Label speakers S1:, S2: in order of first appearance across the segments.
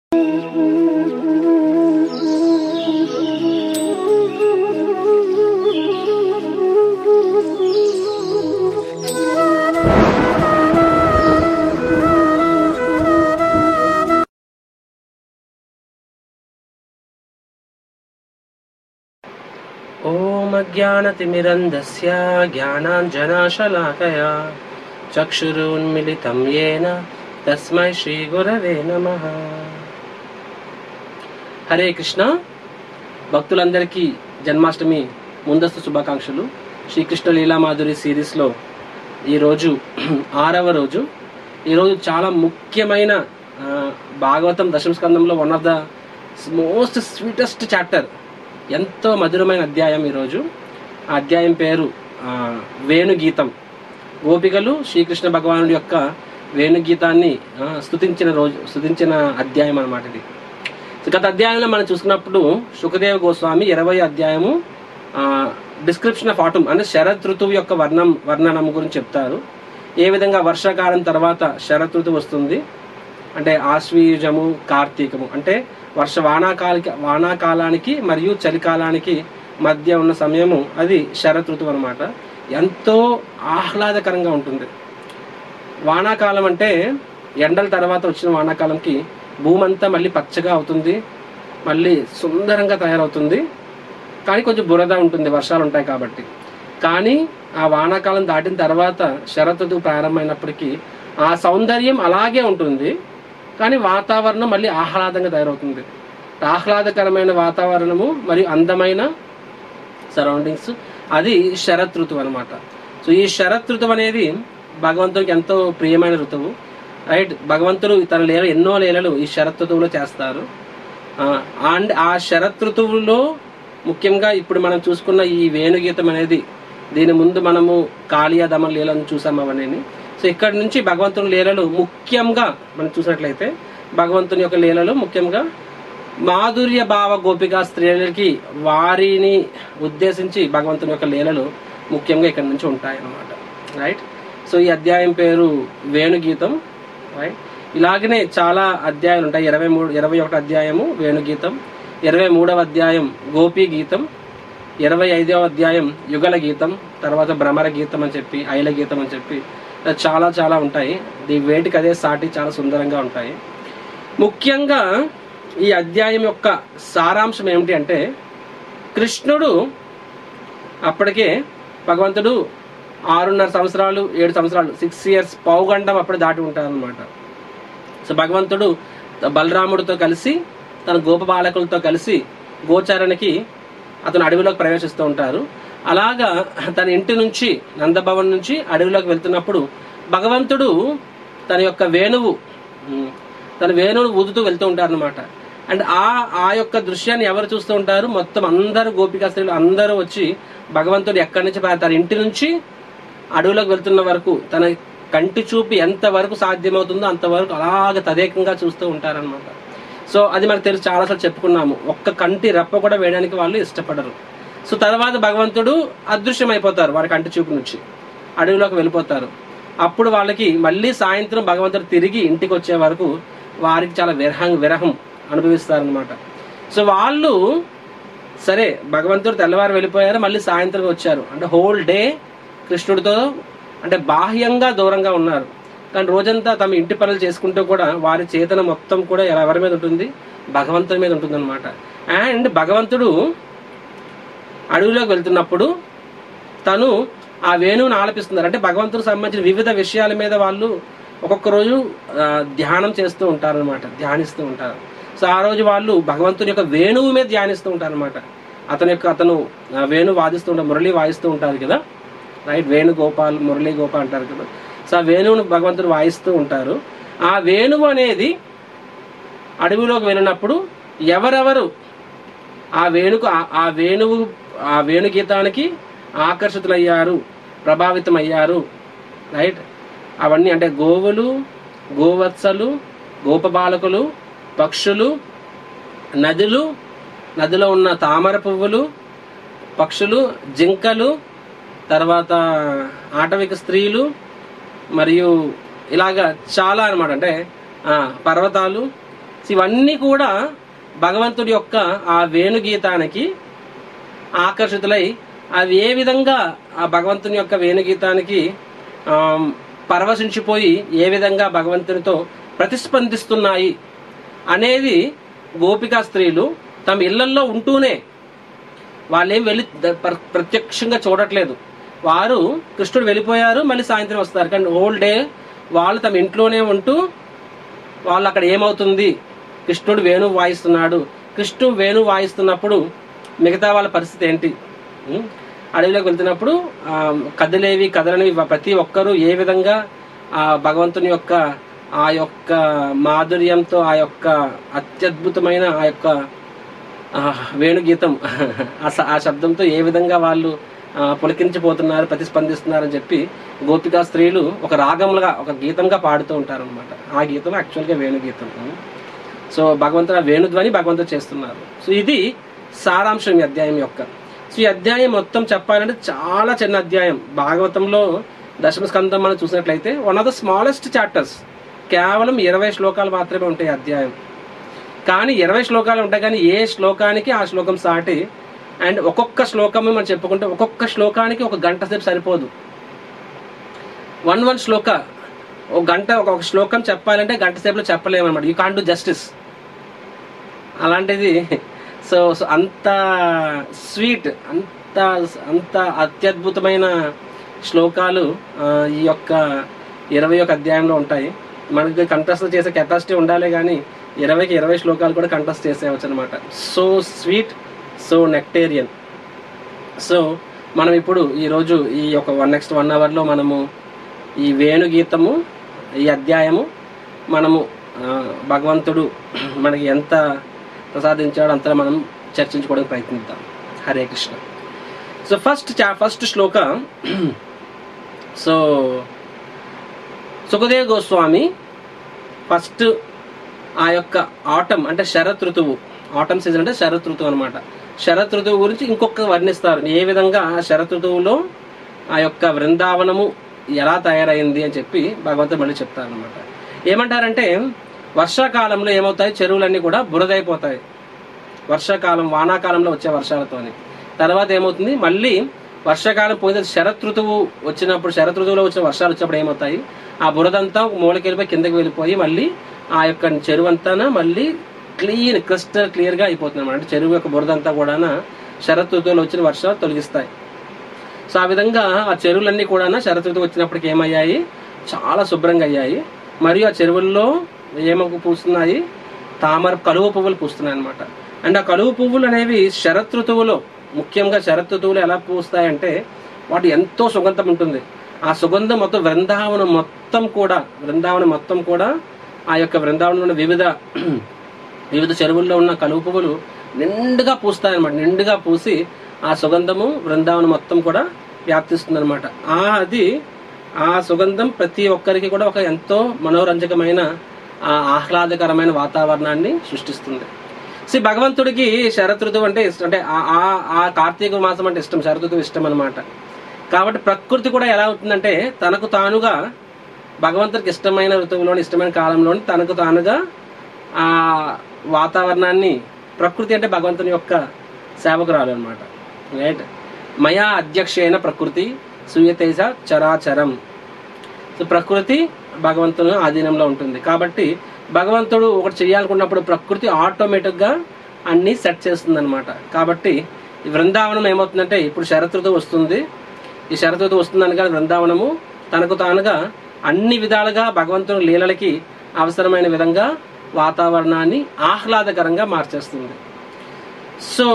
S1: ॐ अज्ञानतिमिरन्धस्य ज्ञानाञ्जनाशलाकया चक्षुरुन्मिलितं येन तस्मै శ్రీగురవే నమః హరే కృష్ణ భక్తులందరికీ జన్మాష్టమి ముందస్తు శుభాకాంక్షలు శ్రీకృష్ణ లీలామాధురి సిరీస్లో ఈరోజు ఆరవ రోజు ఈరోజు చాలా ముఖ్యమైన ఆ, భాగవతం దశమ స్కందంలో one of the most sweetest chapter ఎంతో మధురమైన అధ్యాయం ఈరోజు ఆ అధ్యాయం పేరు ఆ, వేణుగీతం గోపికలు శ్రీకృష్ణ భగవానుడి యొక్క వేణుగీతాన్ని ఆ, స్తుతించిన రోజు స్తుతించిన అధ్యాయం అన్నమాట ఇది సో గత అధ్యాయంలో మనం చూసుకున్నప్పుడు సుఖదేవ గోస్వామి ఇరవై అధ్యాయము డిస్క్రిప్షన్ ఆఫ్ ఆటమ్ అంటే శరత్ ఋతువు యొక్క వర్ణం వర్ణనం గురించి చెప్తారు ఏ విధంగా వర్షాకాలం తర్వాత శరత్ ఋతువు వస్తుంది అంటే ఆశ్వీజము కార్తీకము అంటే వర్ష వానాకాలిక వానాకాలానికి మరియు చలికాలానికి మధ్య ఉన్న సమయము అది శరత్ ఋతువు అనమాట ఎంతో ఆహ్లాదకరంగా ఉంటుంది వానాకాలం అంటే ఎండల తర్వాత వచ్చిన వానాకాలంకి భూమి అంతా మళ్ళీ పచ్చగా అవుతుంది మళ్ళీ సుందరంగా తయారవుతుంది కానీ కొంచెం బురద ఉంటుంది వర్షాలు ఉంటాయి కాబట్టి కానీ ఆ వానాకాలం దాటిన తర్వాత శరతృతువు ప్రారంభమైనప్పటికీ ఆ సౌందర్యం అలాగే ఉంటుంది కానీ వాతావరణం మళ్ళీ ఆహ్లాదంగా తయారవుతుంది ఆహ్లాదకరమైన వాతావరణము మరియు అందమైన సరౌండింగ్స్ అది శరత్ ఋతువు అనమాట సో ఈ శరత్ ఋతువు అనేది భగవంతుడికి ఎంతో ప్రియమైన ఋతువు రైట్ భగవంతుడు తన లీల ఎన్నో లీలలు ఈ శరత్ ఋతువులో చేస్తారు అండ్ ఆ శరత్ ఋతువులో ముఖ్యంగా ఇప్పుడు మనం చూసుకున్న ఈ వేణుగీతం అనేది దీని ముందు మనము కాళియా దమన్ లీలను చూసాం అవన్నీ సో ఇక్కడ నుంచి భగవంతుని లీలలు ముఖ్యంగా మనం చూసినట్లయితే భగవంతుని యొక్క లీలలు ముఖ్యంగా మాధుర్య భావ గోపిక స్త్రీలకి వారిని ఉద్దేశించి భగవంతుని యొక్క లీలలు ముఖ్యంగా ఇక్కడ నుంచి ఉంటాయి అన్నమాట రైట్ సో ఈ అధ్యాయం పేరు వేణుగీతం రైట్ ఇలాగనే చాలా అధ్యాయాలు ఉంటాయి ఇరవై మూడు ఇరవై ఒకటి అధ్యాయము వేణుగీతం ఇరవై మూడవ అధ్యాయం గోపీ గీతం ఇరవై ఐదవ అధ్యాయం యుగల గీతం తర్వాత భ్రమర గీతం అని చెప్పి ఐల గీతం అని చెప్పి ఇలా చాలా చాలా ఉంటాయి ఈ వేటికి అదే సాటి చాలా సుందరంగా ఉంటాయి ముఖ్యంగా ఈ అధ్యాయం యొక్క సారాంశం ఏమిటి అంటే కృష్ణుడు అప్పటికే భగవంతుడు ఆరున్నర సంవత్సరాలు ఏడు సంవత్సరాలు సిక్స్ ఇయర్స్ పౌగండం అప్పుడు దాటి ఉంటారనమాట సో భగవంతుడు బలరాముడితో కలిసి తన గోప బాలకులతో కలిసి గోచారణకి అతను అడవిలోకి ప్రవేశిస్తూ ఉంటారు అలాగా తన ఇంటి నుంచి నందభవన్ నుంచి అడవిలోకి వెళ్తున్నప్పుడు భగవంతుడు తన యొక్క వేణువు ఉమ్, తన వేణువును ఊదుతూ వెళ్తూ ఉంటారు అనమాట అండ్ ఆ ఆ యొక్క దృశ్యాన్ని ఎవరు చూస్తూ ఉంటారు మొత్తం అందరు గోపికా స్త్రీలు అందరూ వచ్చి భగవంతుడు ఎక్కడి నుంచి పా- తన ఇంటి నుంచి అడవిలోకి వెళ్తున్న వరకు తన కంటి చూపు ఎంత వరకు సాధ్యమవుతుందో అంతవరకు అలాగ తదేకంగా చూస్తూ ఉంటారనమాట సో అది మనకు తెలుసు చాలాసార్లు చెప్పుకున్నాము ఒక్క కంటి రెప్ప కూడా వేయడానికి వాళ్ళు ఇష్టపడరు సో తర్వాత భగవంతుడు అదృశ్యమైపోతారు వారి కంటి చూపు నుంచి అడవిలోకి వెళ్ళిపోతారు అప్పుడు వాళ్ళకి మళ్ళీ సాయంత్రం భగవంతుడు తిరిగి ఇంటికి వచ్చే వరకు వారికి చాలా విరహం విరహం అనుభవిస్తారనమాట సో వాళ్ళు సరే భగవంతుడు తెల్లవారు వెళ్ళిపోయారు మళ్ళీ సాయంత్రం వచ్చారు అంటే హోల్ డే కృష్ణుడితో అంటే బాహ్యంగా దూరంగా ఉన్నారు కానీ రోజంతా తమ ఇంటి పనులు చేసుకుంటూ కూడా వారి చేతన మొత్తం కూడా ఎవరి మీద ఉంటుంది భగవంతుడి మీద ఉంటుంది అనమాట అండ్ భగవంతుడు అడవిలోకి వెళ్తున్నప్పుడు తను ఆ వేణువుని ఆలపిస్తున్నారు అంటే భగవంతుడికి సంబంధించిన వివిధ విషయాల మీద వాళ్ళు ఒక్కొక్క రోజు ఆ, ధ్యానం చేస్తూ ఉంటారనమాట ధ్యానిస్తూ ఉంటారు సో ఆ రోజు వాళ్ళు భగవంతుని యొక్క వేణువు మీద ధ్యానిస్తూ ఉంటారనమాట అతని యొక్క అతను ఆ, వేణు వాదిస్తూ ఉంటారు మురళి వాయిస్తూ ఉంటారు కదా రైట్ వేణుగోపాల్ మురళీ గోపాల్ అంటారు కదా సో ఆ వేణువును భగవంతుడు వాయిస్తూ ఉంటారు ఆ వేణువు అనేది అడవిలోకి వెళ్ళినప్పుడు ఎవరెవరు ఆ వేణుకు ఆ- ఆ వేణువు ఆ వేణు గీతానికి ఆకర్షితులయ్యారు ప్రభావితమయ్యారు రైట్ అవన్నీ అంటే గోవులు గోవత్సలు గోపబాలకులు పక్షులు నదులు నదిలో ఉన్న తామర పువ్వులు పక్షులు జింకలు తర్వాత ఆటవిక స్త్రీలు మరియు ఇలాగా చాలా అన్నమాట అంటే ఆ, పర్వతాలు సో ఇవన్నీ కూడా భగవంతుడి యొక్క ఆ వేణుగీతానికి ఆకర్షితులై అవి ఏ విధంగా ఆ భగవంతుని యొక్క వేణుగీతానికి ఆమ్, పరవశించిపోయి ఏ విధంగా భగవంతునితో ప్రతిస్పందిస్తున్నాయి అనేది గోపికా స్త్రీలు తమ ఇళ్లల్లో ఉంటూనే వాళ్ళేం వెళ్ళి ద- ప్ర- ప్రత్యక్షంగా చూడట్లేదు వారు కృష్ణుడు వెళ్ళిపోయారు మళ్ళీ సాయంత్రం వస్తారు కానీ హోల్ డే వాళ్ళు తమ ఇంట్లోనే ఉంటూ వాళ్ళు అక్కడ ఏమవుతుంది కృష్ణుడు వేణు వాయిస్తున్నాడు కృష్ణుడు వేణు వాయిస్తున్నప్పుడు మిగతా వాళ్ళ పరిస్థితి ఏంటి ఉం? అడవిలోకి వెళ్తున్నప్పుడు ఆ, కదిలేవి కదలనివి ప్రతి ఒక్కరూ ఏ విధంగా ఆ భగవంతుని యొక్క ఆ యొక్క మాధుర్యంతో ఆ యొక్క అత్యద్భుతమైన ఆ యొక్క ఆ, వేణుగీతం ఆ స- ఆ శబ్దంతో ఏ విధంగా వాళ్ళు ఆ, పులకించిపోతున్నారు ప్రతిస్పందిస్తున్నారని చెప్పి గోపికా స్త్రీలు ఒక రాగములుగా ఒక గీతంగా పాడుతూ ఉంటారు అనమాట ఆ గీతం యాక్చువల్గా వేణుగీతం సో భగవంతుడు ఆ వేణుధ్వని భగవంతుడు చేస్తున్నారు సో ఇది సారాంశం ఈ అధ్యాయం యొక్క సో ఈ అధ్యాయం మొత్తం చెప్పాలంటే చాలా చిన్న అధ్యాయం భాగవతంలో దశమ స్కందం మనం చూసినట్లయితే one of the smallest chapters కేవలం ఇరవై శ్లోకాలు మాత్రమే ఉంటాయి ఈ అధ్యాయం కానీ ఇరవై శ్లోకాలు ఉంటాయి కానీ ఏ శ్లోకానికి ఆ శ్లోకం సాటి అండ్ ఒక్కొక్క శ్లోకము మనం చెప్పుకుంటే ఒక్కొక్క శ్లోకానికి ఒక గంట సేపు సరిపోదు వన్ వన్ శ్లోక ఒక గంట ఒక ఒక శ్లోకం చెప్పాలంటే గంట సేపులో చెప్పలేము అనమాట యూ కాన్ డూ జస్టిస్ అలాంటిది సో సో అంత స్వీట్ అంత అంత అత్యద్భుతమైన శ్లోకాలు ఆ, ఈ యొక్క ఇరవై ఒక అధ్యాయంలో ఉంటాయి మనకి కంటెస్ట్ చేసే కెపాసిటీ ఉండాలి కానీ ఇరవైకి ఇరవై శ్లోకాలు కూడా కంటెస్ట్ చేసేవచ్చు అనమాట so sweet so nectarean so మనం ఇప్పుడు ఈరోజు ఈ ఒక వన్ నెక్స్ట్ వన్ అవర్లో మనము ఈ వేణుగీతము ఈ అధ్యాయము మనము ఆ, భగవంతుడు మనకి ఎంత ప్రసాదించాడో అంతా మనం చర్చించుకోవడానికి ప్రయత్నిద్దాం హరే కృష్ణ సో ఫస్ట్ చా first shloka so Sukhdev Goswami first ఆ యొక్క ఆటం అంటే శరత్ ఋతువు ఆటం సీజన్ అంటే శరత్ ఋతువు అనమాట శరత్ ఋతువు గురించి ఇంకొక వర్ణిస్తారు ఏ విధంగా ఆ శరత్ ఋతువులో ఆ యొక్క వృందావనము ఎలా తయారైంది అని చెప్పి భగవంతుడు మళ్ళీ చెప్తారు అనమాట ఏమంటారంటే వర్షాకాలంలో ఏమవుతాయి చెరువులన్నీ కూడా బురదైపోతాయి వర్షాకాలం వానాకాలంలో వచ్చే వర్షాలతోని తర్వాత ఏమవుతుంది మళ్ళీ వర్షాకాలం పోయిన శరత్ ఋతువు వచ్చినప్పుడు శరత్ ఋతువులో వచ్చిన వర్షాలు వచ్చినప్పుడు ఏమవుతాయి ఆ బురదంతా ఒక మూలకి వెళ్ళిపోయి కిందకి వెళ్ళిపోయి మళ్ళీ ఆ యొక్క చెరువు అంతా మళ్ళీ క్లీన్ క్రిస్టల్ క్లియర్ గా అయిపోతుంది అనమాట అంటే చెరువు యొక్క బురదంతా కూడా శరత్ ఋతువులో వచ్చిన వర్షాలు తొలగిస్తాయి సో ఆ విధంగా ఆ చెరువులన్నీ కూడా శరత్ ఋతువు వచ్చినప్పటికి ఏమయ్యాయి చాలా శుభ్రంగా అయ్యాయి మరియు ఆ చెరువుల్లో ఏమకు పూస్తున్నాయి తామర కలువ పువ్వులు పూస్తున్నాయి అనమాట అండ్ ఆ కలువ పువ్వులు అనేవి శరత్ ఋతువులో ముఖ్యంగా శరత్ ఋతువులు ఎలా పూస్తాయంటే వాటి ఎంతో సుగంధం ఉంటుంది ఆ సుగంధం మొత్తం వృందావనం మొత్తం కూడా వృందావనం మొత్తం కూడా ఆ యొక్క వృందావనంలో ఉన్న వివిధ వివిధ చెరువుల్లో ఉన్న కలువ పువ్వులు నిండుగా పూస్తాయన్నమాట నిండుగా పూసి ఆ సుగంధము బృందావనం మొత్తం కూడా వ్యాప్తిస్తుంది అనమాట ఆ అది ఆ సుగంధం ప్రతి ఒక్కరికి కూడా ఒక ఎంతో మనోరంజకమైన ఆ ఆహ్లాదకరమైన వాతావరణాన్ని సృష్టిస్తుంది సి భగవంతుడికి శరత్ ఋతువు అంటే ఇష్టం అంటే ఆ- ఆ ఆ కార్తీక మాసం అంటే ఇష్టం శరత్ ఋతువు ఇష్టం అనమాట కాబట్టి ప్రకృతి కూడా ఎలా అవుతుందంటే తనకు తానుగా భగవంతుడికి ఇష్టమైన ఋతువులోని ఇష్టమైన కాలంలోని తనకు తానుగా ఆ వాతావరణాన్ని ప్రకృతి అంటే భగవంతుని యొక్క సేవకురాలు అనమాట రైట్ మయా అధ్యక్షైన ప్రకృతి సూయతేజ చరాచరం సో ప్రకృతి భగవంతుని ఆధీనంలో ఉంటుంది కాబట్టి భగవంతుడు ఒకటి చేయాలనుకున్నప్పుడు ప్రకృతి ఆటోమేటిక్గా అన్ని సెట్ చేస్తుంది అనమాట కాబట్టి ఈ బృందావనం ఏమవుతుందంటే ఇప్పుడు శరతృతు వస్తుంది ఈ శరతృతు వస్తుందని కానీ బృందావనము తనకు తానుగా అన్ని విధాలుగా భగవంతుని లీలలకి అవసరమైన విధంగా వాతావరణాన్ని ఆహ్లాదకరంగా మార్చేస్తుంది సో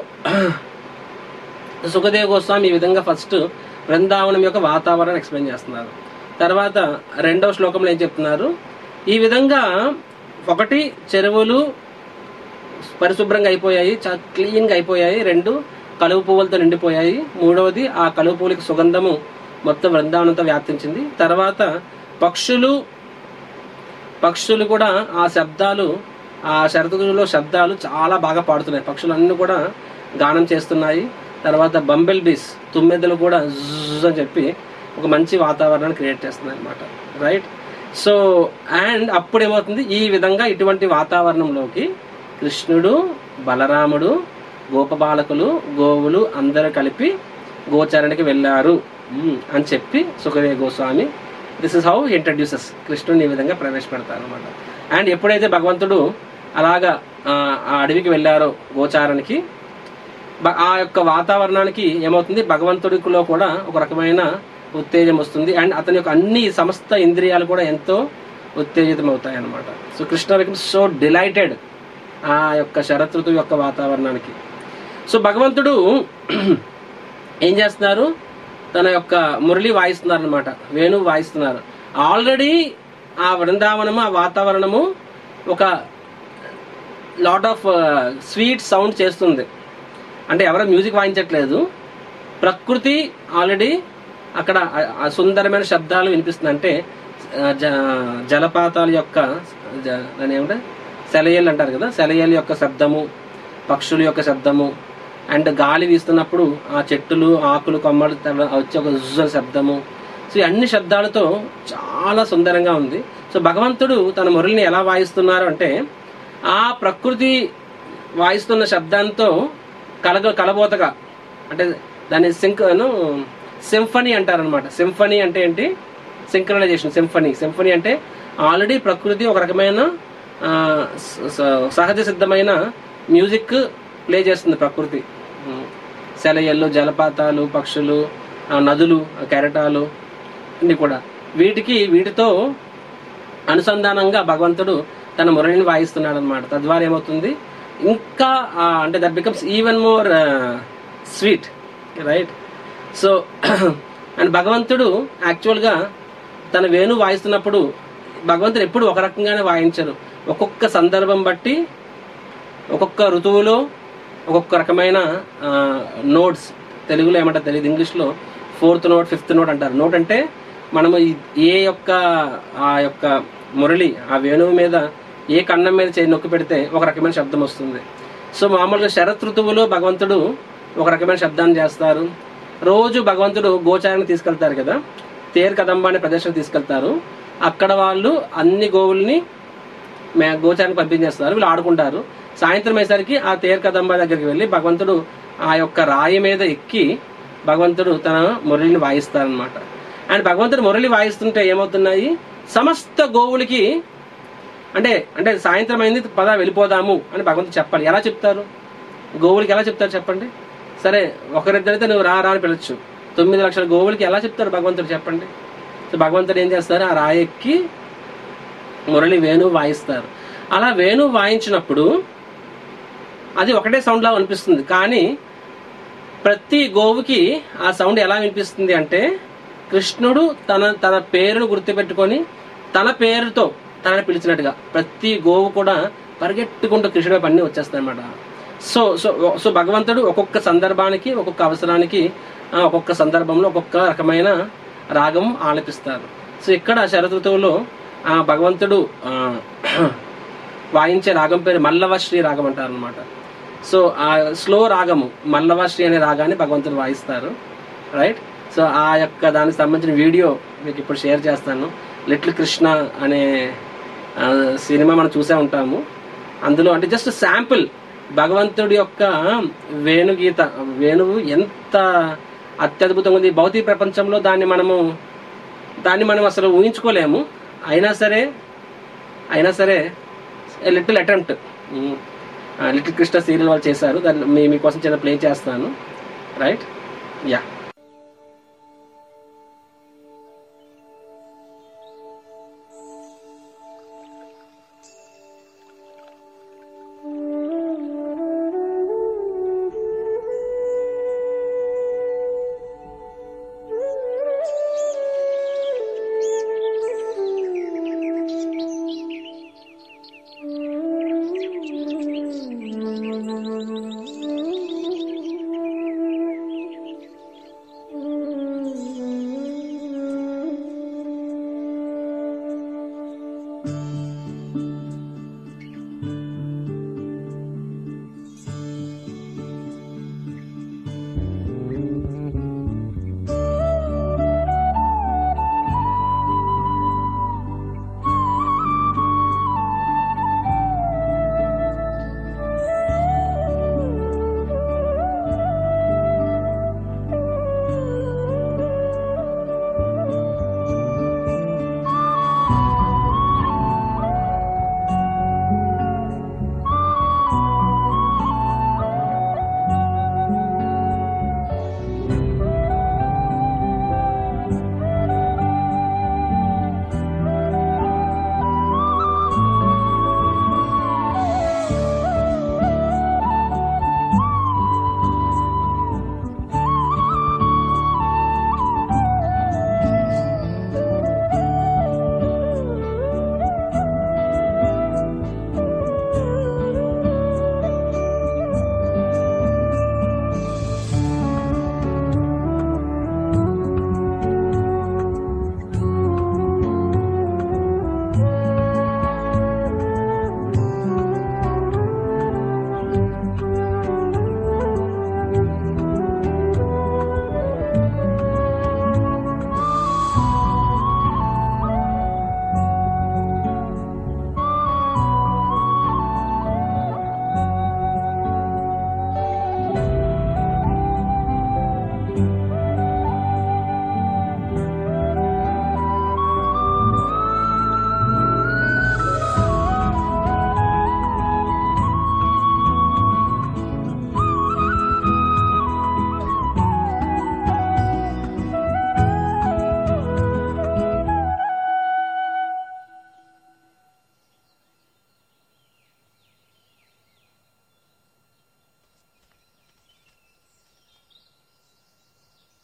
S1: సుఖదేవ్ గోస్వామి ఈ విధంగా ఫస్ట్ బృందావనం యొక్క వాతావరణం ఎక్స్ప్లెయిన్ చేస్తున్నారు తర్వాత రెండవ శ్లోకంలో ఏం చెప్తున్నారు ఈ విధంగా ఒకటి చెరువులు పరిశుభ్రంగా అయిపోయాయి చాలా క్లీన్గా అయిపోయాయి రెండు కలువు పువ్వులతో నిండిపోయాయి మూడవది ఆ కలువు పువ్వులకి సుగంధము మొత్తం బృందావనంతో వ్యాప్తించింది తర్వాత పక్షులు పక్షులు కూడా ఆ శబ్దాలు ఆ శరతులో శబ్దాలు చాలా బాగా పాడుతున్నాయి పక్షులు అన్ని కూడా గానం చేస్తున్నాయి తర్వాత బంబెల్ బీస్ తుమ్మెదలు కూడా జుజ్ అని చెప్పి ఒక మంచి వాతావరణాన్ని క్రియేట్ చేస్తున్నాయి అనమాట రైట్ సో అండ్ అప్పుడు ఏమవుతుంది ఈ విధంగా ఇటువంటి వాతావరణంలోకి కృష్ణుడు బలరాముడు గోపబాలకులు గోవులు అందరూ కలిపి గోచారానికి వెళ్ళారు మ్మ్, అని చెప్పి Sukhadeva Goswami this is how introduces కృష్ణుడిని ఈ విధంగా ప్రవేశపెడతారు అనమాట అండ్ ఎప్పుడైతే భగవంతుడు అలాగా ఆ, ఆ అడవికి వెళ్ళారో గోచారానికి బ- ఆ యొక్క వాతావరణానికి ఏమవుతుంది భగవంతుడిలో కూడా ఒక రకమైన ఉత్తేజం వస్తుంది అండ్ అతని యొక్క అన్ని సమస్త ఇంద్రియాలు కూడా ఎంతో ఉత్తేజితం అవుతాయి అనమాట so Krishna become so delighted ఆ యొక్క శరతృతువు యొక్క వాతావరణానికి సో భగవంతుడు ఏం చేస్తున్నారు తన యొక్క మురళి వాయిస్తున్నారు అనమాట వేణువు వాయిస్తున్నారు ఆల్రెడీ ఆ బృందావనము ఆ వాతావరణము ఒక లాట్ ఆఫ్ స్వీట్ సౌండ్ చేస్తుంది అంటే ఎవరో మ్యూజిక్ వాయించట్లేదు ప్రకృతి ఆల్రెడీ అక్కడ ఆ- ఆ సుందరమైన శబ్దాలు వినిపిస్తుంది అంటే ఆ, జ- జలపాతాల యొక్క జ- దాని ఏమంటే సెలయేళ్ళు అంటారు కదా సెలయేళ్ళ యొక్క శబ్దము పక్షుల యొక్క శబ్దము అండ్ గాలి వీస్తున్నప్పుడు ఆ చెట్టులు ఆకులు కొమ్మలు తెల్ల- వచ్చే ఒక జుజ్జల శబ్దము సో ఈ అన్ని శబ్దాలతో చాలా సుందరంగా ఉంది సో భగవంతుడు తన మురళిని ఎలా వాయిస్తున్నారు అంటే ఆ ప్రకృతి వాయిస్తున్న శబ్దంతో కలగ కలబోతగా అంటే దాన్ని సింక్ సింఫనీ అంటారనమాట సింఫనీ అంటే ఏంటి సింక్రనైజేషన్ సింఫనీ సింఫనీ అంటే ఆల్రెడీ ప్రకృతి ఒక రకమైన ఆ, స- స- సహజ సిద్ధమైన మ్యూజిక్ ప్లే చేస్తుంది ప్రకృతి ఉమ్, సెలయళ్ళు జలపాతాలు పక్షులు ఆ, నదులు ఆ, కెరటాలు అన్ని కూడా వీటికి వీటితో అనుసంధానంగా భగవంతుడు తన మురళిని వాయిస్తున్నాడు అనమాట తద్వారా ఏమవుతుంది ఇంకా ఆ, అంటే that becomes even more sweet right so and భగవంతుడు యాక్చువల్గా తన వేణు వాయిస్తున్నప్పుడు భగవంతుడు ఎప్పుడు ఒక రకంగానే వాయించరు ఒక్కొక్క సందర్భం బట్టి ఒక్కొక్క ఋతువులో ఒక్కొక్క రకమైన నోట్స్ తెలుగులో ఏమంటారు తెలియదు ఇంగ్లీష్లో ఫోర్త్ నోట్ ఫిఫ్త్ నోట్ అంటారు నోట్ అంటే మనము ఈ- ఏ యొక్క ఆ యొక్క మురళి ఆ వేణువు మీద ఏ కన్నం మీద చేయి నొక్కి పెడితే ఒక రకమైన శబ్దం వస్తుంది సో మామూలుగా శరత్ ఋతువులో భగవంతుడు ఒక రకమైన శబ్దాన్ని చేస్తారు రోజు భగవంతుడు గోచారాన్ని తీసుకెళ్తారు కదా తేరు కదంబ అనే ప్రదేశం తీసుకెళ్తారు అక్కడ వాళ్ళు అన్ని గోవుల్ని మే గోచారానికి పంపించేస్తారు వీళ్ళు ఆడుకుంటారు సాయంత్రం అయ్యేసరికి ఆ తేరు కదంబ దగ్గరికి వెళ్ళి భగవంతుడు ఆ యొక్క రాయి మీద ఎక్కి భగవంతుడు తన మురళిని వాయిస్తారనమాట అండ్ భగవంతుడు మురళి వాయిస్తుంటే ఏమవుతున్నాయి సమస్త గోవులకి అంటే అంటే సాయంత్రం అయింది పద వెళ్ళిపోదాము అని భగవంతుడు చెప్పాలి ఎలా చెప్తారు గోవులకి ఎలా చెప్తారు చెప్పండి సరే ఒకరిద్దరైతే నువ్వు రా రా అని పిలవచ్చు తొమ్మిది లక్షల గోవులకి ఎలా చెప్తారు భగవంతుడు చెప్పండి సో భగవంతుడు ఏం చేస్తారు ఆ రాయి ఎక్కి మురళి వేణువు వాయిస్తారు అలా వేణువు వాయించినప్పుడు అది ఒకటే సౌండ్ లా అనిపిస్తుంది కానీ ప్రతి గోవుకి ఆ సౌండ్ ఎలా వినిపిస్తుంది అంటే కృష్ణుడు తన తన పేరును గుర్తుపెట్టుకొని తన పేరుతో తనని పిలిచినట్టుగా ప్రతి గోవు కూడా పరిగెట్టుకుంటూ కృష్ణుడి పని వచ్చేస్తాయి అనమాట సో సో సో భగవంతుడు ఒక్కొక్క సందర్భానికి ఒక్కొక్క అవసరానికి ఆ, ఒక్కొక్క సందర్భంలో ఒక్కొక్క రకమైన రాగం ఆలపిస్తారు సో ఇక్కడ శరదృతువులో ఆ భగవంతుడు ఆ, వాయించే రాగం పేరు మల్లవశ్రీ రాగం అంటారు అనమాట సో ఆ స్లో రాగము మల్లవశ్రీ అనే రాగాన్ని భగవంతుడు వాయిస్తారు రైట్ సో ఆ యొక్క దానికి సంబంధించిన వీడియో మీకు ఇప్పుడు షేర్ చేస్తాను లిటిల్ కృష్ణ అనే ఆ, సినిమా మనం చూసే ఉంటాము అందులో అంటే జస్ట్ శాంపుల్ భగవంతుడి యొక్క వేణుగీత వేణువు ఎంత అత్యద్భుతంగా ఉంది భౌతిక ప్రపంచంలో దాన్ని మనము దాన్ని మనం అసలు ఊహించుకోలేము అయినా సరే అయినా సరే little attempt little Krishna serial వాళ్ళు చేశారు దాన్ని మీ మీకోసం చిన్న ప్లే చేస్తాను రైట్ యా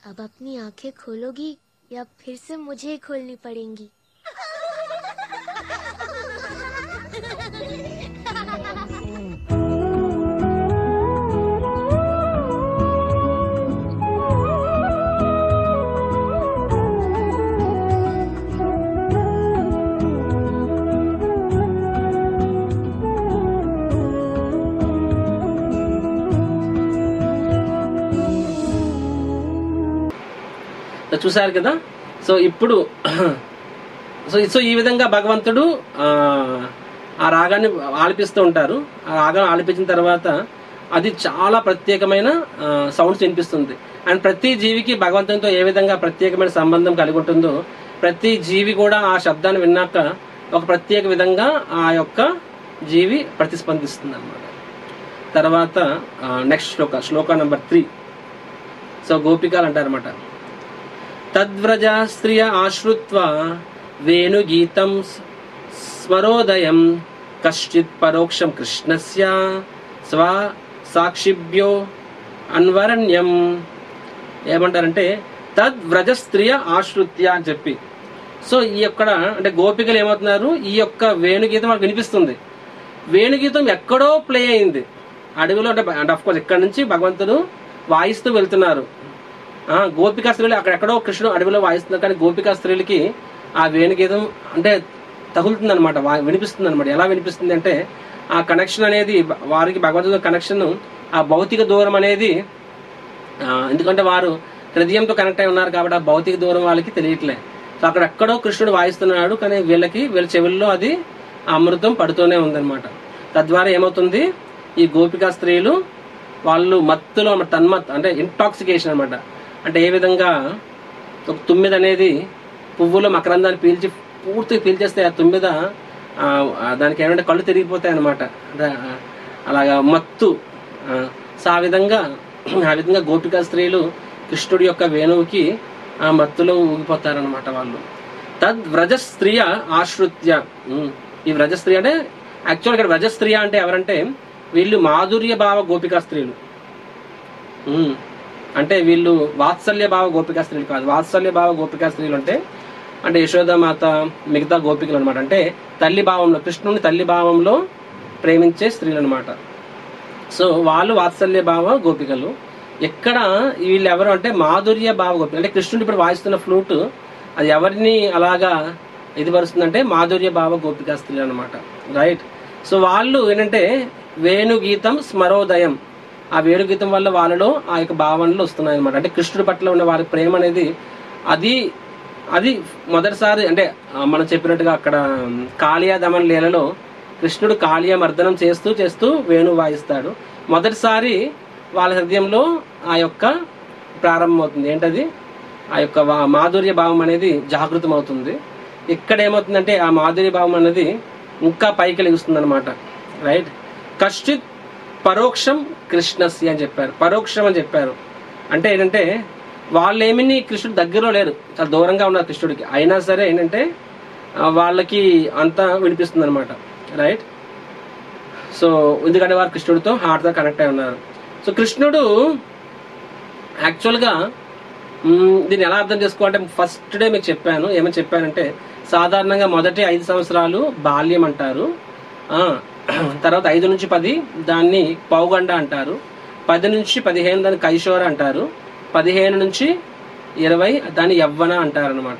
S2: अब अपनी आंखें खोलोगी या फिर से मुझे ही खोलनी पड़ेंगी
S1: సో చూసారు కదా సో ఇప్పుడు సో సో ఈ విధంగా భగవంతుడు ఆ, ఆ రాగాన్ని ఆలపిస్తూ ఉంటారు ఆ రాగం ఆలపించిన తర్వాత అది చాలా ప్రత్యేకమైన సౌండ్స్ వినిపిస్తుంది అండ్ ప్రతి జీవికి భగవంతునితో ఏ విధంగా ప్రత్యేకమైన సంబంధం కలిగి ఉంటుందో ప్రతి జీవి కూడా ఆ శబ్దాన్ని విన్నాక ఒక ప్రత్యేక విధంగా ఆ యొక్క జీవి ప్రతిస్పందిస్తుంది అనమాట తర్వాత next shloka shloka number three so గోపికలు అంటారన్నమాట తద్వ్రజ స్త్రియ ఆశ్రుత్వ వేణుగీతం స్మరోదయం కశ్చిత్ పరోక్షం కృష్ణస్య స్వ సాక్షిభ్యో అన్వరణ్యం ఏమంటారంటే తద్వ్రజ స్త్రియ ఆశ్రుత్య అని చెప్పి సో ఈ యొక్క అంటే గోపికలు ఏమవుతున్నారు ఈ యొక్క వేణుగీతం వాళ్ళకి వినిపిస్తుంది వేణుగీతం ఎక్కడో ప్లే అయింది అడవిలో అంటే అంటే అఫ్ కోర్స్ ఇక్కడ నుంచి భగవంతుడు వాయిస్తూ వెళ్తున్నారు ఆ గోపికా స్త్రీలు అక్కడెక్కడో కృష్ణుడు అడవిలో వాయిస్తున్నారు కానీ గోపికా స్త్రీలకి ఆ వేణుగీతం అంటే తగులుతుంది అనమాట వినిపిస్తుంది అనమాట ఎలా వినిపిస్తుంది అంటే ఆ కనెక్షన్ అనేది బ- వారికి భగవంతుడు కనెక్షన్ ఆ భౌతిక దూరం అనేది ఆ, ఎందుకంటే వారు హృదయంతో కనెక్ట్ అయి ఉన్నారు కాబట్టి ఆ భౌతిక దూరం వాళ్ళకి తెలియట్లే సో అక్కడ ఎక్కడో కృష్ణుడు వాయిస్తున్నాడు కానీ వీళ్ళకి వీళ్ళ చెవుల్లో అది ఆ అమృతం పడుతూనే ఉందన్నమాట తద్వారా ఏమవుతుంది ఈ గోపికా స్త్రీలు వాళ్ళు మత్తులో తన్మత్ అంటే ఇంటాక్సికేషన్ అన్నమాట అంటే ఏ విధంగా ఒక తుమ్మిద అనేది పువ్వులో మకరందాన్ని పీల్చి పూర్తిగా పీల్చేస్తే ఆ తుమ్మిద ఆ, ఆ, దానికి ఏమంటే కళ్ళు తిరిగిపోతాయి అనమాట అలాగా మత్తు ఆ, సో ఆ విధంగా ఆ విధంగా గోపికా స్త్రీలు కృష్ణుడి యొక్క వేణువుకి ఆ మత్తులో ఊగిపోతారనమాట వాళ్ళు తద్ వ్రజ స్త్రియ ఆశ్రుత్య ఉమ్, ఈ వ్రజ స్త్రీ అంటే యాక్చువల్ ఇక్కడ వ్రజ స్త్రియ అంటే ఎవరంటే వీళ్ళు మాధుర్య భావ గోపికా స్త్రీలు ఉమ్. అంటే వీళ్ళు వాత్సల్య భావ గోపికా స్త్రీలు కాదు వాత్సల్య భావ గోపికా స్త్రీలు అంటే అంటే యశోదామాత మిగతా గోపికలు అనమాట అంటే తల్లి భావంలో కృష్ణుని తల్లి భావంలో ప్రేమించే స్త్రీలు అనమాట సో వాళ్ళు వాత్సల్య భావ గోపికలు ఎక్కడ వీళ్ళు ఎవరు అంటే మాధుర్య భావ గోపికలు అంటే కృష్ణుడు ఇప్పుడు వాయిస్తున్న ఫ్లూట్ అది ఎవరిని అలాగా ఇది పరుస్తుందంటే మాధుర్య భావ గోపికా స్త్రీలు అనమాట రైట్ సో వాళ్ళు ఏంటంటే వేణుగీతం స్మరోదయం ఆ వేణుగీతం వల్ల వాళ్ళలో ఆ యొక్క భావనలు వస్తున్నాయి అనమాట అంటే కృష్ణుడి పట్ల ఉన్న వారి ప్రేమ అనేది అది అది మొదటిసారి అంటే ఆ, మనం చెప్పినట్టుగా అక్కడ కాళియా దమన్ లీలలో కృష్ణుడు కాళియా మర్దనం చేస్తూ చేస్తూ వేణు వాయిస్తాడు మొదటిసారి వాళ్ళ హృదయంలో ఆ యొక్క ప్రారంభమవుతుంది ఏంటది ఆ యొక్క వా- మాధుర్య భావం అనేది జాగృతం అవుతుంది ఇక్కడ ఏమవుతుందంటే ఆ మాధుర్య భావం అనేది ఇంకా పైకి లెగుస్తుంది అనమాట రైట్ కశ్చిత్ పరోక్షం కృష్ణస్య అని చెప్పారు పరోక్షం అని చెప్పారు అంటే ఏంటంటే వాళ్ళు ఏమీ కృష్ణుడు దగ్గరలో లేరు చాలా దూరంగా ఉన్నారు కృష్ణుడికి అయినా సరే ఏంటంటే ఆ, వాళ్ళకి అంతా వినిపిస్తుంది అనమాట రైట్ సో ఎందుకంటే వారు కృష్ణుడితో హార్ట్తో కనెక్ట్ అయి ఉన్నారు సో కృష్ణుడు యాక్చువల్గా మ్మ్, దీన్ని ఎలా అర్థం చేసుకోవాలంటే ఫస్ట్ డే మీకు చెప్పాను ఏమని చెప్పానంటే సాధారణంగా మొదటి ఐదు సంవత్సరాలు బాల్యం అంటారు ఆ, తర్వాత ఐదు నుంచి పది దాన్ని పౌగండ అంటారు పది నుంచి పదిహేను దాన్ని కైశోర అంటారు పదిహేను నుంచి ఇరవై దాన్ని యవ్వన అంటారు అనమాట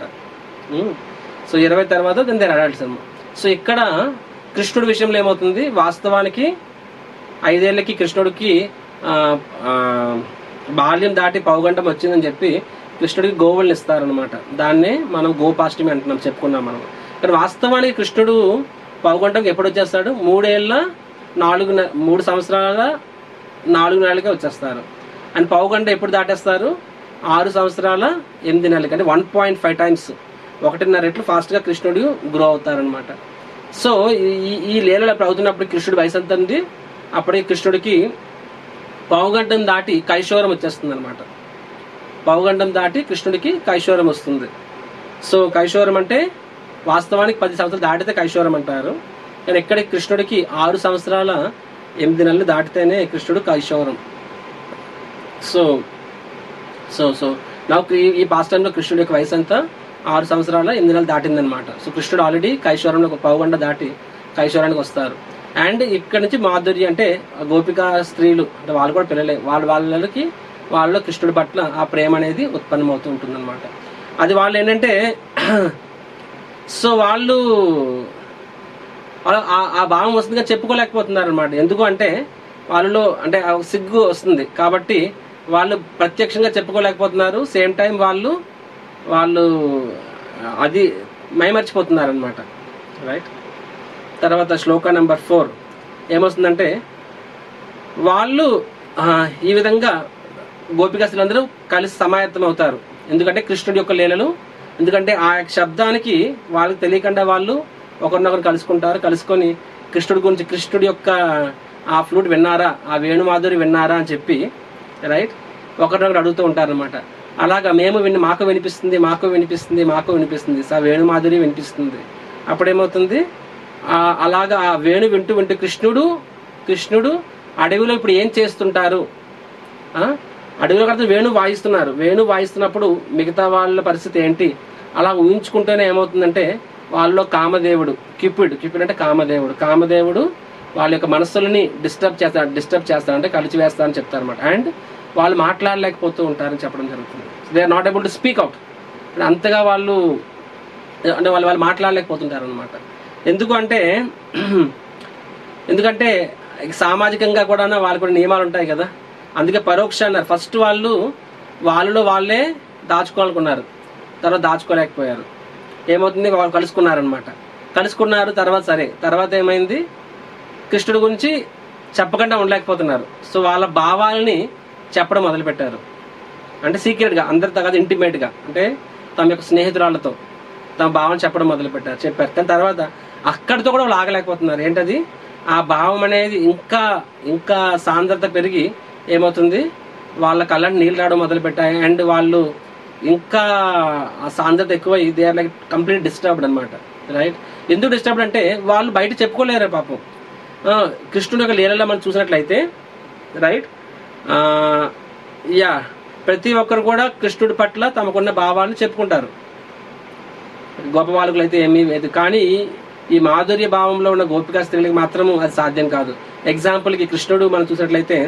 S1: సో ఇరవై తర్వాత దాని దగ్గర అడల్ట్స్ అనమాట సో ఇక్కడ కృష్ణుడి విషయంలో ఏమవుతుంది వాస్తవానికి ఐదేళ్లకి కృష్ణుడికి ఆ, ఆ, బాల్యం దాటి పౌగంటం వచ్చిందని చెప్పి కృష్ణుడికి గోవుల్ని ఇస్తారనమాట దాన్నే మనం గోపాష్టమి అంటున్నాం చెప్పుకున్నాం మనం కానీ వాస్తవానికి కృష్ణుడు పౌగంటంకి ఎప్పుడు వచ్చేస్తాడు మూడేళ్ల నాలుగు నె- మూడు సంవత్సరాల నాలుగు నెలలకే వచ్చేస్తారు అండ్ పౌగంట ఎప్పుడు దాటేస్తారు ఆరు సంవత్సరాల ఎనిమిది నెలలకి అంటే వన్ పాయింట్ ఫైవ్ టైమ్స్ ఒకటిన్నర రెట్లు ఫాస్ట్గా కృష్ణుడు గ్రో అవుతారనమాట సో ఈ ఈ లీలలు అప్పుడు అవుతున్నప్పుడు కృష్ణుడి వయసు ఎంత ఉంది అప్పటికి కృష్ణుడికి పావుగంటం దాటి కైశోరం వచ్చేస్తుంది అనమాట పావుగంటం దాటి కృష్ణుడికి కైశోరం వస్తుంది సో కైశోరం అంటే వాస్తవానికి పది సంవత్సరాలు దాటితే కైశోరం అంటారు కానీ ఇక్కడ కృష్ణుడికి ఆరు సంవత్సరాల ఎనిమిది నెలలు దాటితేనే కృష్ణుడు కైశోరం సో సో సో నాకు ఈ- ఈ పాస్ట్ టైంలో కృష్ణుడి యొక్క వయసు అంతా ఆరు సంవత్సరాల ఎనిమిది నెలలు దాటిందనమాట సో కృష్ణుడు ఆల్రెడీ కైశోరంలో ఒక పావుగంట దాటి కైశోరానికి వస్తారు అండ్ ఇక్కడ నుంచి మాధురి అంటే గోపిక స్త్రీలు అంటే వాళ్ళు కూడా పిల్లలే వాళ్ళ వాళ్ళకి వాళ్ళలో కృష్ణుడి పట్ల ఆ ప్రేమ అనేది ఉత్పన్నమవుతూ ఉంటుందన్నమాట అది వాళ్ళు ఏంటంటే సో వాళ్ళు వాళ్ళ ఆ- ఆ భావం వస్తుందిగా చెప్పుకోలేకపోతున్నారు అనమాట ఎందుకు అంటే వాళ్ళలో అంటే ఆ సిగ్గు వస్తుంది కాబట్టి వాళ్ళు ప్రత్యక్షంగా చెప్పుకోలేకపోతున్నారు సేమ్ టైం వాళ్ళు వాళ్ళు అది మైమర్చిపోతున్నారు అనమాట రైట్ తర్వాత శ్లోక నెంబర్ ఫోర్ ఏమొస్తుందంటే వాళ్ళు ఆ, ఈ విధంగా గోపికస్తులందరూ కలిసి సమాయత్తం అవుతారు ఎందుకంటే కృష్ణుడి యొక్క లీలలు ఎందుకంటే ఆ యొక్క శబ్దానికి వాళ్ళకి తెలియకుండా వాళ్ళు ఒకరినొకరు కలుసుకుంటారు కలుసుకొని కృష్ణుడి గురించి కృష్ణుడి యొక్క ఆ ఫ్లూట్ విన్నారా ఆ వేణుమాధురి విన్నారా అని చెప్పి రైట్ ఒకరినొకరు అడుగుతూ ఉంటారనమాట అలాగా మేము విని మాకు వినిపిస్తుంది మాకు వినిపిస్తుంది మాకు వినిపిస్తుంది సా వేణుమాధురి వినిపిస్తుంది అప్పుడేమవుతుంది ఆ అలాగా ఆ వేణు వింటూ వింటూ కృష్ణుడు కృష్ణుడు అడవిలో ఇప్పుడు ఏం చేస్తుంటారు ఆ? అడవిలో కదా వేణు వాయిస్తున్నారు వేణు వాయిస్తున్నప్పుడు మిగతా వాళ్ళ పరిస్థితి ఏంటి అలా ఊహించుకుంటేనే ఏమవుతుందంటే వాళ్ళలో కామదేవుడు కిపిడ్ కిపిడ్ అంటే కామదేవుడు కామదేవుడు వాళ్ళ యొక్క మనస్సులని డిస్టర్బ్ చేస్తారు డిస్టర్బ్ చేస్తారు అంటే కలిసి వేస్తారని చెప్తారు అనమాట అండ్ వాళ్ళు మాట్లాడలేకపోతూ ఉంటారని చెప్పడం జరుగుతుంది they are not able to speak out అంతగా వాళ్ళు అంటే వాళ్ళు వాళ్ళు మాట్లాడలేకపోతుంటారు అనమాట ఎందుకు అంటే ఎందుకంటే సామాజికంగా కూడా వాళ్ళకి కూడా నియమాలు ఉంటాయి కదా అందుకే పరోక్ష అన్నారు ఫస్ట్ వాళ్ళు వాళ్ళలో వాళ్ళే దాచుకోవాలనుకున్నారు తర్వాత దాచుకోలేకపోయారు ఏమవుతుంది వాళ్ళు కలుసుకున్నారనమాట కలుసుకున్నారు తర్వాత సరే తర్వాత ఏమైంది కృష్ణుడి గురించి చెప్పకుండా ఉండలేకపోతున్నారు సో వాళ్ళ భావాలని చెప్పడం మొదలుపెట్టారు అంటే సీక్రెట్గా అందరితో కాదు ఇంటిమేట్గా అంటే తమ యొక్క స్నేహితురాళ్ళతో తమ భావం చెప్పడం మొదలు పెట్టారు చెప్పారు కానీ తర్వాత అక్కడితో కూడా వాళ్ళు ఆగలేకపోతున్నారు ఏంటది ఆ భావం అనేది ఇంకా ఇంకా సాంద్రత పెరిగి ఏమవుతుంది వాళ్ళ కళ్ళని నీళ్ళు రావడం మొదలు పెట్టాయి అండ్ వాళ్ళు ఇంకా ఆ సాంద్రత ఎక్కువ they are like complete disturbed అనమాట రైట్ ఎందుకు డిస్టర్బ్డ్ అంటే వాళ్ళు బయట చెప్పుకోలేరు పాపం ఆ, కృష్ణుడు యొక్క లీలలో మనం చూసినట్లయితే రైట్ యా ప్రతి ఒక్కరు కూడా కృష్ణుడి పట్ల తమకున్న భావాలను చెప్పుకుంటారు గొప్ప బాలకులు అయితే ఏమీ లేదు కానీ ఈ మాధుర్య భావంలో ఉన్న గోపికా స్త్రీలకు మాత్రము అది సాధ్యం కాదు ఎగ్జాంపుల్కి కృష్ణుడు మనం చూసినట్లయితే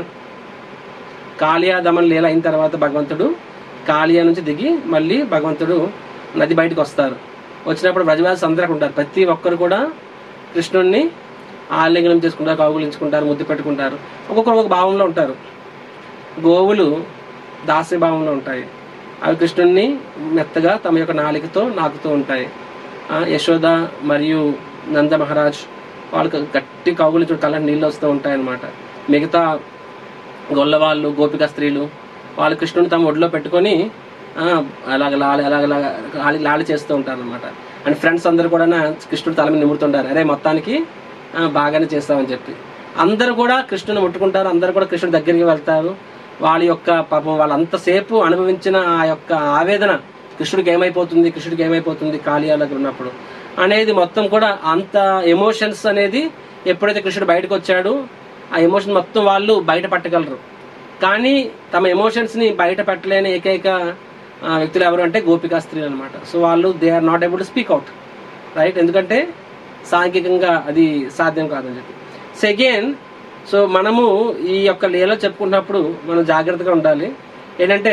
S1: కాళియా దమన్ లీల అయిన తర్వాత భగవంతుడు కాళియా నుంచి దిగి మళ్ళీ భగవంతుడు నది బయటకు వస్తారు వచ్చినప్పుడు బ్రజవాసి అందరూ అక్కడ ఉంటారు ప్రతి ఒక్కరు కూడా కృష్ణుడిని ఆలింగనం చేసుకుంటారు కౌగులించుకుంటారు ముద్దు పెట్టుకుంటారు ఒక్కొక్కరు ఒక భావంలో ఉంటారు గోవులు దాస్య భావంలో ఉంటాయి అవి కృష్ణుడిని మెత్తగా తమ యొక్క నాలికతో నాకుతూ ఉంటాయి ఆ, యశోద మరియు నంద మహారాజ్ వాళ్ళకి గట్టి కౌగులించు కళ్ళ నీళ్ళు వస్తూ ఉంటాయి అన్నమాట మిగతా గొల్లవాళ్ళు గోపిక స్త్రీలు వాళ్ళు కృష్ణుని తమ ఒడిలో పెట్టుకొని ఆ, అలాగ లాలి అలాగ అలాగ లాలి లాలి చేస్తూ ఉంటారు అనమాట అండ్ ఫ్రెండ్స్ అందరు కూడా కృష్ణుడు తల మీద నిమురుతుంటారు అరే మొత్తానికి ఆ, బాగానే చేస్తామని చెప్పి అందరూ కూడా కృష్ణుని ముట్టుకుంటారు అందరూ కూడా కృష్ణుడి దగ్గరికి వెళ్తారు వాళ్ళ యొక్క పాపం వాళ్ళంతసేపు అనుభవించిన ఆ యొక్క ఆవేదన కృష్ణుడికి ఏమైపోతుంది కృష్ణుడికి ఏమైపోతుంది కాళియాలకు ఉన్నప్పుడు అనేది మొత్తం కూడా అంత ఎమోషన్స్ అనేది ఎప్పుడైతే కృష్ణుడు బయటకు వచ్చాడు ఆ ఎమోషన్ మొత్తం వాళ్ళు బయట పట్టగలరు కానీ తమ ఎమోషన్స్ ని బయట పెట్టలేని ఏకైక ఆ, వ్యక్తులు ఎవరు అంటే గోపికా స్త్రీలు అనమాట సో వాళ్ళు they are not able to speak out right ఎందుకంటే సాంఘికంగా అది సాధ్యం కాదని చెప్పి సెకండ్ సో మనము ఈ యొక్క లీల చెప్పుకున్నప్పుడు మనం జాగ్రత్తగా ఉండాలి ఏంటంటే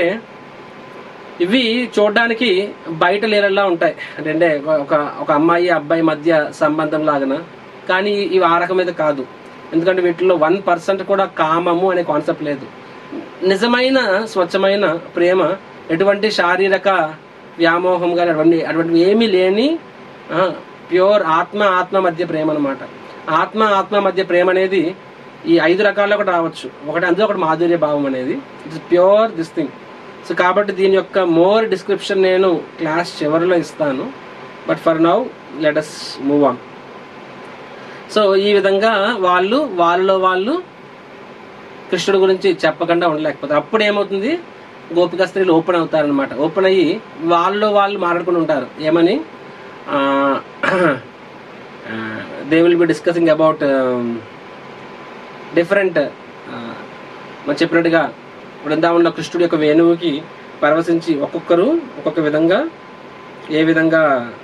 S1: ఇవి చూడడానికి బయట లీలల్లా ఉంటాయి అంటే ఒక ఒక అమ్మాయి అబ్బాయి మధ్య సంబంధం లాగన కానీ ఇవి ఆ రకం మీద కాదు ఎందుకంటే వీటిలో వన్ పర్సెంట్ కూడా కామము అనే కాన్సెప్ట్ లేదు నిజమైన స్వచ్ఛమైన ప్రేమ ఎటువంటి శారీరక వ్యామోహం కానీ అటువంటి అటువంటివి ఏమీ లేని ప్యూర్ ఆత్మ ఆత్మ మధ్య ప్రేమ అనమాట ఆత్మ ఆత్మ మధ్య ప్రేమ అనేది ఈ ఐదు రకాల్లో కూడా రావచ్చు ఒకటి అందులో ఒకటి మాధుర్య భావం అనేది it's pure this thing so కాబట్టి దీని యొక్క మోర్ డిస్క్రిప్షన్ నేను క్లాస్ చివరిలో ఇస్తాను but for now let us move on so ఈ విధంగా వాళ్ళు వాళ్ళలో వాళ్ళు కృష్ణుడి గురించి చెప్పకుండా ఉండలేకపోతారు అప్పుడు ఏమవుతుంది గోపిక స్త్రీలు ఓపెన్ అవుతారనమాట ఓపెన్ అయ్యి వాళ్ళు వాళ్ళు మాట్లాడుకుని ఉంటారు ఏమని they will be discussing about different మనం చెప్పినట్టుగా బృందావనంలో కృష్ణుడి యొక్క వేణువుకి పరవశించి ఒక్కొక్కరు ఒక్కొక్క విధంగా ఏ విధంగా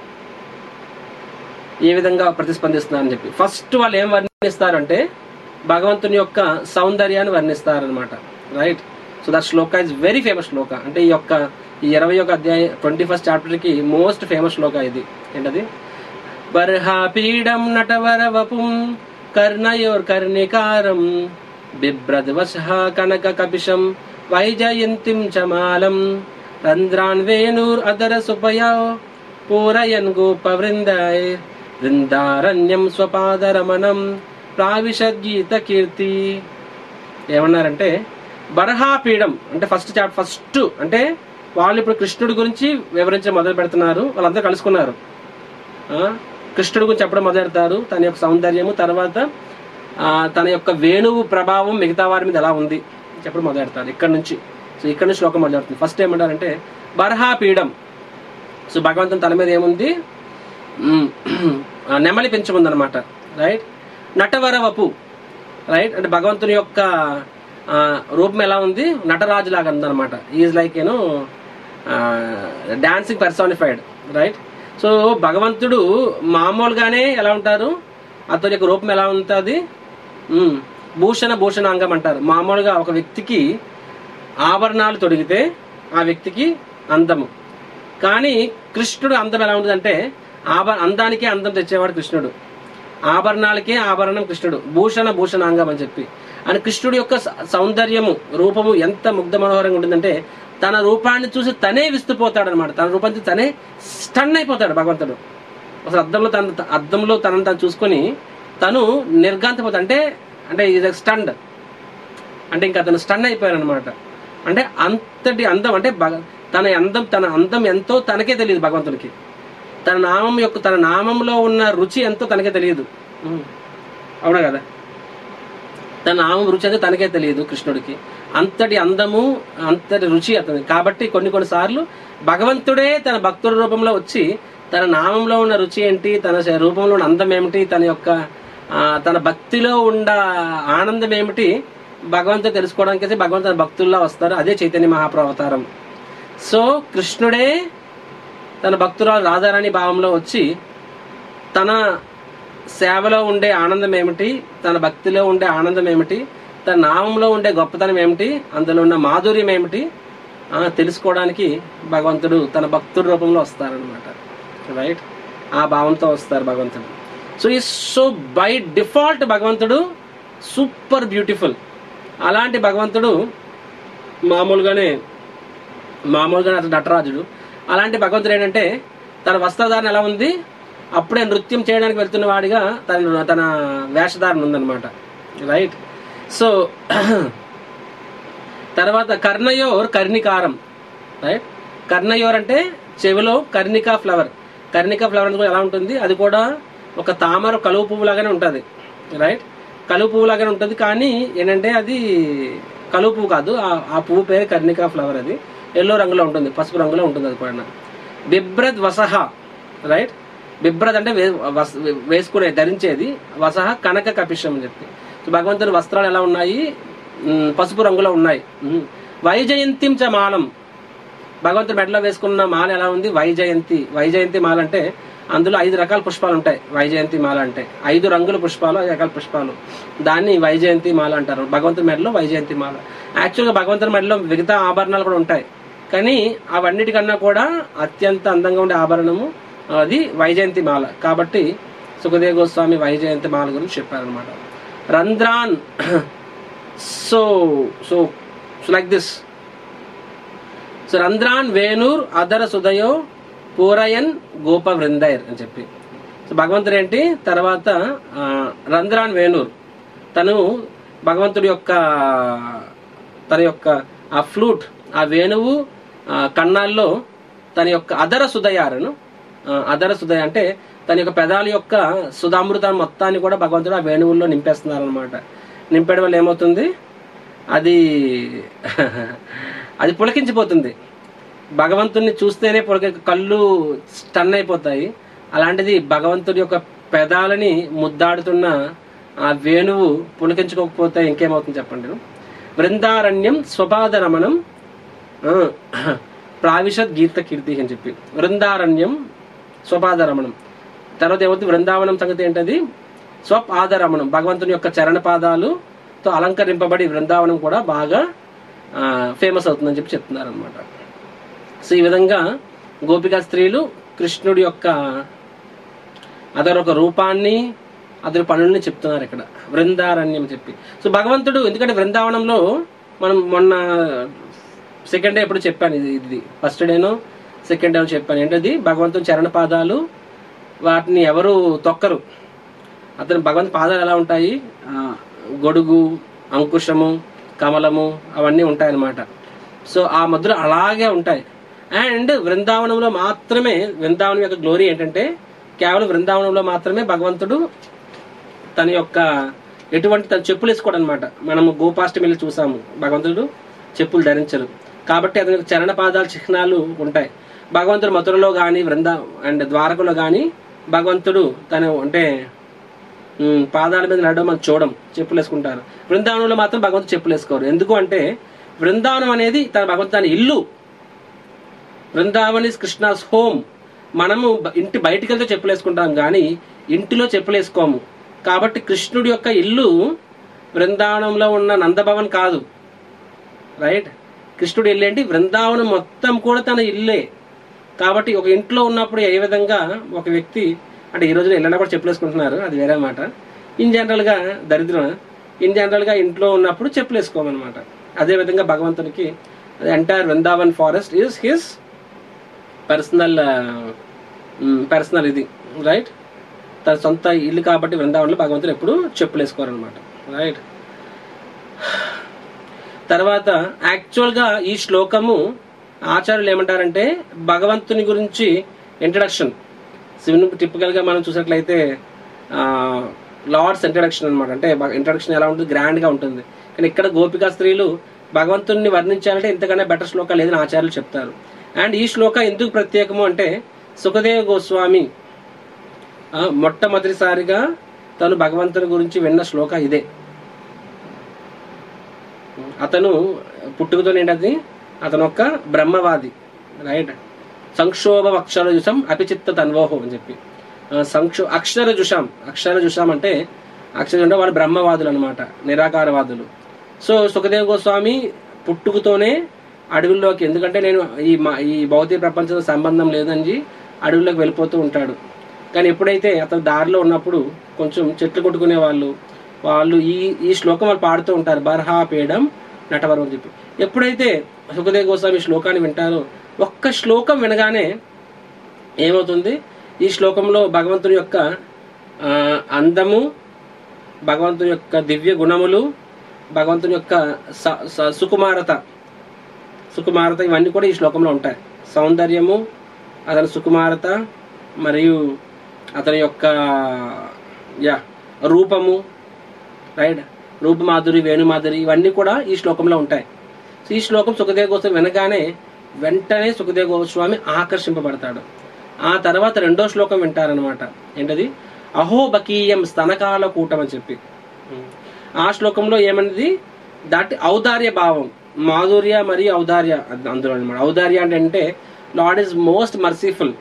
S1: ఏ విధంగా ప్రతిస్పందిస్తున్నారని చెప్పి ఫస్ట్ వాళ్ళు ఏం వర్ణిస్తారంటే భగవంతుని యొక్క సౌందర్యాన్ని వర్ణిస్తారనమాట right so that shloka is very famous shloka అంటే ఈ యొక్క ఈ ఇరవై ఒక అధ్యాయం ట్వంటీ ఫస్ట్ చాప్టర్కి మోస్ట్ ఫేమస్ శ్లోక ఇది ఏంటది బర్హాపీడం నటవర వపుం కర్ణయోర్ కర్ణికారం బిభ్రద్వశ కనక కపిశం వైజయంతిం చమాలం రంధ్రాన్ వేణుర్ అదర సుపయ పూరయన్ గోపవృందాయ వృందారణ్యం స్వపాదరమణం ప్రావిశద్గీత కీర్తి ఏమన్నారంటే బర్హాపీఠం అంటే ఫస్ట్ చాప్టర్ ఫస్ట్ అంటే వాళ్ళు ఇప్పుడు కృష్ణుడి గురించి వివరించడం మొదలు పెడుతున్నారు వాళ్ళందరూ కలుసుకున్నారు ఆ, కృష్ణుడి గురించి చెప్పడం మొదలు పెడతారు తన యొక్క సౌందర్యము తర్వాత ఆ, తన యొక్క వేణువు ప్రభావం మిగతా వారి మీద ఎలా ఉంది చెప్పడం మొదలు పెడతారు ఇక్కడ నుంచి సో ఇక్కడ నుంచి శ్లోకం మొదలు పెడుతుంది ఫస్ట్ ఏమంటారంటే బర్హాపీఠం సో భగవంతుని తల మీద ఏముంది మ్మ్. ఆ, నెమలి పెంచముందనమాట రైట్ నటవర వపు రైట్ అంటే భగవంతుని యొక్క ఆ, రూపం ఎలా ఉంది నటరాజు లాగా ఉందన్నమాట is like you know dancing personified right so భగవంతుడు మామూలుగానే ఎలా ఉంటారు అతని యొక్క రూపం ఎలా ఉంటుంది మ్మ్. భూషణ భూషణాంగం అంటారు మామూలుగా ఒక వ్యక్తికి ఆభరణాలు తొడిగితే ఆ వ్యక్తికి అందము కానీ కృష్ణుడు అందం ఎలా ఉంటుందంటే ఆభ అందానికే అందం తెచ్చేవాడు కృష్ణుడు ఆభరణాలకే ఆభరణం కృష్ణుడు భూషణ భూషణాంగం అని చెప్పి అని కృష్ణుడి యొక్క స- సౌందర్యము రూపము ఎంత ముగ్ధ మనోహరంగా ఉంటుందంటే తన రూపాన్ని చూసి తనే విస్తుపోతాడు అనమాట తన రూపాన్ని చూసి తనే స్టన్ అయిపోతాడు భగవంతుడు అసలు అద్దంలో తన అద్దంలో తనను తను చూసుకొని తను నిర్గాంతపోతాడు అంటే అంటే ఇది స్టండ్ అంటే ఇంకా అతను స్టన్ అయిపోయారు అనమాట అంటే అంతటి అందం అంటే భగ- తన అందం తన అందం ఎంతో తనకే తెలియదు భగవంతుడికి తన నామం యొక్క తన నామంలో ఉన్న రుచి ఎంతో తనకే తెలియదు ఉం. అవునా కదా తన నామం రుచి అంటే తనకే తెలియదు కృష్ణుడికి అంతటి అందము అంతటి రుచి అతని కాబట్టి కొన్ని కొన్ని సార్లు భగవంతుడే తన భక్తుల రూపంలో వచ్చి తన నామంలో ఉన్న రుచి ఏంటి తన శ- రూపంలో ఉన్న అందం ఏమిటి తన యొక్క ఆ, తన భక్తిలో ఉన్న ఆనందం ఏమిటి భగవంతుడు తెలుసుకోవడానికి భగవంతుని భక్తుల్లో వస్తారు అదే చైతన్య మహాప్రభు అవతారం సో కృష్ణుడే తన భక్తురాలు రాధారాణి భావంలో వచ్చి తన సేవలో ఉండే ఆనందం ఏమిటి తన భక్తిలో ఉండే ఆనందం ఏమిటి తన నామంలో ఉండే గొప్పతనం ఏమిటి అందులో ఉన్న మాధుర్యం ఏమిటి ఆ, తెలుసుకోవడానికి భగవంతుడు తన భక్తుడి రూపంలో వస్తారనమాట రైట్ ఆ భావంతో వస్తారు భగవంతుడు సో ఈ సో బై డిఫాల్ట్ భగవంతుడు సూపర్ బ్యూటిఫుల్ అలాంటి భగవంతుడు మామూలుగానే మామూలుగా అతను నటరాజుడు అలాంటి భగవంతుడు ఏంటంటే తన వస్త్రధారణ ఎలా ఉంది అప్పుడే నృత్యం చేయడానికి వెళ్తున్న వాడిగా తన తన వేషధారణ ఉందన్నమాట రైట్ సో తర్వాత కర్ణయోర్ కర్ణికారం రైట్ కర్ణయోర్ అంటే చెవిలో కర్ణికా ఫ్లవర్ కర్ణికా ఫ్లవర్ అనేది కూడా ఎలా ఉంటుంది అది కూడా ఒక తామర కలువ పువ్వు లాగానే ఉంటుంది రైట్ కలువ పువ్వు లాగానే ఉంటుంది కానీ ఏంటంటే అది కలువ పువ్వు కాదు ఆ- ఆ పువ్వు పేరు కర్ణికా ఫ్లవర్ అది ఎల్లో రంగులో ఉంటుంది పసుపు రంగులో ఉంటుంది అది కూడా బిభ్రద్ వసహ రైట్ బిభ్రద్ అంటే వే- వస్- వేసుకునే ధరించేది వసహ కనక కపిషం అని చెప్పి సో భగవంతుని వస్త్రాలు ఎలా ఉన్నాయి ఉమ్, పసుపు రంగులో ఉన్నాయి ఉమ్. వైజయంతిం చ మాలం భగవంతుడు మెడలో వేసుకున్న మాల ఎలా ఉంది వైజయంతి వైజయంతి మాల అంటే అందులో ఐదు రకాల పుష్పాలు ఉంటాయి వైజయంతి మాల అంటే ఐదు రంగుల పుష్పాలు ఐదు రకాల పుష్పాలు దాన్ని వైజయంతి మాల అంటారు భగవంతుడి మెడలో వైజయంతి మాల యాక్చువల్గా భగవంతుడి మెడలో మిగతా ఆభరణాలు కూడా ఉంటాయి కానీ అవన్నిటికన్నా కూడా అత్యంత అందంగా ఉండే ఆభరణము అది వైజయంతి మాల కాబట్టి సుఖదేవ్ గోస్వామి వైజయంతి మాల గురించి చెప్పారనమాట రంధ్రాన్ so so so like this so రంధ్రాన్ వేణూర్ అదర సుదయో పూరయన్ గోప వృందైర్ అని చెప్పి సో భగవంతుడు ఏంటి తర్వాత ఆ, రంధ్రాన్ వేణూర్ తను భగవంతుడి యొక్క తన యొక్క ఆ ఫ్లూట్ ఆ వేణువు ఆ, కన్నాల్లో తన యొక్క అదర సుదయారను ఆ, అదర సుదయ అంటే తన యొక్క పెదాల యొక్క సుధామృతం మొత్తాన్ని కూడా భగవంతుడు ఆ వేణువుల్లో నింపేస్తున్నారు అనమాట నింపేయడం వల్ల ఏమవుతుంది అది అది పులకించిపోతుంది భగవంతుణ్ణి చూస్తేనే పులక కళ్ళు స్టన్ అయిపోతాయి అలాంటిది భగవంతుడి యొక్క పెదాలని ముద్దాడుతున్న ఆ వేణువు పులకించుకోకపోతే ఇంకేమవుతుంది చెప్పండి బృందారణ్యం స్వపాద రమణం ఆ, ప్రావిశత్ గీత కీర్తి అని చెప్పి వృందారణ్యం స్వపాదరమణం తర్వాత ఏమవుతుంది వృందావనం సంగతి ఏంటది స్వపాదరమణం భగవంతుని యొక్క చరణ పాదాలుతో అలంకరింపబడి వృందావనం కూడా బాగా ఫేమస్ అవుతుందని చెప్పి చెప్తున్నారు అనమాట సో ఈ విధంగా గోపికా స్త్రీలు కృష్ణుడి యొక్క అదొక రూపాన్ని అతని పనుల్ని చెప్తున్నారు ఇక్కడ వృందారణ్యం చెప్పి సో భగవంతుడు ఎందుకంటే వృందావనంలో మనం మొన్న సెకండ్ డే ఎప్పుడు చెప్పాను ఇది ఇది ఫస్ట్ డేను సెకండ్ డే చెప్పాను ఏంటది భగవంతుని చరణ పాదాలు వాటిని ఎవరు తొక్కరు అతని భగవంతు పాదాలు ఎలా ఉంటాయి ఆ, గొడుగు అంకుశము కమలము అవన్నీ ఉంటాయన్నమాట సో ఆ ముద్ర అలాగే ఉంటాయి అండ్ వృందావనంలో మాత్రమే వృందావనం యొక్క గ్లోరీ ఏంటంటే కేవలం వృందావనంలో మాత్రమే భగవంతుడు తన యొక్క ఎటువంటి తన చెప్పులు వేసుకోవడం అనమాట మనము గోపాష్టమిలో చూసాము భగవంతుడు చెప్పులు ధరించరు కాబట్టి అతని యొక్క చరణ పాదాల చిహ్నాలు ఉంటాయి భగవంతుడు మథురలో కానీ వృంద అండ్ ద్వారకలో కానీ భగవంతుడు తన అంటే ఉమ్, పాదాల మీద నడవడం మనం చూడం చెప్పులు వేసుకుంటారు బృందావనంలో మాత్రం భగవంతుడు చెప్పులు వేసుకోరు ఎందుకు అంటే బృందావనం అనేది తన భగవంతు తన ఇల్లు బృందావన్ ఇస్ కృష్ణాస్ హోమ్ మనము బ- ఇంటి బయటికి వెళ్తే చెప్పులు వేసుకుంటాం కానీ ఇంటిలో చెప్పులు వేసుకోము కాబట్టి కృష్ణుడి యొక్క ఇల్లు బృందావనంలో ఉన్న నందభవన్ కాదు రైట్ కృష్ణుడు ఇల్లు ఏంటి బృందావనం మొత్తం కూడా తన ఇల్లే కాబట్టి ఒక ఇంట్లో ఉన్నప్పుడు ఏ విధంగా ఒక వ్యక్తి అంటే ఈ రోజున ఇళ్ళలో కూడా చెప్పులు వేసుకుంటున్నారు అది వేరే మాట ఇన్ జనరల్గా దరిద్రం ఇన్ జనరల్గా ఇంట్లో ఉన్నప్పుడు చెప్పులు వేసుకోమన్నమాట అదే విధంగా భగవంతునికి entire Vrindavan forest is his personal personal ఇది రైట్ తన సొంత ఇల్లు కాబట్టి వృందావనంలో భగవంతుడు ఎప్పుడు చెప్పులు వేసుకోరనమాట రైట్ తర్వాత యాక్చువల్గా ఈ శ్లోకము ఆచార్యులు ఏమంటారంటే భగవంతుని గురించి ఇంట్రడక్షన్ శివుని టిపికల్గా మనం చూసినట్లయితే లార్డ్స్ ఇంట్రడక్షన్ అనమాట అంటే ఇంట్రడక్షన్ ఎలా ఉంటుంది గ్రాండ్గా ఉంటుంది కానీ ఇక్కడ గోపికా స్త్రీలు భగవంతుని వర్ణించాలంటే ఇంతకన్నా బెటర్ శ్లోక లేదని ఆచార్యులు చెప్తారు అండ్ ఈ శ్లోక ఎందుకు ప్రత్యేకము అంటే సుఖదేవ గోస్వామి ఆ, మొట్టమొదటిసారిగా తను భగవంతుని గురించి విన్న శ్లోక ఇదే అతను పుట్టుకతో ఏంటది అతను ఒక బ్రహ్మవాది రైట్ సంక్షోభ అక్షర జుషం అపిచిత్త తన్వోహం అని చెప్పి ఆ, సంక్షో అక్షర జుషాం అక్షర జుషాం అంటే అక్షర అంటే వాళ్ళు బ్రహ్మవాదులు అనమాట నిరాకారవాదులు సో సుఖదేవ్ గోస్వామి పుట్టుకతోనే అడవుల్లోకి ఎందుకంటే నేను ఈ మా ఈ భౌతిక ప్రపంచంతో సంబంధం లేదని అడవుల్లోకి వెళ్ళిపోతూ ఉంటాడు కానీ ఎప్పుడైతే అతను దారిలో ఉన్నప్పుడు కొంచెం చెట్లు కొట్టుకునే వాళ్ళు వాళ్ళు ఈ ఈ శ్లోకం వాళ్ళు పాడుతూ ఉంటారు బర్హా పేడం నటవరం అని చెప్పి ఎప్పుడైతే సుఖదేవ్ గోస్వామి ఈ శ్లోకాన్ని వింటారో ఒక్క శ్లోకం వినగానే ఏమవుతుంది ఈ శ్లోకంలో భగవంతుని యొక్క ఆ, అందము భగవంతుని యొక్క దివ్య గుణములు భగవంతుని యొక్క స- స- సుకుమారత సుకుమారత ఇవన్నీ కూడా ఈ శ్లోకంలో ఉంటాయి సౌందర్యము అతని సుకుమారత మరియు అతని యొక్క యా రూపము రైట్ రూపమాధురి వేణుమాధురి ఇవన్నీ కూడా ఈ శ్లోకంలో ఉంటాయి సో ఈ శ్లోకం సుఖదేవ గోస్వామి వినగానే వెంటనే సుఖదేవ గోస్వామి ఆకర్షింపబడతాడు ఆ తర్వాత రెండో శ్లోకం వింటారనమాట ఏంటది అహోబకీయం స్తనకాల కూటం అని చెప్పి ఆ శ్లోకంలో ఏమన్నది దాటి ఔదార్య భావం మాధుర్య మరియు ఔదార్య అది అందులో అనమాట ఔదార్య అంటే అంటే లార్డ్ ఇస్ మోస్ట్ మర్సిఫుల్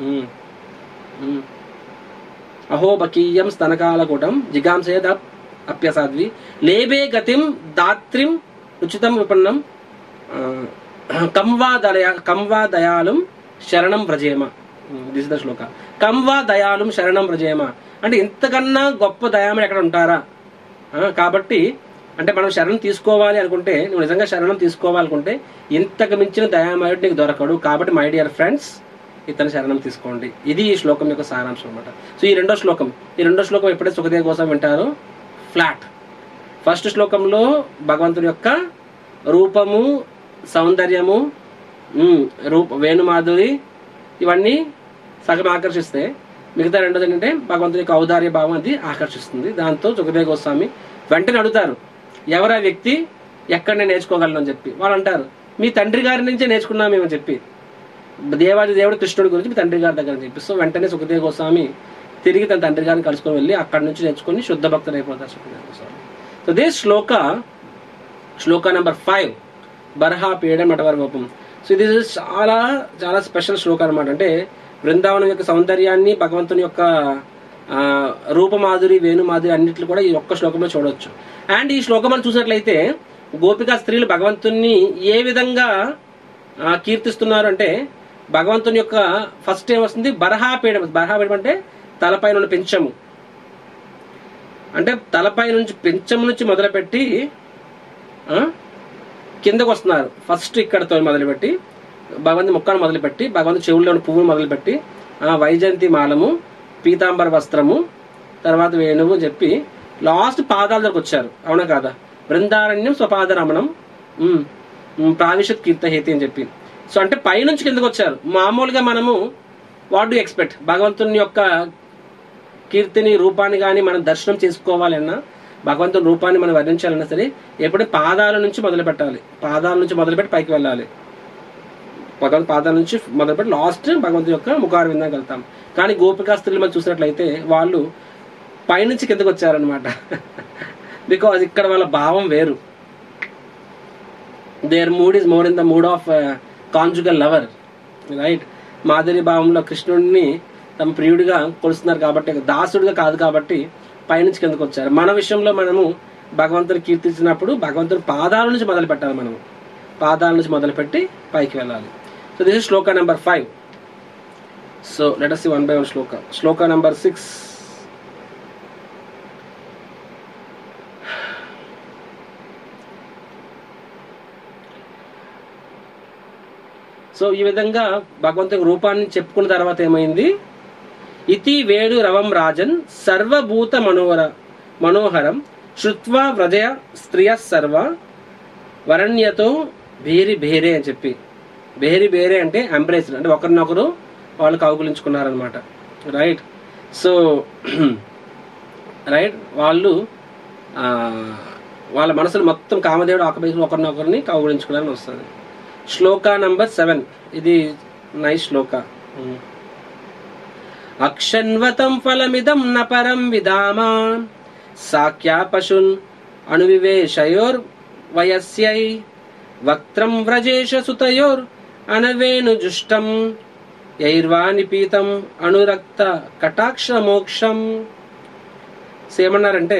S1: అహోబకీయం స్తనకాలకూటం జిగాంసేద అప్యసాద్వి లేబే గతిం దాత్రిం ఉచితం విపన్నం ఆ, కంవా దయ కంవా దయాళం శరణం వ్రజేమ దిస్ ద శ్లోక కంవా దయాళం శరణం వ్రజేమ అంటే ఇంతకన్నా గొప్ప దయామని ఎక్కడ ఉంటారా ఆ, కాబట్టి అంటే మనం శరణం తీసుకోవాలి అనుకుంటే నువ్వు నిజంగా శరణం తీసుకోవాలనుకుంటే ఇంతకు మించిన దయామయుడు నీకు దొరకడు కాబట్టి మై డియర్ ఫ్రెండ్స్ ఇతని శరణం తీసుకోండి ఇది ఈ శ్లోకం యొక్క సారాంశం అనమాట సో ఈ రెండో శ్లోకం ఈ రెండో శ్లోకం ఎప్పుడైతే సుఖదేవ్ కోసం వింటారో ఫ్లాట్ ఫస్ట్ శ్లోకంలో భగవంతుడి యొక్క రూపము సౌందర్యము ఉమ్, రూప వేణుమాధురి ఇవన్నీ సగం ఆకర్షిస్తే మిగతా రెండోది ఏంటంటే భగవంతుని యొక్క ఔదార్య భావం అది ఆకర్షిస్తుంది దాంతో సుఖదేవ్ గోస్వామి వెంటనే అడుగుతారు ఎవరా వ్యక్తి ఎక్కడ నేను నేర్చుకోగలను అని చెప్పి వాళ్ళు అంటారు మీ తండ్రి గారి నుంచే నేర్చుకున్నాం మేము చెప్పి దేవాది దేవుడు కృష్ణుడి గురించి మీ తండ్రి గారి దగ్గర చెప్పి సో వెంటనే సుఖదేవ్ గోస్వామి తిరిగి తన తండ్రి గారిని కలుసుకొని వెళ్ళి అక్కడి నుంచి నేర్చుకొని శుద్ధ భక్తులు అయిపోతారు Sukhdev Goswami so this shloka shloka number five బర్హా పీడ నటవర గోపం సో ఇది చాలా చాలా స్పెషల్ శ్లోకం అనమాట అంటే బృందావనం యొక్క సౌందర్యాన్ని భగవంతుని యొక్క ఆ, రూపమాధురి వేణుమాధురి అన్నిట్లు కూడా ఈ ఒక్క శ్లోకంలో చూడొచ్చు అండ్ ఈ శ్లోకం మనం చూసినట్లయితే గోపికా స్త్రీలు భగవంతుణ్ణి ఏ విధంగా ఆ, కీర్తిస్తున్నారు అంటే భగవంతుని యొక్క ఫస్ట్ ఏమొస్తుంది బరహాపీఠం బరహాపీఠం అంటే తలపైన ఉన్న పెంచము అంటే తలపై నుంచి పెంచము నుంచి మొదలుపెట్టి ఆ, కిందకు వస్తున్నారు ఫస్ట్ ఇక్కడతో మొదలుపెట్టి భగవంతు ముక్కను మొదలుపెట్టి భగవంతు చెవుల్లోని పువ్వులు మొదలుపెట్టి ఆ, వైజయంతి మాలము పీతాంబర వస్త్రము తర్వాత వేణువు చెప్పి లాస్ట్ పాదాల దగ్గరకు వచ్చారు అవునా కాదా బృందారణ్యం స్వపాద రమణం ఉమ్, ఉమ్, ప్రావిశత్ కీర్తహేతి అని చెప్పి సో అంటే పైనుంచి కిందకు వచ్చారు మామూలుగా మనము వాట్ డు ఎక్స్పెక్ట్ భగవంతుని యొక్క కీర్తిని రూపాన్ని కానీ మనం దర్శనం చేసుకోవాలన్నా భగవంతుని రూపాన్ని మనం వర్ణించాలన్నా సరే ఎప్పుడు పాదాల నుంచి మొదలు పెట్టాలి పాదాల నుంచి మొదలుపెట్టి పైకి వెళ్ళాలి భగవంతు పాదాల నుంచి మొదలుపెట్టి లాస్ట్ భగవంతుని యొక్క ముఖార విందానికి వెళ్తాం కానీ గోపికా స్త్రీలు మనం చూసినట్లయితే వాళ్ళు పైనుంచి కిందకు వచ్చారనమాట బికాజ్ ఇక్కడ వాళ్ళ భావం వేరు their mood is more in the mood of conjugal lover right మాధురి భావంలో కృష్ణుడిని తమ ప్రియుడిగా కొలుస్తున్నారు కాబట్టి దాసుడిగా కాదు కాబట్టి పైనుంచి కిందకు వచ్చారు మన విషయంలో మనము భగవంతుని కీర్తించినప్పుడు భగవంతుని పాదాల నుంచి మొదలు పెట్టాలి మనము పాదాల నుంచి మొదలుపెట్టి పైకి వెళ్ళాలి so this is shloka number five so let us one by one shloka shloka number six so ఈ విధంగా భగవంతుని రూపాన్ని చెప్పుకున్న తర్వాత ఏమైంది ఇతి వేణు రవం రాజన్ సర్వభూత మనోహర మనోహరం శృత్వా వ్రజయ స్త్రియ సర్వ వరణ్యతో భేరి భేరే అని చెప్పి భేరి భేరే అంటే ఎంబ్రేస్ అంటే ఒకరినొకరు వాళ్ళు కౌగులించుకున్నారనమాట రైట్ సో రైట్ వాళ్ళు ఆ, వాళ్ళ మనసులు మొత్తం కామదేవుడు ఆకబేసి ఒకరినొకరిని కౌగులించుకోవడానికి వస్తుంది శ్లోక నంబర్ సెవెన్ ఇది నైస్ శ్లోక అక్షన్వతం ఫలమిదం న పరం విదామా సాఖ్యా పశున్ అణువివేశయోర్ వయస్యై వక్త్రం వ్రజేష సుతయోర్ అనవేణు జుష్టం యైర్వా నిపీతం అణురక్త కటాక్ష మోక్షం ఏమన్నారంటే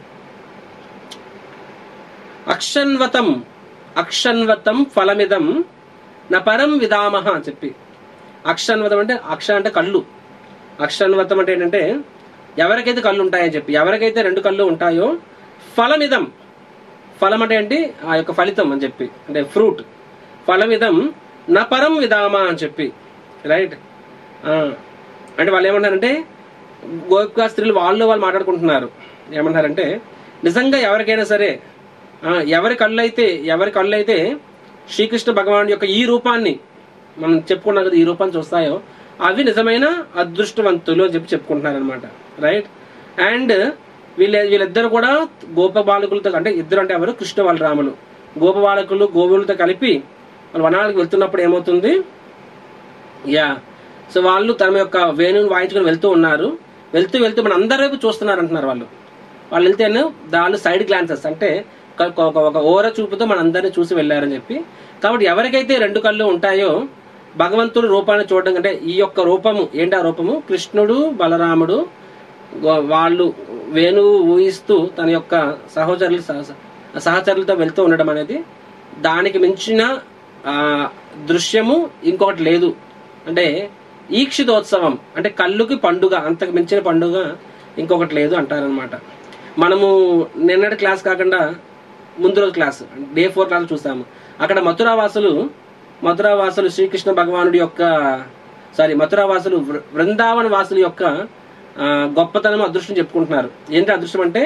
S1: అక్షన్వతం అక్షన్వతం ఫలమిదం న పరం విదామహ అని చెప్పి అక్షన్వతం అంటే అక్ష అంటే కళ్ళు అక్షన్వతం అంటే ఏంటంటే ఎవరికైతే కళ్ళు ఉంటాయని చెప్పి ఎవరికైతే రెండు కళ్ళు ఉంటాయో ఫలమిదం ఫలం అంటే ఏంటి ఆ యొక్క ఫలితం అని చెప్పి అంటే ఫ్రూట్ ఫలమిదం నా పరం విధామా అని చెప్పి రైట్ అంటే వాళ్ళు ఏమన్నారంటే గోపికా స్త్రీలు వాళ్ళు వాళ్ళు మాట్లాడుకుంటున్నారు ఏమన్నారంటే నిజంగా ఎవరికైనా సరే ఆ, ఎవరి కళ్ళు అయితే ఎవరి కళ్ళు అయితే శ్రీకృష్ణ భగవాన్ యొక్క ఈ రూపాన్ని మనం చెప్పుకున్నాం కదా ఈ రూపాన్ని చూస్తాయో అవి నిజమైన అదృష్టవంతులు అని చెప్పి చెప్పుకుంటున్నారు అనమాట రైట్ అండ్ వీళ్ళ వీళ్ళిద్దరు కూడా గోప బాలకులతో అంటే ఇద్దరు అంటే ఎవరు కృష్ణ వాళ్ళ రాములు గోప బాలకులు గోవులతో కలిపి వాళ్ళు వనాలకు వెళ్తున్నప్పుడు ఏమవుతుంది యా సో వాళ్ళు తమ యొక్క వేణుని వాయించుకొని వెళ్తూ ఉన్నారు వెళ్తూ వెళ్తూ మన అందరి వైపు చూస్తున్నారు అంటున్నారు వాళ్ళు వాళ్ళు వెళ్తే దాళ్ళు సైడ్ గ్లాన్సెస్ అంటే ఒక- ఒక ఒక ఓర చూపుతో మన అందరిని చూసి వెళ్ళారని చెప్పి కాబట్టి ఎవరికైతే రెండు కళ్ళు ఉంటాయో భగవంతుడు రూపాన్ని చూడడం అంటే ఈ యొక్క రూపము ఏంటి ఆ రూపము కృష్ణుడు బలరాముడు వా- వాళ్ళు వేణువు ఊహిస్తూ తన యొక్క సహోదరులు సహ- సహచరులతో వెళ్తూ ఉండడం అనేది దానికి మించిన ఆ, దృశ్యము ఇంకొకటి లేదు అంటే ఈక్షితోత్సవం అంటే కళ్ళుకి పండుగ అంతకు మించిన పండుగ ఇంకొకటి లేదు అంటారనమాట మనము నిన్నటి క్లాస్ కాకుండా ముందు రోజు క్లాస్ డే ఫోర్ క్లాస్ చూసాము అక్కడ మథురావాసులు మథురావాసులు శ్రీకృష్ణ భగవానుడి యొక్క సారీ మథురావాసులు వృ- వృందావన వాసుల యొక్క ఆ, గొప్పతనం అదృష్టం చెప్పుకుంటున్నారు ఏంటి అదృష్టం అంటే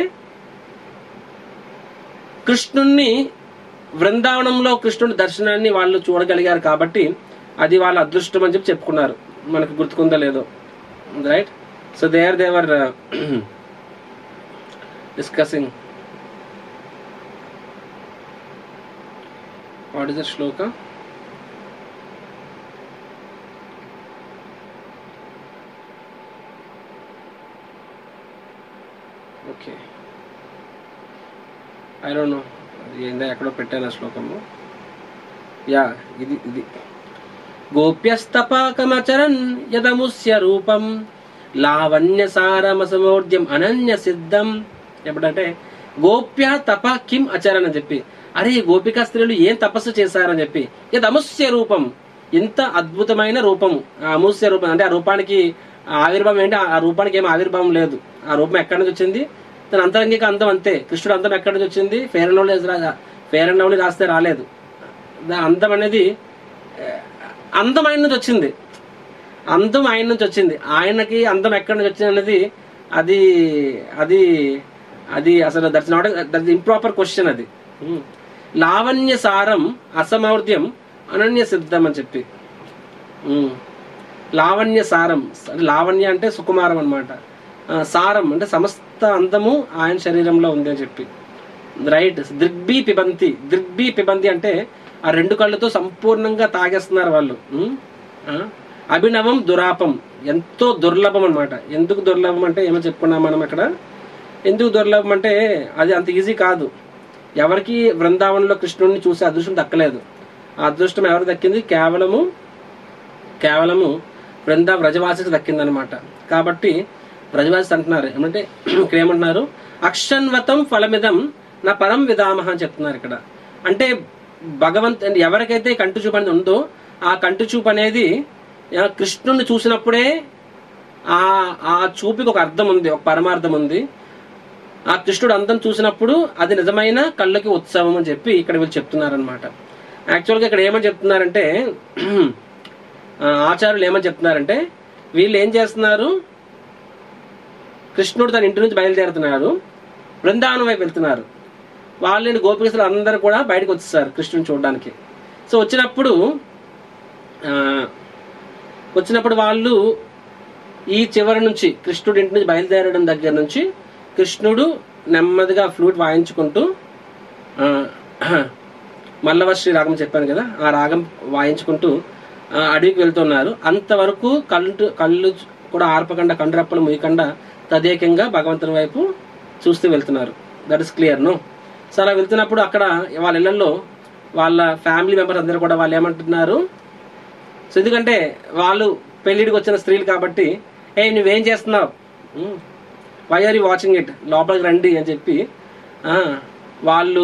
S1: కృష్ణుణ్ణి బృందావనంలో కృష్ణుడి దర్శనాన్ని వాళ్ళు చూడగలిగారు కాబట్టి అది వాళ్ళ అదృష్టం అని చెప్పి చెప్పుకున్నారు మనకు గుర్తుకుందో లేదో right so they are they were discussing what is the shloka okay I don't know అది ఏందో ఎక్కడో పెట్టాను ఆ శ్లోకము యా ఇది ఇది గోప్యస్తపాకమచరన్ యదముస్య రూపం లావణ్య సారమసమోర్ధ్యం అనన్య సిద్ధం ఎప్పుడంటే గోప్య తప కిం అచరన్ అని చెప్పి అరే ఈ గోపికా స్త్రీలు ఏం తపస్సు చేశారని చెప్పి ఇది అముస్య రూపం ఇంత అద్భుతమైన రూపం ఆ అముస్య రూపం అంటే ఆ రూపానికి ఆ ఆవిర్భావం ఏంటి ఆ రూపానికి ఏం ఆవిర్భావం లేదు ఆ రూపం ఎక్కడి నుంచి వచ్చింది తన అంతరంగిక అందం అంతే కృష్ణుడు అందం ఎక్కడి నుంచి వచ్చింది Fair and Lovely Fair and Lovely రాస్తే రాలేదు దా అందం అనేది ఆ, అందం ఆయన నుంచి వచ్చింది అందం ఆయన నుంచి వచ్చింది ఆయనకి అందం ఎక్కడి నుంచి వచ్చింది అనేది అది అది అది అసలు that's not that improper question అది ఉమ్. లావణ్య సారం అసమౌర్ధ్యం అనన్య సిద్ధం అని చెప్పి ఉమ్. లావణ్య సారం అంటే లావణ్య అంటే సుకుమారం అనమాట సారం అంటే సమస్త అందము ఆయన శరీరంలో ఉంది అని చెప్పి రైట్ దృగ్బీ పిబంతి దృగ్బీ పిబంతి అంటే ఆ రెండు కళ్ళతో సంపూర్ణంగా తాగేస్తున్నారు వాళ్ళు ఉమ్? ఆ? అభినవం దురాపం ఎంతో దుర్లభం అన్నమాట ఎందుకు దుర్లభం అంటే ఏమో చెప్పుకున్నాం మనం అక్కడ ఎందుకు దుర్లభం అంటే అది అంత ఈజీ కాదు ఎవరికి బృందావనంలో కృష్ణుడిని చూసే అదృష్టం దక్కలేదు ఆ అదృష్టం ఎవరు దక్కింది కేవలము కేవలము బృందా వ్రజవాసికి దక్కిందనమాట కాబట్టి వ్రజవాసి అంటున్నారు ఏమంటే ఇక్కడ ఏమంటున్నారు అక్షన్వతం ఫలమిదం నా పరం విధామహ అని చెప్తున్నారు ఇక్కడ అంటే భగవంత్ ఎవరికైతే కంటి చూపు అనేది ఉందో ఆ కంటి చూపు అనేది ఆ, కృష్ణుడిని చూసినప్పుడే ఆ ఆ చూపుకి ఒక అర్థం ఉంది ఒక పరమార్థం ఉంది ఆ కృష్ణుడు అందం చూసినప్పుడు అది నిజమైన కళ్ళకి ఉత్సవం అని చెప్పి ఇక్కడ వీళ్ళు చెప్తున్నారనమాట యాక్చువల్గా ఇక్కడ ఏమని చెప్తున్నారంటే ఆ, ఆచార్యులు ఏమని చెప్తున్నారంటే వీళ్ళు ఏం చేస్తున్నారు కృష్ణుడు తన ఇంటి నుంచి బయలుదేరుతున్నారు బృందావనం వైపు వెళ్తున్నారు వాళ్ళని గోపికస్తులు అందరూ కూడా బయటకు వచ్చేసారు కృష్ణుని చూడడానికి సో వచ్చినప్పుడు ఆ, వచ్చినప్పుడు వాళ్ళు ఈ చివరి నుంచి కృష్ణుడి ఇంటి నుంచి బయలుదేరడం దగ్గర నుంచి కృష్ణుడు నెమ్మదిగా ఫ్లూట్ వాయించుకుంటూ ఆ, మల్లవశ్రీ రాగం చెప్పాను కదా ఆ రాగం వాయించుకుంటూ ఆ, అడవికి వెళ్తున్నారు అంతవరకు కళ్ళు కళ్ళు కూడా ఆర్పకుండా కండ్రప్పలు ముయ్యకుండా తదేకంగా భగవంతుని వైపు చూస్తూ వెళ్తున్నారు that is clear no so అలా వెళ్తున్నప్పుడు అక్కడ వాళ్ళ ఇళ్లలో వాళ్ళ ఫ్యామిలీ మెంబర్స్ అందరూ కూడా వాళ్ళు ఏమంటున్నారు సో ఎందుకంటే వాళ్ళు పెళ్లిడికి వచ్చిన స్త్రీలు కాబట్టి ఏ నువ్వేం చేస్తున్నావు why are you watching it లోపలికి రండి అని చెప్పి ఆ, వాళ్ళు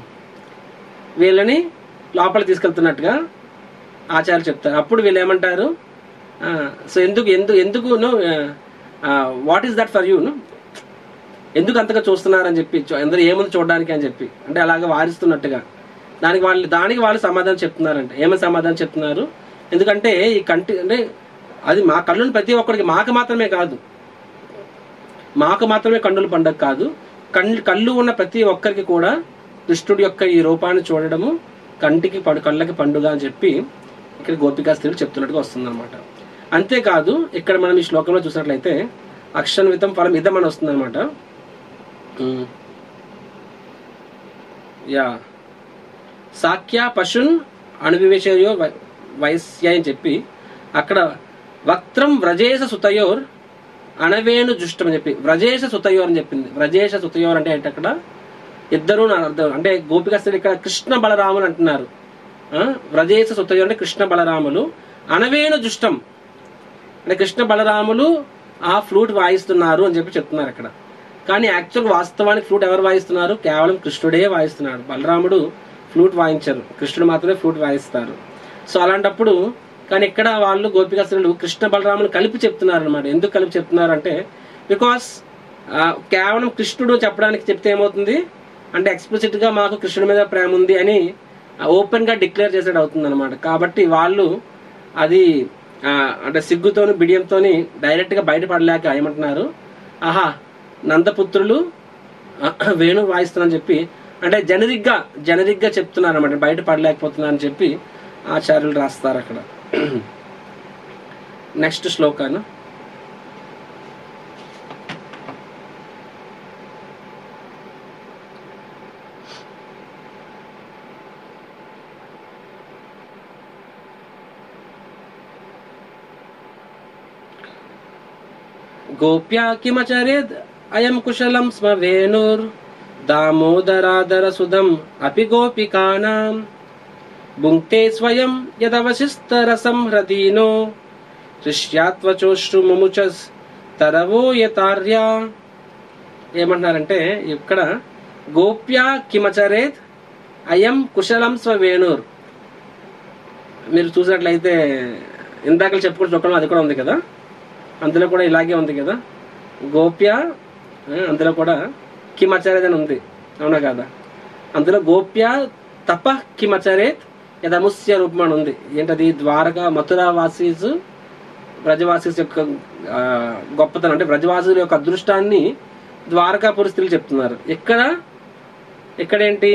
S1: వీళ్ళని లోపలికి తీసుకెళ్తున్నట్టుగా ఆచార్యులు చెప్తారు అప్పుడు వీళ్ళు ఏమంటారు ఆ, సో ఎందుకు ఎందుకు ఎందుకు what is that for you ఎందుకు అంతగా చూస్తున్నారని చెప్పి చూ- అందరూ ఏముంది చూడడానికి అని చెప్పి అంటే అలాగే వారిస్తున్నట్టుగా దానికి వాళ్ళు దానికి వాళ్ళు సమాధానం చెప్తున్నారంట ఏమని సమాధానం చెప్తున్నారు ఎందుకంటే ఈ కంటి అంటే అది మా కళ్ళుని ప్రతి ఒక్కరికి మాకు మాత్రమే కాదు మాకు మాత్రమే కన్నుల పండగ కాదు కళ్ళు కళ్ళు ఉన్న ప్రతి ఒక్కరికి కూడా కృష్ణుడి యొక్క ఈ రూపాన్ని చూడడము కంటికి పడు కళ్ళకి పండుగ అని చెప్పి ఇక్కడ గోపికా స్త్రీలు చెప్తున్నట్టుగా వస్తుందన్నమాట అంతేకాదు ఇక్కడ మనం ఈ శ్లోకంలో చూసినట్లయితే అక్షన్వితం ఫలం ఇదమని వస్తుందన్నమాట ఉమ్. యా సాఖ్య పశున్ అణువివేశయో వై- వైశ్య అని చెప్పి అక్కడ వక్త్రం వ్రజేశ సుతయోర్ అనవేణు జుష్టం అని చెప్పి వ్రజేశ సుతయోర్ అని చెప్పింది వ్రజేశ సుతయోర్ అంటే ఏంటి అక్కడ ఇద్దరు నా అర్థం అంటే గోపికస్తులు ఇక్కడ కృష్ణ బలరాములు అంటున్నారు ఆ? వ్రజేశ సుతయోర్ అంటే కృష్ణ బలరాములు అనవేణు జుష్టం అంటే కృష్ణ బలరాములు ఆ ఫ్లూట్ వాయిస్తున్నారు అని చెప్పి చెప్తున్నారు అక్కడ కానీ యాక్చువల్ వాస్తవానికి ఫ్లూట్ ఎవరు వాయిస్తున్నారు కేవలం కృష్ణుడే వాయిస్తున్నాడు బలరాముడు ఫ్లూట్ వాయించరు కృష్ణుడు మాత్రమే ఫ్లూట్ వాయిస్తారు సో అలాంటప్పుడు కానీ ఇక్కడ వాళ్ళు గోపికస్తులు కృష్ణ బలరాములు కలిపి చెప్తున్నారు అనమాట ఎందుకు కలిపి చెప్తున్నారు అంటే బికాస్ కేవలం కృష్ణుడు చెప్పడానికి చెప్తే ఏమవుతుంది అంటే ఎక్స్ప్లిసిట్ గా మాకు కృష్ణుడి మీద ప్రేమ ఉంది అని ఓపెన్ గా డిక్లేర్ చేసేది అవుతుంది అనమాట కాబట్టి వాళ్ళు అది ఆ, అంటే సిగ్గుతోని బిడియంతోని డైరెక్ట్ గా బయటపడలేక ఏమంటున్నారు ఆహా నందపుత్రులు ఆ, వేణు వాయిస్తున్నారని చెప్పి అంటే జనరిక్ గా జనరిక్ గా చెప్తున్నారు అనమాట బయట పడలేకపోతున్నారని చెప్పి ఆచార్యులు రాస్తారు అక్కడ నెక్స్ట్ శ్లోకాను గోప్యా కిమచరేద్ అయం కుశలం స్మ వేణుర్ దామోదరాదర సుధం అపి గోపికానాం భుంక్తే స్వయం యదవశిస్తరసం హ్రదీనో హృష్యాత్వచోశ్రుముచస్ తరవో యతార్య ఏమంటున్నారంటే ఇక్కడ గోప్య కిమచరేత్ అయం కుశలం స్వవేణుర్ మీరు చూసినట్లయితే ఇందాక చెప్పుకుంటూ చొక్కడం అది కూడా ఉంది కదా అందులో కూడా ఇలాగే ఉంది కదా గోప్య ఆ, అందులో కూడా కిమచరేత్ అని ఉంది అవునా కదా అందులో గోప్య తప కిమచరేత్ యదముస్య రూపం అని ఉంది ఏంటది ద్వారక మథురా వాసీస్ బ్రజవాసీస్ యొక్క ఆ, గొప్పతనం అంటే బ్రజవాసుల యొక్క అదృష్టాన్ని ద్వారకాపురి స్త్రీలు చెప్తున్నారు ఎక్కడ ఎక్కడేంటి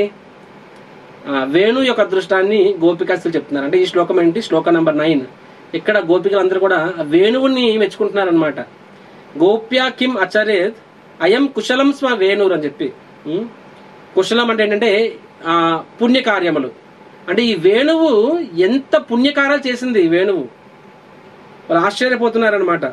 S1: ఆ, వేణు యొక్క అదృష్టాన్ని గోపికాస్తులు చెప్తున్నారు అంటే ఈ శ్లోకం ఏంటి శ్లోకం నెంబర్ నైన్ ఇక్కడ గోపికలందరూ కూడా ఆ వేణువుని మెచ్చుకుంటున్నారు అనమాట గోప్య కిం అచరేత్ అయం కుశలం స్వ వేణురు అని చెప్పి ఉం? కుశలం అంటే ఏంటంటే ఆ పుణ్యకార్యములు అంటే ఈ వేణువు ఎంత పుణ్యకార్యాలు చేసింది ఈ వేణువు వాళ్ళు ఆశ్చర్యపోతున్నారనమాట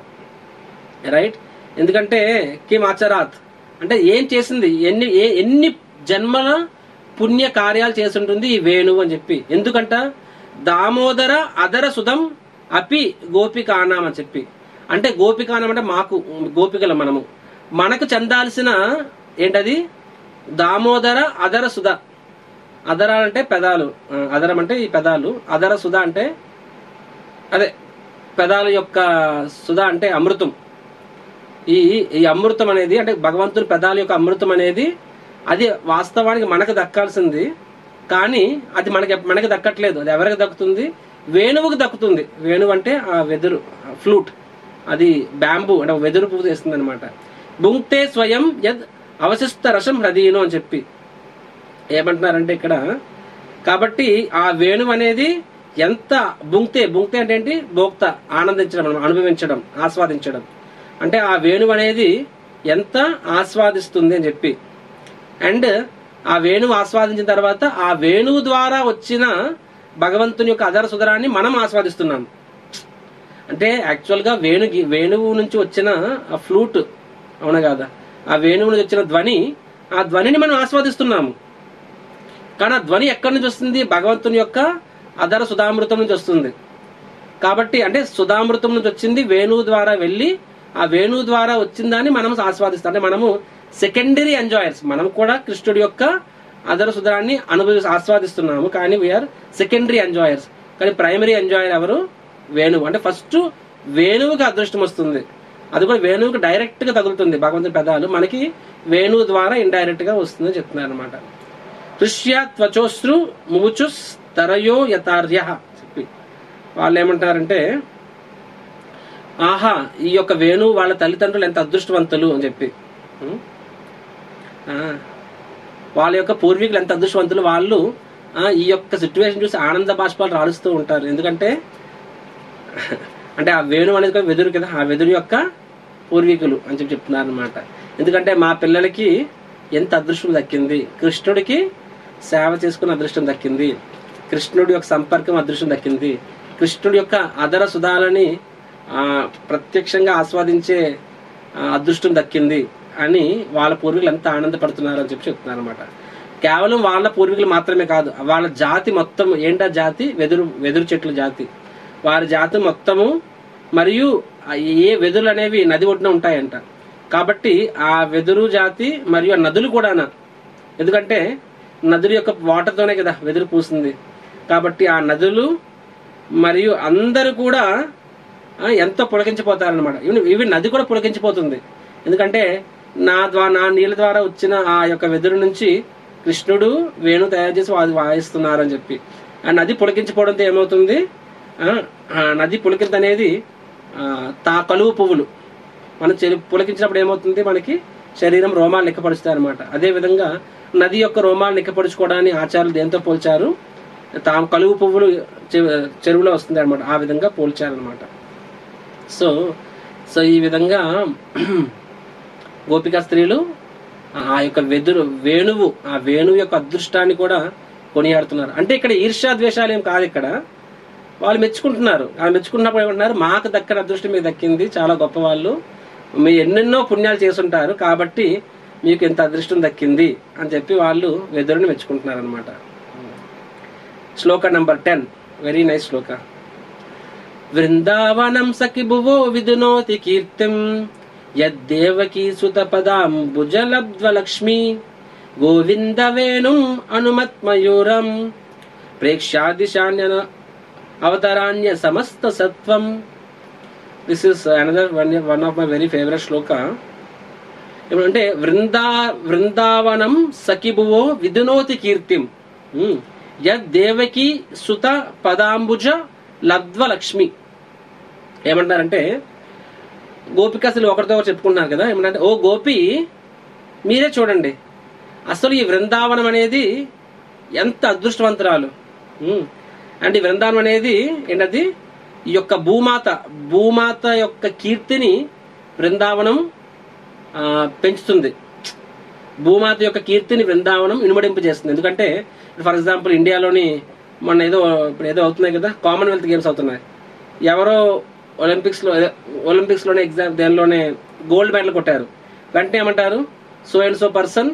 S1: రైట్ ఎందుకంటే కిం ఆచరాత్ అంటే ఏం చేసింది ఎన్ని ఏ ఎన్ని జన్మల పుణ్య కార్యాలు చేస్తుంటుంది ఈ వేణువు అని చెప్పి ఎందుకంట దామోదర అదర సుధం అపి గోపికానాం అని చెప్పి అంటే గోపికానం అంటే మాకు గోపికల మనము మనకు చెందాల్సిన ఏంటది దామోదర అదర సుధ అదర అంటే పెదాలు ఆ, అదరం అంటే ఈ పెదాలు అదర సుధ అంటే అదే పెదాల యొక్క సుధ అంటే అమృతం ఈ ఈ అమృతం అనేది అంటే భగవంతుని పెదాల యొక్క అమృతం అనేది అది వాస్తవానికి మనకు దక్కాల్సింది కానీ అది మనకి మనకి దక్కట్లేదు అది ఎవరికి దక్కుతుంది వేణువుకి దక్కుతుంది వేణువు అంటే ఆ వెదురు ఫ్లూట్ అది బ్యాంబూ అంటే ఒక వెదురు పువ్వు చేస్తుంది అనమాట బుంక్తే స్వయం యద్ అవశిష్ట రసం హ్రదీను అని చెప్పి ఏమంటున్నారంటే ఇక్కడ కాబట్టి ఆ వేణువు అనేది ఎంత బుంక్తే బుంక్తే అంటే ఏంటి భోక్త ఆనందించడం మనం అనుభవించడం ఆస్వాదించడం అంటే ఆ వేణువు అనేది ఎంత ఆస్వాదిస్తుంది అని చెప్పి అండ్ ఆ వేణువు ఆస్వాదించిన తర్వాత ఆ వేణువు ద్వారా వచ్చిన భగవంతుని యొక్క అదర సుధరాన్ని మనం ఆస్వాదిస్తున్నాం అంటే యాక్చువల్ గా వేణు వేణువు నుంచి వచ్చిన ఆ ఫ్లూట్ అవునా కాదా ఆ వేణువు నుంచి వచ్చిన ధ్వని ఆ ధ్వనిని మనం ఆస్వాదిస్తున్నాము కానీ ఆ ధ్వని ఎక్కడి నుంచి వస్తుంది భగవంతుని యొక్క అదర సుధామృతం నుంచి వస్తుంది కాబట్టి అంటే సుధామృతం నుంచి వచ్చింది వేణువు ద్వారా వెళ్ళి ఆ వేణువు ద్వారా వచ్చిందని మనం ఆస్వాదిస్తాం అంటే మనము సెకండరీ ఎంజాయర్స్ మనం కూడా కృష్ణుడి యొక్క అదర సుధాన్ని అనుభవి ఆస్వాదిస్తున్నాము కానీ వీఆర్ సెకండరీ ఎంజాయర్స్ కానీ ప్రైమరీ ఎంజాయర్ ఎవరు వేణువు అంటే ఫస్ట్ వేణువుకి అదృష్టం వస్తుంది అది కూడా వేణువుకి డైరెక్ట్ గా తగులుతుంది భగవంతుని పెదాలు మనకి వేణువు ద్వారా ఇండైరెక్ట్ గా వస్తుందని చెప్తున్నారు అనమాట దృశ్య త్వచోశ్రు ముముచుస్ తరయో యథార్య చెప్పి వాళ్ళు ఏమంటారంటే ఆహా ఈ యొక్క వేణు వాళ్ళ తల్లిదండ్రులు ఎంత అదృష్టవంతులు అని చెప్పి ఉం? ఆ, వాళ్ళ యొక్క పూర్వీకులు ఎంత అదృష్టవంతులు వాళ్ళు ఆ, ఈ యొక్క సిచ్యువేషన్ చూసి ఆనంద బాష్పాలు రాలుస్తూ ఉంటారు ఎందుకంటే అంటే ఆ వేణు అనేది కూడా వెదురు కదా ఆ వెదురు యొక్క పూర్వీకులు అని చెప్పి చెప్తున్నారు అనమాట ఎందుకంటే మా పిల్లలకి ఎంత అదృష్టం దక్కింది కృష్ణుడికి సేవ చేసుకున్న అదృష్టం దక్కింది కృష్ణుడి యొక్క సంపర్కం అదృష్టం దక్కింది కృష్ణుడి యొక్క అదర సుధాలని ఆ, ప్రత్యక్షంగా ఆస్వాదించే ఆ, అదృష్టం దక్కింది అని వాళ్ళ పూర్వీకులు ఎంత ఆనందపడుతున్నారు అని చెప్పి చెప్తున్నారు అనమాట కేవలం వాళ్ళ పూర్వీకులు మాత్రమే కాదు వాళ్ళ జాతి మొత్తం ఏంటా జాతి వెదురు వెదురు చెట్ల జాతి వారి జాతి మొత్తము మరియు ఆ ఏ వెదురులు అనేవి నది ఒడ్డున ఉంటాయంట కాబట్టి ఆ వెదురు జాతి మరియు ఆ నదులు కూడానా ఎందుకంటే నదుల యొక్క వాటర్తోనే కదా వెదురు పూస్తుంది కాబట్టి ఆ నదులు మరియు అందరూ కూడా ఆ, ఎంతో పులకించిపోతారనమాట ఇవి ఇవి నది కూడా పులకించిపోతుంది ఎందుకంటే నా ద్వారా నా నీళ్ళ ద్వారా వచ్చిన ఆ యొక్క వెదురు నుంచి కృష్ణుడు వేణు తయారు చేసి వా- వాయిస్తున్నారు అని చెప్పి ఆ నది పులకించిపోవడంతో ఏమవుతుంది ఆ, ఆ నది పులకింత అనేది ఆ, తా కలువు పువ్వులు మనం చెరి పులకించినప్పుడు ఏమవుతుంది మనకి శరీరం రోమాలు లెక్కపరుస్తాయి అనమాట అదే విధంగా నది యొక్క రోమాలు లెక్కపరుచుకోవడాన్ని ఆచారాలు దేంతో పోల్చారు తా కలువు పువ్వులు చె- చెరువులో వస్తుంది అనమాట ఆ విధంగా పోల్చారనమాట సో సో ఈ విధంగా గోపికా స్త్రీలు ఆ యొక్క వెదురు వేణువు ఆ వేణువు యొక్క అదృష్టాన్ని కూడా కొనియాడుతున్నారు అంటే ఇక్కడ ఈర్ష్యా ద్వేషాలు ఏం కాదు ఇక్కడ వాళ్ళు మెచ్చుకుంటున్నారు వాళ్ళు మెచ్చుకున్నప్పుడు ఏమంటున్నారు మాకు దక్కని అదృష్టం మీకు దక్కింది చాలా గొప్ప వాళ్ళు మీ ఎన్నెన్నో పుణ్యాలు చేసుంటారు కాబట్టి మీకు ఎంత అదృష్టం దక్కింది అని చెప్పి వాళ్ళు వెదురుని మెచ్చుకుంటున్నారు అనమాట shloka number ten very nice shloka వృందావనం సఖిభువో విదునోతి కీర్తిం యద్దేవకీ సుత పదాంబుజలబ్ధ్వలక్ష్మి గోవింద వేణుం అనుమత్మయూరం ప్రేక్ష్యాదిశాన్య అవతరాన్య సమస్త సత్వం this is another one one of my very favourite shloka ఏమంటే వృందా వృందావనం సఖిభువో విదునోతి కీర్తిం ఉమ్. యద్దేవకి సుత పదాంబుజ లబ్ధ్వ లక్ష్మి ఏమంటారంటే గోపిక అసలు ఒకరితో ఒకరు చెప్పుకుంటున్నారు కదా ఏమంటారంటే ఓ గోపి మీరే చూడండి అసలు ఈ బృందావనం అనేది ఎంత అదృష్టవంతురాలు ఉమ్. అంటే ఈ బృందావనం అనేది ఏంటది ఈ యొక్క భూమాత భూమాత యొక్క కీర్తిని బృందావనం ఆ, పెంచుతుంది భూమాత యొక్క కీర్తిని బృందావనం ఇనుమడింపు చేస్తుంది ఎందుకంటే ఫర్ ఎగ్జాంపుల్ ఇండియాలోని మొన్న ఏదో ఇప్పుడు ఏదో అవుతున్నాయి కదా కామన్వెల్త్ గేమ్స్ అవుతున్నాయి ఎవరో ఒలింపిక్స్ లో ఒలింపిక్స్ లోనే ఎగ్జామ్ దేనిలోనే గోల్డ్ మెడల్ కొట్టారు వెంటనే ఏమంటారు సో అండ్ సో పర్సన్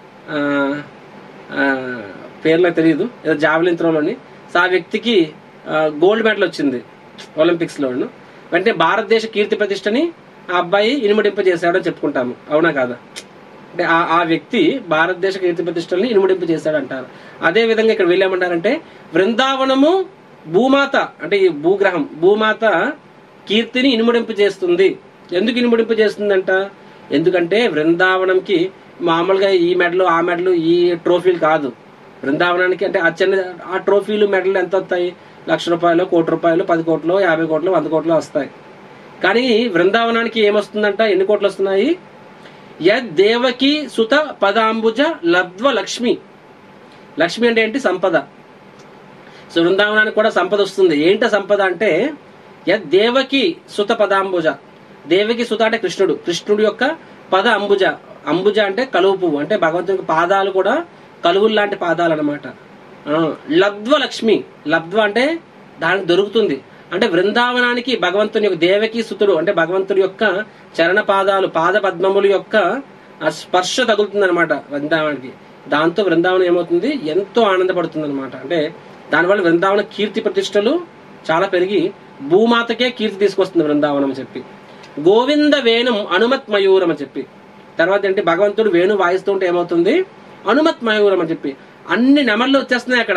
S1: పేరు నాకు తెలియదు ఏదో జావలిన్ త్రోలోని సో ఆ వ్యక్తికి గోల్డ్ మెడల్ వచ్చింది ఒలింపిక్స్ లో వెంటనే భారతదేశ కీర్తి ప్రతిష్టని ఆ అబ్బాయి ఇనుమడింప చేశాడని చెప్పుకుంటాము అవునా కాదా అంటే ఆ ఆ వ్యక్తి భారతదేశ కీర్తి ప్రతిష్టల్ని ఇనుమడింపు చేశాడు అంటారు అదే విధంగా ఇక్కడ వీళ్ళేమంటారంటే బృందావనము భూమాత అంటే ఈ భూగ్రహం భూమాత కీర్తిని ఇనుమడింపు చేస్తుంది ఎందుకు ఇనుమడింపు చేస్తుందంట ఎందుకంటే బృందావనంకి మామూలుగా ఈ మెడలు ఆ మెడలు ఈ ట్రోఫీలు కాదు బృందావనానికి అంటే ఆ చిన్న ఆ ట్రోఫీలు మెడలు ఎంత వస్తాయి లక్ష రూపాయలు కోటి రూపాయలు పది కోట్లు యాభై కోట్లు వంద కోట్లు వస్తాయి కానీ బృందావనానికి ఏమొస్తుందంట ఎన్ని కోట్లు వస్తున్నాయి యద్దేవకి సుత పదాంబుజ లబ్ధ్వ లక్ష్మి లక్ష్మి అంటే ఏంటి సంపద సో బృందావనానికి కూడా సంపద వస్తుంది ఏంట సంపద అంటే యద్దేవకి సుత పదాంబుజ దేవకి సుత అంటే కృష్ణుడు కృష్ణుడు యొక్క పద అంబుజ అంబుజ అంటే కలువు పువ్వు అంటే భగవంతుని యొక్క పాదాలు కూడా కలువులు లాంటి పాదాలు అనమాట లబ్ధ్వ లక్ష్మి లబ్ధ్వ అంటే దానికి దొరుకుతుంది అంటే బృందావనానికి భగవంతుని యొక్క దేవకి సుతుడు అంటే భగవంతుడి యొక్క చరణ పాదాలు పాద పద్మముల యొక్క ఆ స్పర్శ తగులుతుంది అనమాట బృందావనానికి దాంతో బృందావనం ఏమవుతుంది ఎంతో ఆనందపడుతుంది అనమాట అంటే దానివల్ల బృందావన కీర్తి ప్రతిష్టలు చాలా పెరిగి భూమాతకే కీర్తి తీసుకొస్తుంది బృందావనం అని చెప్పి గోవింద వేణుం అనుమత్ మయూరం అని చెప్పి తర్వాత ఏంటి భగవంతుడు వేణు వాయిస్తూ ఉంటే ఏమవుతుంది అనుమత్ మయూరం అని చెప్పి అన్ని నెమళ్ళు వచ్చేస్తున్నాయి అక్కడ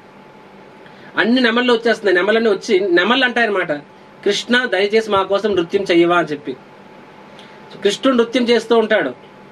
S1: అన్ని నెమళ్ళు వచ్చేస్తున్నాయి నెమలన్నీ వచ్చి నెమళ్ళు అంటాయన్నమాట కృష్ణ దయచేసి మా కోసం నృత్యం చెయ్యవా అని చెప్పి కృష్ణుడు నృత్యం చేస్తూ ఉంటాడు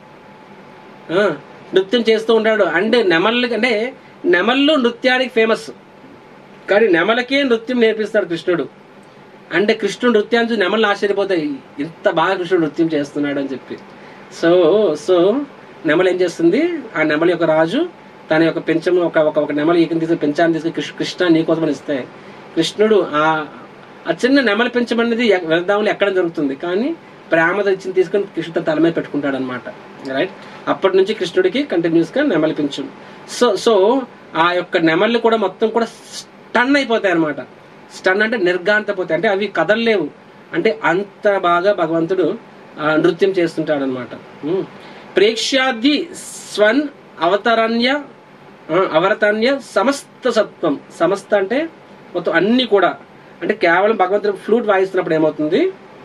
S1: ఆ, నృత్యం చేస్తూ ఉంటాడు అంటే నెమళ్ళు అంటే నెమళ్ళు నృత్యానికి ఫేమస్ కానీ నెమలకే నృత్యం నేర్పిస్తాడు కృష్ణుడు అంటే కృష్ణుడు నృత్యాన్ని చూసి నెమళ్ళు ఆశ్చర్యపోతాయి ఇంత బాగా కృష్ణుడు నృత్యం చేస్తున్నాడు అని చెప్పి సో సో నెమలు ఏం చేస్తుంది ఆ నెమలి యొక్క రాజు తన యొక్క పెంచము ఒక ఒక ఒక నెమలి ఈకని తీసుకుని పెంచాన్ని తీసుకుని కృష్ణ కృష్ణ నీకోసం ఇస్తే కృష్ణుడు ఆ ఆ చిన్న నెమలి పెంచం అనేది వెళ్దాములు ఎక్కడ దొరుకుతుంది కానీ ప్రేమతో ఇచ్చిన తీసుకొని కృష్ణుడు తన తల మీద పెట్టుకుంటాడు అనమాట రైట్ అప్పటి నుంచి కృష్ణుడికి కంటిన్యూస్ గా నెమలి పెంచం సో సో ఆ యొక్క నెమళ్ళు కూడా మొత్తం కూడా స్టన్ అయిపోతాయి అనమాట స్టన్ అంటే నిర్గాంతపోతాయి అంటే అవి కదలలేవు అంటే అంత బాగా భగవంతుడు ఆ, నృత్యం చేస్తుంటాడు అనమాట ప్రేక్ష్యాది స్వన్ అవతరణ్య ఆ, అవరతన్య సమస్త సత్వం సమస్త అంటే మొత్తం అన్ని కూడా అంటే కేవలం భగవంతుడు ఫ్లూట్ వాయిస్తున్నప్పుడు ఏమవుతుంది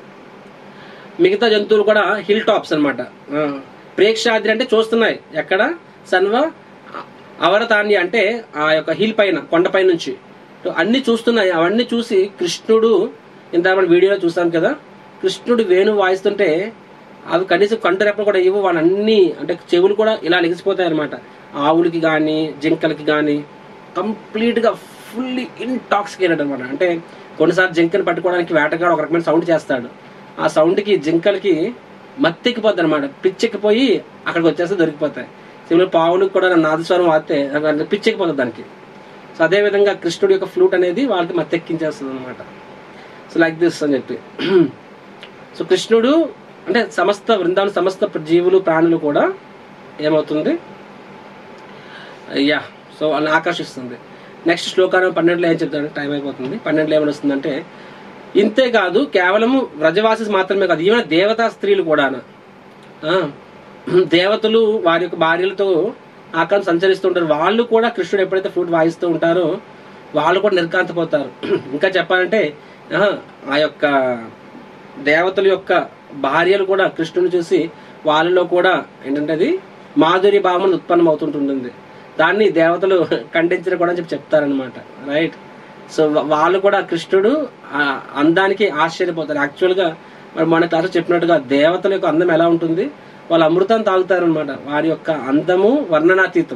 S1: మిగతా జంతువులు కూడా హిల్ టాప్స్ అనమాట ప్రేక్షాద్రి అంటే చూస్తున్నాయి ఎక్కడ సన్వ అవరతాన్య అంటే ఆ యొక్క హిల్ పైన కొండపై నుంచి సో అన్ని చూస్తున్నాయి అవన్నీ చూసి కృష్ణుడు ఇంత మనం వీడియోలో చూసాం కదా కృష్ణుడు వేణు వాయిస్తుంటే అవి కనీసం కంటి రెప్పలు కూడా ఇవ్వు వాళ్ళన్నీ అంటే చెవులు కూడా ఇలా లెగిసిపోతాయి అనమాట ఆవులకి కానీ జింకలకి కానీ కంప్లీట్ గా ఫుల్లీ ఇంటాక్సికేటెడ్ అనమాట అంటే కొన్నిసార్లు జింకని పట్టుకోవడానికి వేటగాడు ఒక రకమైన సౌండ్ చేస్తాడు ఆ సౌండ్ కి జింకలకి మత్తెక్కిపోద్ది అనమాట పిచ్చెక్కిపోయి అక్కడికి వచ్చేస్తే దొరికిపోతాయి సిమిలర్ పావులకు కూడా నాదస్వరం వాడితే అది పిచ్చెక్కిపోతుంది దానికి సో అదే విధంగా కృష్ణుడి యొక్క ఫ్లూట్ అనేది వాళ్ళకి మత్తెక్కించేస్తుంది అనమాట సో లైక్ దిస్ అని చెప్పి సో కృష్ణుడు అంటే సమస్త బృందాలు సమస్త జీవులు ప్రాణులు కూడా ఏమవుతుంది యా సో వాళ్ళని ఆకర్షిస్తుంది నెక్స్ట్ శ్లోకానం పన్నెండులో ఏం చెప్తాడు టైం అయిపోతుంది పన్నెండులో ఏమని వస్తుందంటే ఇంతే కాదు కేవలము వ్రజవాసి మాత్రమే కాదు ఈవెన్ దేవతా స్త్రీలు కూడా దేవతలు వారి యొక్క భార్యలతో ఆకారం సంచరిస్తూ ఉంటారు వాళ్ళు కూడా కృష్ణుడు ఎప్పుడైతే ఫ్లూట్ వాయిస్తూ ఉంటారో వాళ్ళు కూడా నిర్కాంతపోతారు ఇంకా చెప్పాలంటే ఆ, ఆ యొక్క దేవతల యొక్క భార్యలు కూడా కృష్ణుని చూసి వాళ్ళలో కూడా ఏంటంటే అది మాధురి భావన ఉత్పన్నం అవుతుంటుంది దాన్ని దేవతలు ఖండించడం కూడా అని చెప్పి చెప్తారనమాట రైట్ సో వా- వాళ్ళు కూడా కృష్ణుడు ఆ అందానికి ఆశ్చర్యపోతారు యాక్చువల్గా మరి మన క్లాస్ చెప్పినట్టుగా దేవతల యొక్క అందం ఎలా ఉంటుంది వాళ్ళు అమృతం తాగుతారనమాట వారి యొక్క అందము వర్ణనాతీతం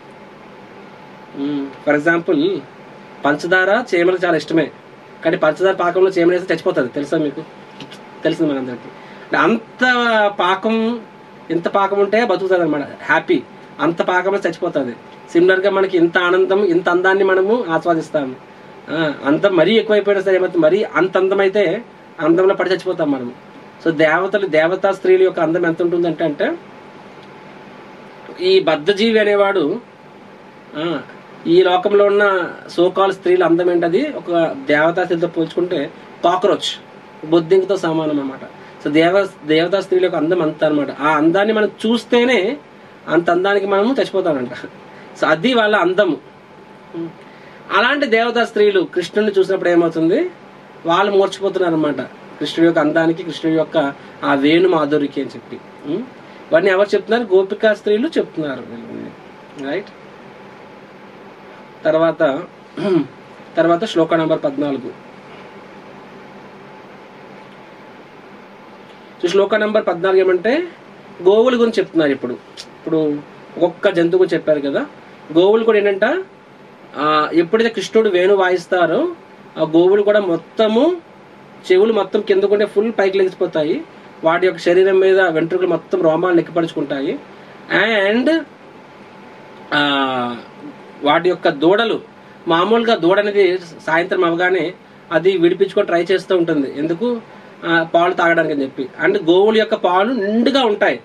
S1: ఫర్ ఎగ్జాంపుల్ పంచదార చీమలకు చాలా ఇష్టమే కానీ పంచదార పాకంలో చీమ వేస్తే చచ్చిపోతుంది తెలుసా మీకు తెలిసింది మనందరికి అంటే అంత పాకం ఎంత పాకం ఉంటే బతుకుతుంది అనమాట హ్యాపీ అంత పాకంలో చచ్చిపోతుంది సిమిలర్ గా మనకి ఇంత ఆనందం ఇంత అందాన్ని మనము ఆస్వాదిస్తాము ఆ, అంత మరీ ఎక్కువైపోయినా సరే ఏమవుతుంది మరీ అంత అందం అయితే అందంలో పడి చచ్చిపోతాం మనము సో దేవతలు దేవతా స్త్రీల యొక్క అందం ఎంత ఉంటుందంటే అంటే ఈ బద్ధజీవి అనేవాడు ఆ, ఈ లోకంలో ఉన్న సోకాల్ స్త్రీల అందం ఏంటది ఒక దేవతా స్త్రీలతో పోల్చుకుంటే కాక్రోచ్ బొద్దింకతో సమానం అన్నమాట సో దేవ దేవతా స్త్రీల యొక్క అందం అంత అనమాట ఆ అందాన్ని మనం చూస్తేనే అంత అందానికి మనము చచ్చిపోతామంట సో అది వాళ్ళ అందము ఉం. అలాంటి దేవతా స్త్రీలు కృష్ణుని చూసినప్పుడు ఏమవుతుంది వాళ్ళు మూర్చిపోతున్నారు అనమాట కృష్ణుడి యొక్క అందానికి కృష్ణుడి యొక్క ఆ వేణు మాధురికి అని చెప్పి ఉం. ఇవన్నీ ఎవరు చెప్తున్నారు గోపికా స్త్రీలు చెప్తున్నారు రైట్ తర్వాత తర్వాత శ్లోక నంబర్ పద్నాలుగు సో శ్లోక నంబర్ పద్నాలుగు ఏమంటే గోవుల గురించి చెప్తున్నారు ఇప్పుడు ఇప్పుడు ఒక్కొక్క జంతువు గురించి చెప్పారు కదా గోవులు కూడా ఏంటంట ఆ, ఎప్పుడైతే కృష్ణుడు వేణు వాయిస్తారో ఆ గోవులు కూడా మొత్తము చెవులు మొత్తం కిందకుంటే ఫుల్ పైకి లెగిసిపోతాయి వాటి యొక్క శరీరం మీద వెంట్రుకలు మొత్తం రోమాలు లెక్కపరుచుకుంటాయి అండ్ ఆ, వాటి యొక్క దూడలు మామూలుగా దూడ అనేది సాయంత్రం అవగానే అది విడిపించుకొని ట్రై చేస్తూ ఉంటుంది ఎందుకు ఆ, పాలు తాగడానికి అని చెప్పి అండ్ గోవుల యొక్క పాలు నిండుగా ఉంటాయి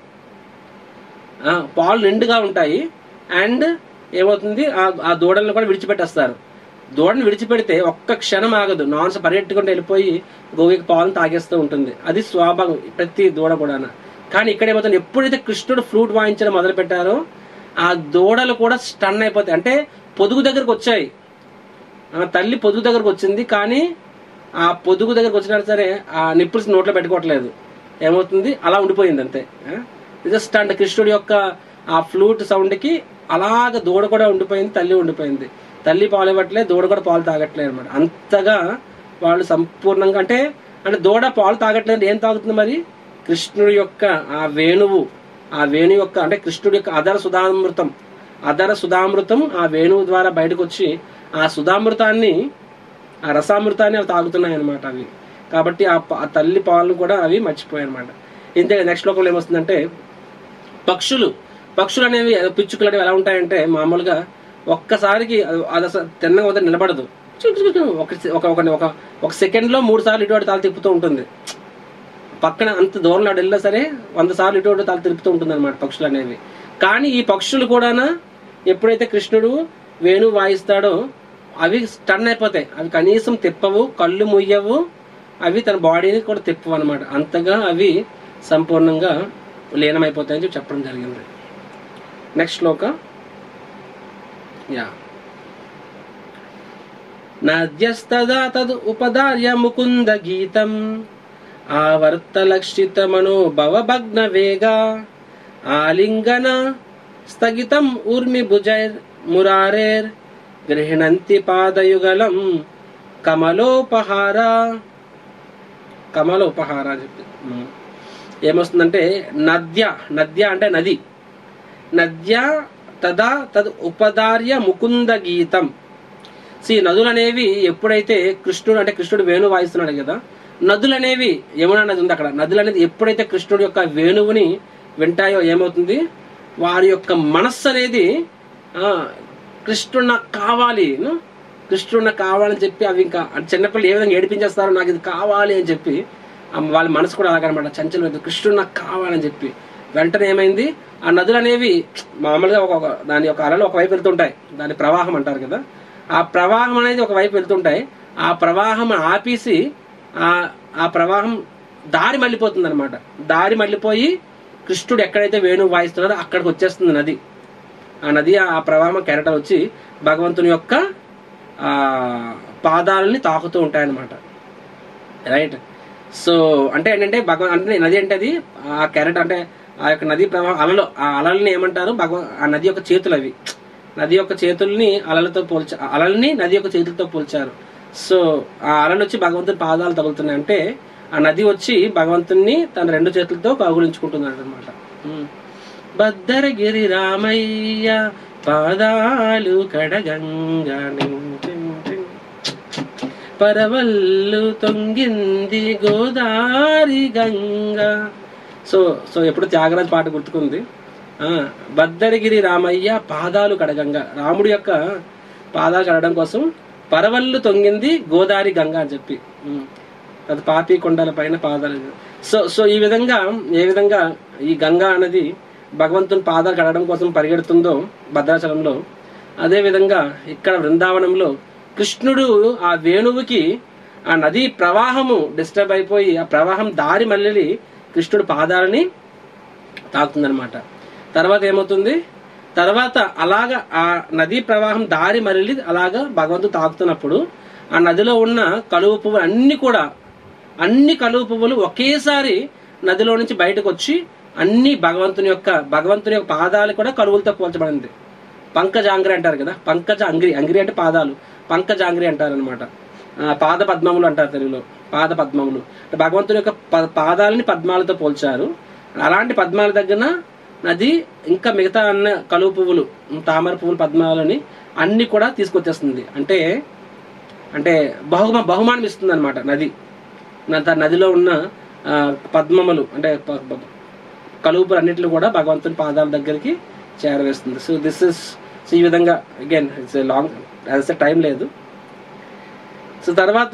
S1: ఆ, పాలు నిండుగా ఉంటాయి అండ్ ఏమవుతుంది ఆ- ఆ దూడలను కూడా విడిచిపెట్టేస్తారు దూడని విడిచిపెడితే ఒక్క క్షణం ఆగదు నాన్స్ పరిగెట్టుకుంటూ వెళ్ళిపోయి గోవికి పాలను తాగేస్తూ ఉంటుంది అది స్వాభావం ప్రతి దూడ కూడా కానీ ఇక్కడ ఏమవుతుంది ఎప్పుడైతే కృష్ణుడు ఫ్లూట్ వాయించడం మొదలు పెట్టారో ఆ దూడలు కూడా స్టన్ అయిపోతాయి అంటే పొదుగు దగ్గరకు వచ్చాయి ఆ తల్లి పొదుగు దగ్గరకు వచ్చింది కానీ ఆ పొదుగు దగ్గరకు వచ్చినా సరే ఆ నిప్పుల్స్ నోట్లో పెట్టుకోవట్లేదు ఏమవుతుంది అలా ఉండిపోయింది అంతే జస్ట్ అంటే కృష్ణుడి యొక్క ఆ ఫ్లూట్ సౌండ్ కి అలాగ దూడ కూడా ఉండిపోయింది తల్లి ఉండిపోయింది తల్లి పాలు ఇవ్వట్లేదు దూడ కూడా పాలు తాగట్లేదు అనమాట అంతగా వాళ్ళు సంపూర్ణంగా అంటే అంటే దూడ పాలు తాగట్లేదు ఏం తాగుతుంది మరి కృష్ణుడి యొక్క ఆ వేణువు ఆ వేణు యొక్క అంటే కృష్ణుడి యొక్క అదర సుధామృతం అదర సుధామృతం ఆ వేణువు ద్వారా బయటకు వచ్చి ఆ సుధామృతాన్ని ఆ రసామృతాన్ని అవి తాగుతున్నాయి అనమాట అవి కాబట్టి ఆ ప- ఆ తల్లి పాలను కూడా అవి మర్చిపోయాయి అనమాట ఇంతే నెక్స్ట్ లోకంలో ఏమొస్తుందంటే పక్షులు పక్షులు అనేవి ఏదో పిచ్చుకలు అనేవి ఎలా ఉంటాయంటే మామూలుగా ఒక్కసారికి అది అది అసలు తిన్నగా వద్ద నిలబడదు చిక్ చిక్ చిక్ ఒక ఒక ఒక ఒక- ఒక సెకండ్ లో మూడు సార్లు ఇటువంటి తాలు తిప్పుతూ ఉంటుంది పక్కన అంత దూరంలో ఆడు వెళ్ళినా సరే వంద సార్లు ఇటు అటు తల తిరుపుతూ ఉంటుంది అనమాట పక్షులు అనేవి కానీ ఈ పక్షులు కూడా ఎప్పుడైతే కృష్ణుడు వేణు వాయిస్తాడో అవి స్టన్ అయిపోతాయి అవి కనీసం తిప్పవు కళ్ళు ముయ్యవు అవి తన బాడీని కూడా తిప్పవు అనమాట అంతగా అవి సంపూర్ణంగా లీనమైపోతాయని చెప్పి చెప్పడం జరిగింది నెక్స్ట్ శ్లోక యా నద్యస్తదా తద్ ఉపదార్య ముకుంద గీతం ఆవర్తలక్షిత మనోభవ భగ్న వేగా ఆలింగన స్థగితం ఊర్మి భుజైర్ మురారేర్ గృహణంతి పాదయుగలం కమలోపహార కమలోపహార అని చెప్పి ఉమ్. ఏమొస్తుందంటే నద్య నద్య అంటే నది నద్య తదా తద్ ఉపదార్య ముకుంద గీతం సి నదులు అనేవి ఎప్పుడైతే కృష్ణుడు అంటే కృష్ణుడు వేణు వాయిస్తున్నాడు కదా నదులు అనేవి యమునా నది ఉంది అక్కడ నదులు అనేది ఎప్పుడైతే కృష్ణుడు యొక్క వేణువుని వింటాయో ఏమవుతుంది వారి యొక్క మనస్సు అనేది ఆ, కృష్ణుడు నాకు కావాలి ను? కృష్ణుడు నాకు కావాలని చెప్పి అవి ఇంకా అంటే చిన్నపిల్లలు ఏ విధంగా ఏడిపించేస్తారో నాకు ఇది కావాలి అని చెప్పి ఆ వాళ్ళ మనసు కూడా అలాగనమాట చంచలం కృష్ణుడు నాకు కావాలని చెప్పి వెంటనే ఏమైంది ఆ నదులు అనేవి మామూలుగా ఒక ఒక- దాని యొక్క అలలు ఒకవైపు వెళ్తుంటాయి దాని ప్రవాహం అంటారు కదా ఆ ప్రవాహం అనేది ఒకవైపు వెళ్తుంటాయి ఆ ప్రవాహం ఆపేసి ఆ ఆ ప్రవాహం దారి మళ్ళీపోతుంది అనమాట దారి మళ్ళీపోయి కృష్ణుడు ఎక్కడైతే వేణువు వాయిస్తున్నారో అక్కడికి వచ్చేస్తుంది నది ఆ నది ఆ ప్రవాహం కెరట వచ్చి భగవంతుని యొక్క ఆ పాదాలని తాకుతూ ఉంటాయన్నమాట రైట్ సో అంటే ఏంటంటే భగవ అంటే నది అంటే అది ఆ కెరెట్ అంటే ఆ యొక్క నది ప్రవాహం అలలు ఆ అలల్ని ఏమంటారు భగవ ఆ నది యొక్క చేతులు అవి నది యొక్క చేతుల్ని అలలతో పోల్చ అలల్ని నది యొక్క చేతులతో పోల్చారు సో ఆ అలలు వచ్చి భగవంతుని పాదాలు తగులుతున్నాయి అంటే ఆ నది వచ్చి భగవంతుని తన రెండు చేతులతో కౌగులించుకుంటున్నాడు అనమాట భద్దరగిరి రామయ్య పాదాలు కడగంగా నిం- టిం- టిం. పరవల్లు తొంగింది గోదారి గంగా సో సో ఎప్పుడు త్యాగరాజ్ పాట గుర్తుకుంది ఆ భద్దరగిరి రామయ్య పాదాలు కడగంగా రాముడి యొక్క పాదాలు కడగడం కోసం పరవల్లు తొంగింది గోదారి గంగ అని చెప్పి ఉమ్. అది పాపి కొండల పైన పాదాలు సో సో ఈ విధంగా ఏ విధంగా ఈ గంగా అనేది భగవంతుని పాదాలు కడగడం కోసం పరిగెడుతుందో భద్రాచలంలో అదే విధంగా ఇక్కడ బృందావనంలో కృష్ణుడు ఆ వేణువుకి ఆ నదీ ప్రవాహము డిస్టర్బ్ అయిపోయి ఆ ప్రవాహం దారి మళ్ళీ కృష్ణుడు పాదాలని తాకుతుందన్నమాట తర్వాత ఏమవుతుంది తర్వాత అలాగ ఆ నదీ ప్రవాహం దారి మరలి అలాగా భగవంతుడు తాకుతున్నప్పుడు ఆ నదిలో ఉన్న కలువ పువ్వులు అన్ని కూడా అన్ని కలువ పువ్వులు ఒకేసారి నదిలో నుంచి బయటకు వచ్చి అన్ని భగవంతుని యొక్క భగవంతుని యొక్క పాదాలు కూడా కలువులతో పోల్చబడింది పంకజాంగ్రి అంటారు కదా పంకజ అంగ్రి అంగ్రి అంటే పాదాలు పంకజాంగ్రి అంటారు అనమాట పాద పద్మములు అంటారు తెలుగులో పాద పద్మములు అంటే భగవంతుని యొక్క ప- పాదాలని పద్మాలతో పోల్చారు అలాంటి పద్మాల దగ్గర నది ఇంకా మిగతా అన్న కలువ పువ్వులు తామర పువ్వులు పద్మాలని అన్ని కూడా తీసుకొచ్చేస్తుంది అంటే అంటే బహుమ బహుమానం ఇస్తుంది అనమాట నది నా- త- నదిలో ఉన్న ఆ, పద్మములు అంటే ప- ప- కలుపులు అన్నిటిని కూడా భగవంతుని పాదాల దగ్గరికి చేరవేస్తుంది సో దిస్ ఇస్ ఈ విధంగా again it's long as time లేదు సో తర్వాత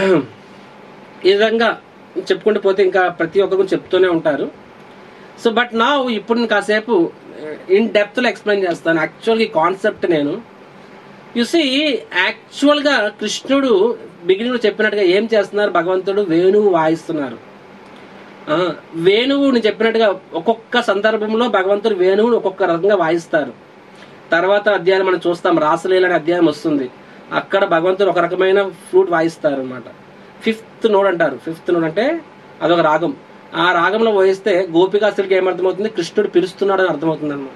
S1: ఈ విధంగా చెప్పుకుంటూ పోతే ఇంకా ప్రతి ఒక్కరు చెప్తూనే ఉంటారు సో బట్ నా ఇప్పుడు నేను కాసేపు ఇన్ డెప్త్ లో ఎక్స్ప్లెయిన్ చేస్తాను యాక్చువల్గా ఈ కాన్సెప్ట్ నేను సి యాక్చువల్ గా కృష్ణుడు బిగినింగ్ లో చెప్పినట్టుగా ఏం చేస్తున్నారు భగవంతుడు వేణువు వాయిస్తున్నారు ఆ, వేణువు నేను చెప్పినట్టుగా ఒక్కొక్క సందర్భంలో భగవంతుడు వేణువుని ఒక్కొక్క రకంగా వాయిస్తారు తర్వాత అధ్యాయం మనం చూస్తాం రాసలీల అనే అధ్యాయం వస్తుంది అక్కడ భగవంతుడు ఒక రకమైన ఫ్లూట్ వాయిస్తారు అనమాట ఫిఫ్త్ నోడ్ అంటారు ఫిఫ్త్ నోడ్ అంటే అదొక రాగం ఆ రాగంలో వాయిస్తే గోపికాస్తులకి ఏమర్థమవుతుంది కృష్ణుడు పిలుస్తున్నాడు అని అర్థమవుతుంది అనమాట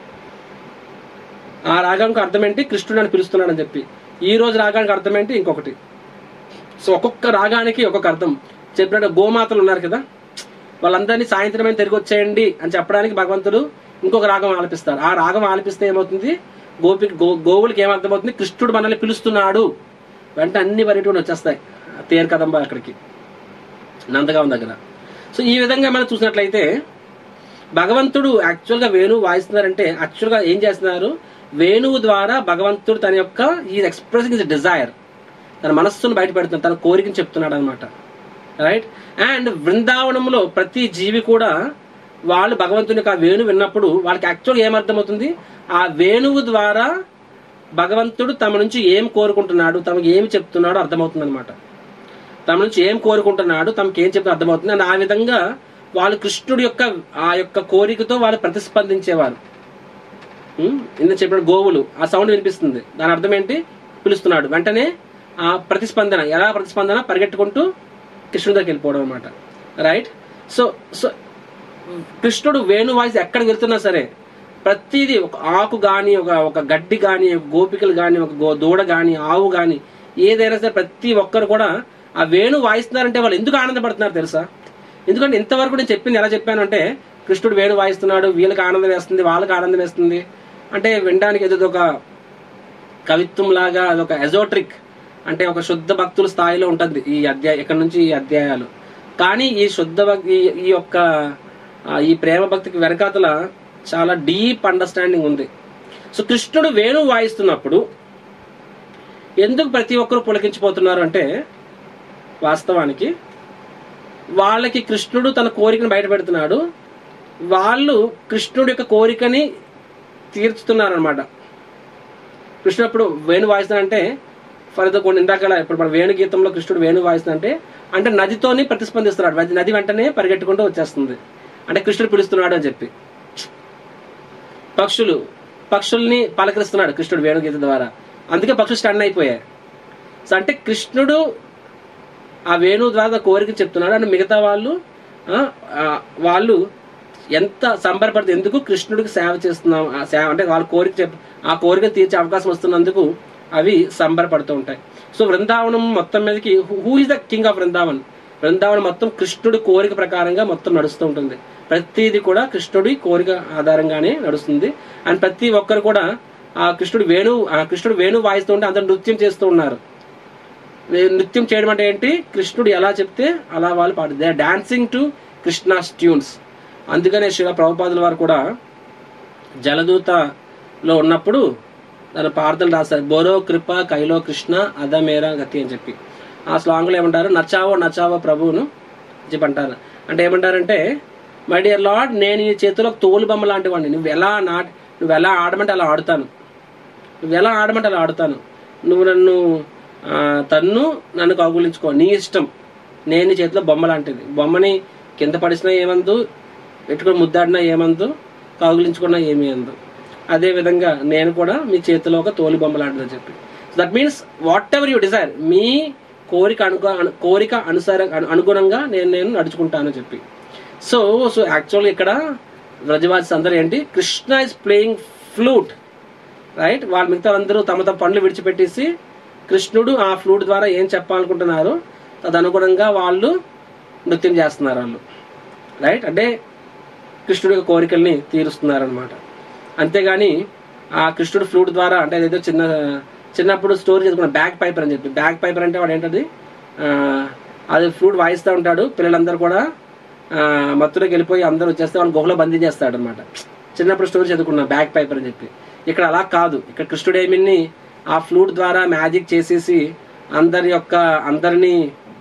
S1: ఆ రాగానికి అర్థం ఏంటి కృష్ణుడు అని పిలుస్తున్నాడు అని చెప్పి ఈ రోజు రాగానికి అర్థం ఏంటి ఇంకొకటి సో ఒక్కొక్క రాగానికి ఒక్కొక్క అర్థం చెప్పినట్టు గోమాతలు ఉన్నారు కదా వాళ్ళందరినీ సాయంత్రమే తిరిగి వచ్చేయండి అని చెప్పడానికి భగవంతుడు ఇంకొక రాగం ఆలపిస్తారు ఆ రాగం ఆలపిస్తే ఏమవుతుంది గోపి గో గోవులకి ఏమర్థమవుతుంది కృష్ణుడు మనల్ని పిలుస్తున్నాడు వెంట అన్ని పరిటూడు వచ్చేస్తాయి తేరు కదంబ అక్కడికి నందగాం దగ్గర సో ఈ విధంగా మనం చూసినట్లయితే భగవంతుడు యాక్చువల్ గా వేణువు వాయిస్తున్నారంటే యాక్చువల్ గా ఏం చేస్తున్నారు వేణువు ద్వారా భగవంతుడు తన యొక్క ఈ ఎక్స్ప్రెసింగ్ ఇస్ డిజైర్ తన మనస్సును బయట పెడుతున్నాడు తన కోరికను చెప్తున్నాడు అనమాట రైట్ అండ్ బృందావనంలో ప్రతి జీవి కూడా వాళ్ళు భగవంతుని యొక్క ఆ వేణువు విన్నప్పుడు వాళ్ళకి యాక్చువల్గా ఏమర్థమవుతుంది ఆ వేణువు ద్వారా భగవంతుడు తమ నుంచి ఏం కోరుకుంటున్నాడు తమకు ఏమి చెప్తున్నాడో అర్థమవుతుంది అనమాట తమ నుంచి ఏం కోరుకుంటున్నాడు తమకి ఏం చెప్తే అర్థమవుతుంది అని ఆ విధంగా వాళ్ళు కృష్ణుడి యొక్క ఆ యొక్క కోరికతో వాళ్ళు ప్రతిస్పందించేవారు ఉమ్, ఇంత చెప్పిన గోవులు ఆ సౌండ్ వినిపిస్తుంది దాని అర్థం ఏంటి పిలుస్తున్నాడు వెంటనే ఆ ప్రతిస్పందన ఎలా ప్రతిస్పందన పరిగెట్టుకుంటూ కృష్ణుడి దగ్గరికి వెళ్ళిపోవడం అనమాట రైట్ సో సో కృష్ణుడు వేణు వాయిస్ ఎక్కడికి వెళ్తున్నా సరే ప్రతిదీ ఒక ఆకు గాని ఒక ఒక గడ్డి గాని ఒక గోపికలు గాని ఒక గో దూడ గాని ఆవు గాని ఏదైనా సరే ప్రతి ఒక్కరు కూడా ఆ వేణు వాయిస్తున్నారంటే వాళ్ళు ఎందుకు ఆనందపడుతున్నారు తెలుసా ఎందుకంటే ఇంతవరకు నేను చెప్పింది ఎలా చెప్పాను అంటే కృష్ణుడు వేణు వాయిస్తున్నాడు వీళ్ళకి ఆనందం వేస్తుంది వాళ్ళకి ఆనందం వేస్తుంది అంటే వినడానికి ఏదో ఒక కవిత్వం లాగా అదొక ఎజోట్రిక్ అంటే ఒక శుద్ధ భక్తుల స్థాయిలో ఉంటుంది ఈ అధ్యాయ ఇక్కడ నుంచి ఈ అధ్యాయాలు కానీ ఈ శుద్ధ భక్తి ఈ- ఈ యొక్క ఆ, ఈ ప్రేమ భక్తికి వెనకాతల చాలా డీప్ అండర్స్టాండింగ్ ఉంది సో కృష్ణుడు వేణువు వాయిస్తున్నప్పుడు ఎందుకు ప్రతి ఒక్కరు పులకించిపోతున్నారు అంటే వాస్తవానికి వాళ్ళకి కృష్ణుడు తన కోరికను బయట పెడుతున్నాడు వాళ్ళు కృష్ణుడి యొక్క కోరికని తీర్చుతున్నారు అనమాట కృష్ణుడు అప్పుడు వేణు వాయిస్తానంటే ఫర్ కొన్ని ఇందాక ఇప్పుడు మన వేణు గీతంలో కృష్ణుడు వేణు వాయిస్తానంటే అంటే నదితోని ప్రతిస్పందిస్తున్నాడు నది- నది వెంటనే పరిగెట్టుకుంటూ వచ్చేస్తుంది అంటే కృష్ణుడు పిలుస్తున్నాడు అని చెప్పి పక్షులు పక్షుల్ని పలకరిస్తున్నాడు కృష్ణుడు వేణుగీత ద్వారా అందుకే పక్షులు స్టన్ అయిపోయాయి సో అంటే కృష్ణుడు ఆ వేణు ద్వారా కోరిక చెప్తున్నాడు అంటే మిగతా వాళ్ళు ఆ, ఆ, వాళ్ళు ఎంత సంబరపడితే ఎందుకు కృష్ణుడికి సేవ చేస్తున్నాం ఆ సేవ అంటే వాళ్ళ కోరిక చెప్ ఆ కోరిక తీర్చే అవకాశం వస్తున్నందుకు అవి సంబరపడుతూ ఉంటాయి సో బృందావనం మొత్తం మీదకి who is the king of Brindavan Brindavanam మొత్తం కృష్ణుడి కోరిక ప్రకారంగా మొత్తం నడుస్తూ ఉంటుంది ప్రతిది కూడా కృష్ణుడి కోరిక ఆధారంగానే నడుస్తుంది అండ్ ప్రతి ఒక్కరు కూడా ఆ కృష్ణుడు వేణు ఆ కృష్ణుడు వేణు వాయిస్తూ ఉంటే అందరు నృత్యం చేస్తూ ఉన్నారు వే- నృత్యం చేయడం అంటే ఏంటి కృష్ణుడు ఎలా చెప్తే అలా వాళ్ళు పాడు they dancing to Krishna's tunes అందుకనే శిల ప్రభుపాదుల వారు కూడా జలదూతలో ఉన్నప్పుడు దాని ప్రార్థనలు రాస్తారు బోరో కృప కైలో కృష్ణ అదమేరా గతి అని చెప్పి ఆ స్లాంగ్లో ఏమంటారు నచ్చావో నచ్చావో ప్రభువును చెప్పి అంటారు అంటే ఏమంటారంటే మై డియర్ లార్డ్ నేను ఈ చేతిలో తోలు బొమ్మ లాంటి వాడిని నువ్వు ఎలా నాట్ నువ్వు ఎలా ఆడమంటే అలా ఆడుతాను నువ్వు ఎలా ఆడమంటే అలా ఆడుతాను నువ్వు నన్ను ఆ, తన్ను నన్ను కౌగులించుకో నీ ఇష్టం నేను నీ చేతిలో బొమ్మ లాంటిది బొమ్మని కింద పడిసినా ఏమందు పెట్టుకొని ముద్దాడినా ఏమందు కౌగులించుకున్నా ఏమీ అందు అదే విధంగా నేను కూడా మీ చేతిలో ఒక తోలి బొమ్మ లాంటిదని చెప్పి that means whatever you desire మీ కోరిక అనుగు అను- కోరిక అనుసార అను- అనుగుణంగా నేను నేను నడుచుకుంటానని చెప్పి సో సో యాక్చువల్గా ఇక్కడ వ్రజవాసి అందరూ ఏంటి Krishna is playing flute right వాళ్ళు మిగతా అందరూ తమ తమ పనులు విడిచిపెట్టేసి కృష్ణుడు ఆ ఫ్లూట్ ద్వారా ఏం చెప్పాలనుకుంటున్నారు తదనుగుణంగా వాళ్ళు నృత్యం చేస్తున్నారు వాళ్ళు రైట్ అంటే కృష్ణుడి యొక్క కోరికల్ని తీరుస్తున్నారు అనమాట అంతేగాని ఆ కృష్ణుడు ఫ్లూట్ ద్వారా అంటే ఏదో చిన్న చిన్నప్పుడు స్టోరీ చదువుకున్న బ్యాక్ పైపర్ అని చెప్పి బ్యాక్ పైపర్ అంటే వాడు ఏంటది ఆ, అది ఫ్లూట్ వాయిస్తూ ఉంటాడు పిల్లలందరూ కూడా ఆ, మత్తులోకి వెళ్ళిపోయి అందరూ వచ్చేస్తే వాళ్ళు గుహలో బందీ చేస్తాడు అనమాట చిన్నప్పుడు స్టోరీ చదువుకున్నా బ్యాక్ పైపర్ అని చెప్పి ఇక్కడ అలా కాదు ఇక్కడ కృష్ణుడు ఏమిని ఆ ఫ్లూట్ ద్వారా మ్యాజిక్ చేసేసి అందరి యొక్క అందరినీ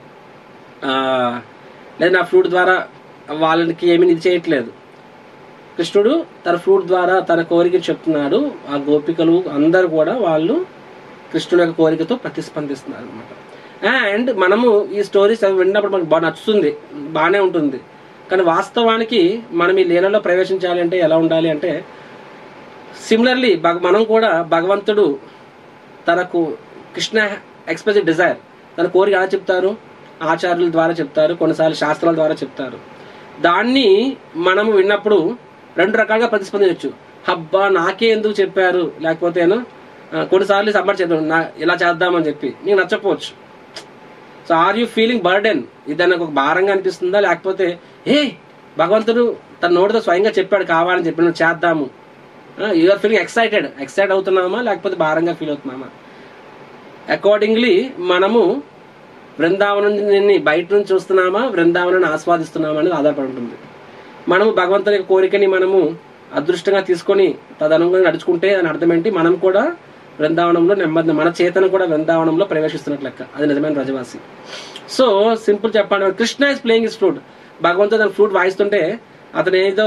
S1: ఆ, లేదా నా ఫ్లూట్ ద్వారా వాళ్ళకి ఏమీ ఇది చేయట్లేదు కృష్ణుడు తన ఫ్లూట్ ద్వారా తన కోరిక చెప్తున్నాడు ఆ గోపికలు అందరూ కూడా వాళ్ళు కృష్ణుడు యొక్క కోరికతో ప్రతిస్పందిస్తున్నారు అనమాట అండ్ మనము ఈ స్టోరీస్ అవి విన్నప్పుడు మనకు బాగా నచ్చుతుంది బాగానే ఉంటుంది కానీ వాస్తవానికి మనం ఈ లీలలో ప్రవేశించాలి అంటే ఎలా ఉండాలి అంటే సిమిలర్లీ మనం కూడా భగవంతుడు తనకు కృష్ణ ఎక్స్ప్రెసివ్ డిజైర్ తన కోరిక ఎలా చెప్తారు ఆచార్యుల ద్వారా చెప్తారు కొన్నిసార్లు శాస్త్రాల ద్వారా చెప్తారు దాన్ని మనము విన్నప్పుడు రెండు రకాలుగా ప్రతిస్పందించవచ్చు హబ్బా నాకే ఎందుకు చెప్పారు లేకపోతే ఏను, ఆ, కొన్నిసార్లు సమ్మర్ చేద్దాం నా ఇలా చేద్దామని చెప్పి నీకు నచ్చకపోవచ్చు so are you feeling burden ఇది నాకు ఒక భారంగా అనిపిస్తుందా లేకపోతే ఏ భగవంతుడు తన నోటితో స్వయంగా చెప్పాడు కావాలని చెప్పి నువ్వు చేద్దాము యూఆర్ ఫీలింగ్ ఎక్సైటెడ్ ఎక్సైట్ అవుతున్నామా లేకపోతే భారంగా ఫీల్ అవుతున్నామా అకార్డింగ్లీ మనము బృందావనాన్ని బయట నుంచి చూస్తున్నామా బృందావనాన్ని ఆస్వాదిస్తున్నామా అనేది ఆధారపడి ఉంటుంది మనము భగవంతుని యొక్క కోరికని మనము అదృష్టంగా తీసుకొని తదనుగుణంగా నడుచుకుంటే అని అర్థం ఏంటి మనం కూడా బృందావనంలో నెమ్మది మన చేతను కూడా బృందావనంలో ప్రవేశిస్తున్నట్లు లెక్క అది నిజమైన రజవాసి సో సింపుల్ చెప్పాలి Krishna is playing is flute భగవంతుడు తన ఫ్లూట్ వాయిస్తుంటే అతను ఏదో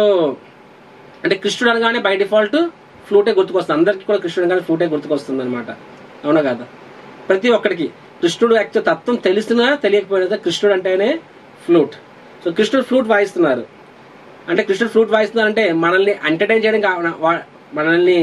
S1: అంటే కృష్ణుడు అనగానే బై డిఫాల్ట్ ఫ్లూటే గుర్తుకొస్తుంది అందరికీ కూడా కృష్ణుడు అనగానే ఫ్లూటే గుర్తుకొస్తుంది అనమాట అవునా కదా ప్రతి ఒక్కడికి కృష్ణుడు యాక్చువల్ తత్వం తెలిసినా తెలియకపోయినా కృష్ణుడు అంటేనే ఫ్లూట్ సో కృష్ణుడు ఫ్లూట్ వాయిస్తున్నారు అంటే కృష్ణుడు ఫ్లూట్ వాయిస్తున్నారు అంటే మనల్ని ఎంటర్టైన్ చేయడానికి ఆ- వా- మనల్ని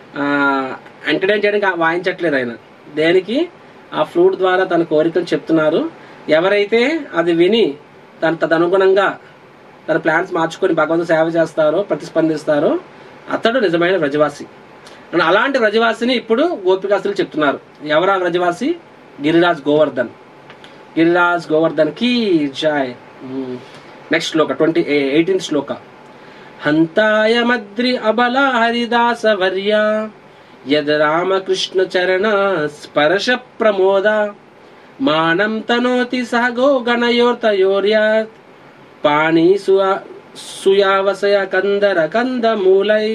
S1: ఎంటర్టైన్ చేయడానికి ఆ- వాయించట్లేదు ఆయన దేనికి ఆ ఫ్లూట్ ద్వారా తన కోరికలు చెప్తున్నారు ఎవరైతే అది విని తన తదనుగుణంగా తన ప్లాన్స్ మార్చుకొని భగవంతు సేవ చేస్తారో ప్రతిస్పందిస్తారో అతడు నిజమైన వ్రజవాసి అండ్ అలాంటి వ్రజవాసిని ఇప్పుడు గోపికాసులు చెప్తున్నారు ఎవరా వ్రజవాసి గిరిరాజ్ గోవర్ధన్ గిరిరాజ్ గోవర్ధన్ కీ జాయ్ next shloka twenty eighteenth shloka హంతాయ మద్రి అబల హరిదాస వర్య యద్ రామకృష్ణ చరణ స్పర్శ ప్రమోద మానం తనోతి సహ గో గణయోర్తయోర్యాత్ పాణి సుయా- సుయావసయ కందర కంద మూలై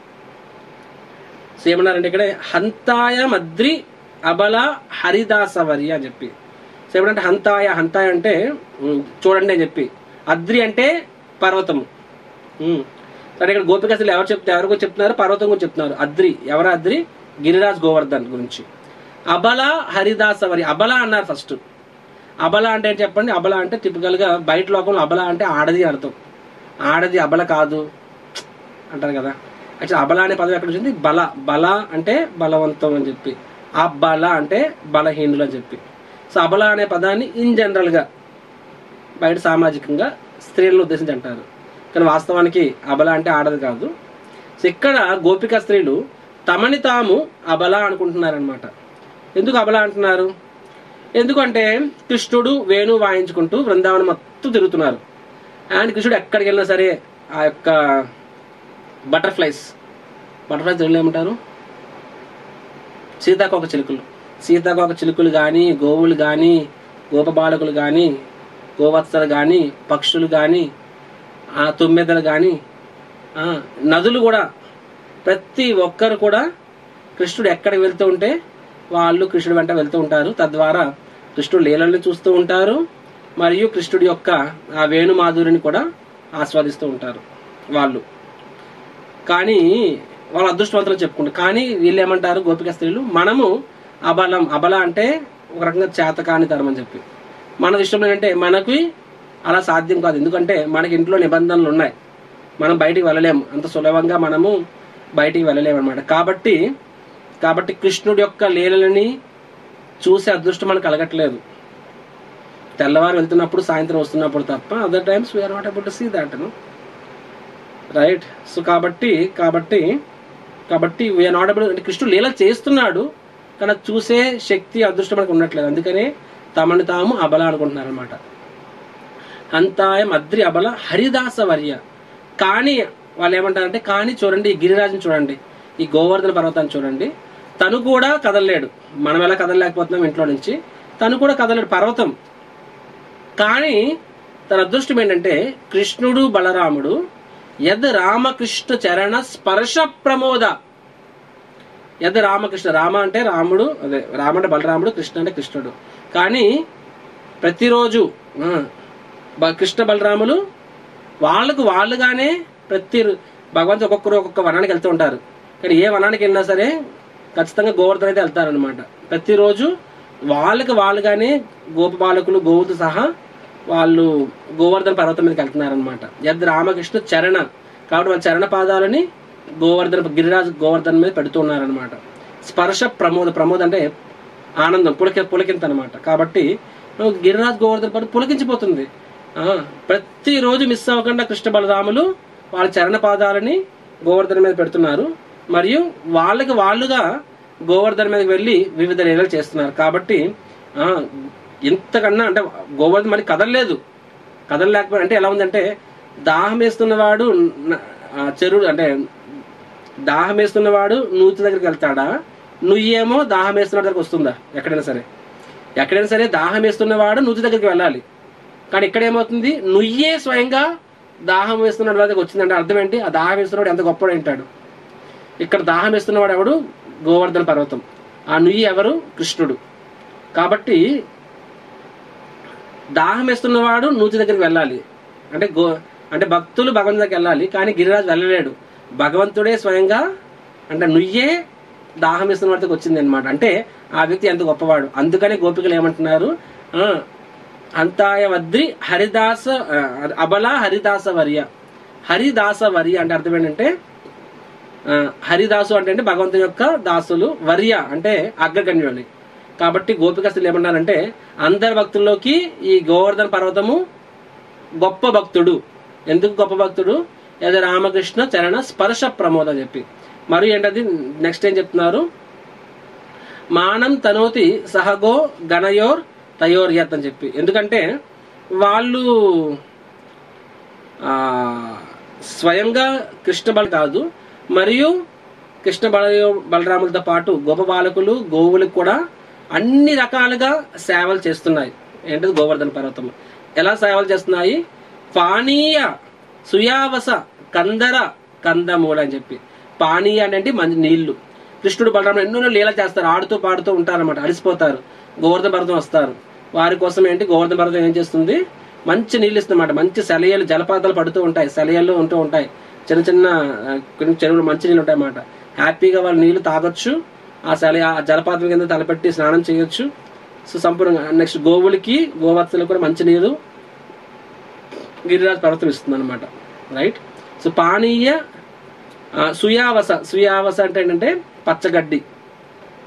S1: సో ఏమన్నారంటే ఇక్కడ హంతాయ మద్రి అబల హరిదాసవరి అని చెప్పి సో ఏమంటే హంతాయ హంతాయ అంటే ఉమ్, చూడండి అని చెప్పి అద్రి అంటే పర్వతము ఉమ్. సరే ఇక్కడ గోపికసులు ఎవరు చెప్తే ఎవరికో చెప్తున్నారు పర్వతం గురించి చెప్తున్నారు అద్రి ఎవరు అద్రి గిరిరాజ్ గోవర్ధన్ గురించి అబల హరిదాసవరి అబల అన్నారు ఫస్ట్ అబల అంటే ఏంటి చెప్పండి అబల అంటే టిపికల్ గా బయట లోకంలో అబల అంటే ఆడది అని అర్థం ఆడది అబల కాదు అంటారు కదా యాక్చువల్ అబల అనే పదం ఎక్కడ వచ్చింది బల బల అంటే బలవంతం అని చెప్పి అబల అంటే బలహీనులు అని చెప్పి సో అబల అనే పదాన్ని ఇన్ జనరల్గా బయట సామాజికంగా స్త్రీలను ఉద్దేశించి అంటారు కానీ వాస్తవానికి అబల అంటే ఆడది కాదు సో ఇక్కడ గోపిక స్త్రీలు తమని తాము అబల అనుకుంటున్నారనమాట ఎందుకు అబల అంటున్నారు ఎందుకంటే కృష్ణుడు వేణు వాయించుకుంటూ బృందావనం మొత్తం తిరుగుతున్నారు అండ్ కృష్ణుడు ఎక్కడికి వెళ్ళినా సరే ఆ యొక్క బటర్ఫ్లైస్ బటర్ఫ్లైస్ తెలుగులో ఏమంటారు సీతాకోక చిలుకలు సీతాకోక చిలుకలు కానీ గోవులు కానీ గోపబాలకులు కానీ గోవత్సలు కానీ పక్షులు కానీ ఆ తుమ్మెదలు కానీ నదులు కూడా ప్రతి ఒక్కరు కూడా కృష్ణుడు ఎక్కడికి వెళ్తూ ఉంటే వాళ్ళు కృష్ణుడి వెంట వెళ్తూ ఉంటారు తద్వారా కృష్ణుడు లీలల్ని చూస్తూ ఉంటారు మరియు కృష్ణుడి యొక్క ఆ వేణు మాధురిని కూడా ఆస్వాదిస్తూ ఉంటారు వాళ్ళు కానీ వాళ్ళ అదృష్టవంతులు చెప్పుకుంటారు కానీ వీళ్ళు ఏమంటారు గోపిక స్త్రీలు మనము అబలం అబల అంటే ఒక రకంగా చేతకాని తరం అని చెప్పి మన విషయంలో ఏంటంటే మనకి అలా సాధ్యం కాదు ఎందుకంటే మనకి ఇంట్లో నిబంధనలు ఉన్నాయి మనం బయటికి వెళ్ళలేము అంత సులభంగా మనము బయటికి వెళ్ళలేము అనమాట కాబట్టి కాబట్టి కృష్ణుడి యొక్క లీలలని చూసే అదృష్టం మనకు కలగట్లేదు తెల్లవారు వెళ్తున్నప్పుడు సాయంత్రం వస్తున్నప్పుడు తప్ప other times we are not about to see that right so కాబట్టి కాబట్టి కాబట్టి వీఆర్ నాట్ అబౌట్ అంటే కృష్ణుడు లీల చేస్తున్నాడు కానీ అది చూసే శక్తి అదృష్టం మనకు ఉండట్లేదు అందుకనే తమని తాము అబల అనుకుంటున్నారు అనమాట అంతాయం అద్రి అబల హరిదాస వర్య కానీ వాళ్ళు ఏమంటారంటే కానీ చూడండి ఈ గిరిరాజుని చూడండి ఈ గోవర్ధన పర్వతాన్ని చూడండి తను కూడా కదలలేడు మనం ఎలా కదలలేకపోతున్నాం ఇంట్లో నుంచి తను కూడా కదలలేడు పర్వతం కానీ తన అదృష్టం ఏంటంటే కృష్ణుడు బలరాముడు యద్ రామకృష్ణ చరణ స్పర్శ ప్రమోద యద్ రామకృష్ణ రామ అంటే రాముడు అదే రామ అంటే బలరాముడు కృష్ణ అంటే కృష్ణుడు కానీ ప్రతిరోజు ఆ, బ- కృష్ణ బలరాములు వాళ్ళకు వాళ్ళుగానే ప్రతి భగవంతు ఒక్కొక్కరు ఒక్కొక్క వనానికి వెళ్తూ ఉంటారు కానీ ఏ వనానికి వెళ్ళినా సరే ఖచ్చితంగా గోవర్ధన అయితే వెళ్తారనమాట ప్రతిరోజు వాళ్ళకి వాళ్ళుగానే గోప బాలకులు గోవుతో సహా వాళ్ళు గోవర్ధన పర్వతం మీదకి వెళ్తున్నారనమాట యద్ రామకృష్ణ చరణ కాబట్టి వాళ్ళ చరణ పాదాలని గోవర్ధన గిరిరాజు గోవర్ధన మీద పెడుతున్నారనమాట స్పర్శ ప్రమోద ప్రమోద అంటే ఆనందం పులకి పులకింత అనమాట కాబట్టి గిరిరాజ్ గోవర్ధన పర్వతం పులకించిపోతుంది ఆ, ప్రతిరోజు మిస్ అవ్వకుండా కృష్ణ బలరాములు వాళ్ళ చరణ పాదాలని గోవర్ధన మీద పెడుతున్నారు మరియు వాళ్ళకి వాళ్ళుగా గోవర్ధన మీదకి వెళ్ళి వివిధ లీలలు చేస్తున్నారు కాబట్టి ఆ, ఇంతకన్నా అంటే గోవర్ధన మరి కదలలేదు కదలలేకపోయి అంటే ఎలా ఉందంటే దాహం వేస్తున్నవాడు న- ఆ, చెరువు అంటే దాహం వేస్తున్నవాడు నూతి దగ్గరికి వెళ్తాడా నువ్వేమో దాహం వేస్తున్న దగ్గరికి వస్తుందా ఎక్కడైనా సరే ఎక్కడైనా సరే దాహం వేస్తున్నవాడు నూతి దగ్గరికి వెళ్ళాలి కానీ ఇక్కడ ఏమవుతుంది నుయ్యే స్వయంగా దాహం వేస్తున్నాడు దగ్గరికి వచ్చిందంటే అర్థం ఏంటి ఆ దాహం వేస్తున్నవాడు ఎంత గొప్పడు అంటాడు ఇక్కడ దాహం వేస్తున్నవాడు ఎవడు గోవర్ధన పర్వతం ఆ నుయ్యి ఎవరు కృష్ణుడు కాబట్టి దాహం వేస్తున్నవాడు నూతి దగ్గరికి వెళ్ళాలి అంటే గో అంటే భక్తులు భగవంతు దగ్గరికి వెళ్ళాలి కానీ గిరిరాజు వెళ్ళలేడు భగవంతుడే స్వయంగా అంటే నుయ్యే దాహం వేస్తున్న వాడికి వచ్చింది అనమాట అంటే ఆ వ్యక్తి ఎంత గొప్పవాడు అందుకని గోపికలు ఏమంటున్నారు ఆ, అంతాయ వద్రి హరిదాస ఆ, అబల హరిదాస వర్య హరిదాస వర్య అంటే అర్థం ఏంటంటే ఆ, హరిదాసు అంటే అంటే భగవంతుని యొక్క దాసులు వర్య అంటే అగ్రగణ్యుని కాబట్టి గోపిక స్త్రీలు ఏమన్నారంటే అందరి భక్తుల్లోకి ఈ గోవర్ధన పర్వతము గొప్ప భక్తుడు ఎందుకు గొప్ప భక్తుడు ఏదో రామకృష్ణ చరణ స్పర్శ ప్రమోద అని చెప్పి మరి ఏంటది నెక్స్ట్ ఏం చెప్తున్నారు మానం తనోతి సహగో గణయోర్ తయోర్యత్ అని చెప్పి ఎందుకంటే వాళ్ళు ఆ, స్వయంగా కృష్ణ బల కాదు మరియు కృష్ణ బల బలరాములతో పాటు గోప బాలకులు గోవులకు కూడా అన్ని రకాలుగా సేవలు చేస్తున్నాయి ఏంటది గోవర్ధన పర్వతం ఎలా సేవలు చేస్తున్నాయి పానీయ సుయావస కందర కందమూల అని చెప్పి పానీయ అంటే మంచి నీళ్లు కృష్ణుడు బలరాముడు ఎన్నో లీల చేస్తారు ఆడుతూ పాడుతూ ఉంటారన్నమాట అలసిపోతారు గోవర్ధన పర్వతం వస్తారు వారి కోసం ఏంటి గోవర్ధన పర్వతం ఏం చేస్తుంది మంచి నీళ్ళు ఇస్తుందన్నమాట మంచి సెలయలు జలపాతాలు పడుతూ ఉంటాయి సెలయలు ఉంటూ ఉంటాయి చిన్న చిన్న ఆ, కొన్ని చెరువులు మంచి నీళ్ళు ఉంటాయి అన్నమాట హ్యాపీగా వాళ్ళు నీళ్లు తాగొచ్చు ఆ సెల ఆ జలపాతం కింద తలపెట్టి స్నానం చేయొచ్చు సో సంపూర్ణంగా నెక్స్ట్ గోవులకి గోవత్సలకు కూడా మంచి నీరు గిరిరాజ్ పర్వతం ఇస్తుంది అనమాట రైట్ సో పానీయ ఆ, సుయావస సుయావస అంటే ఏంటంటే పచ్చగడ్డి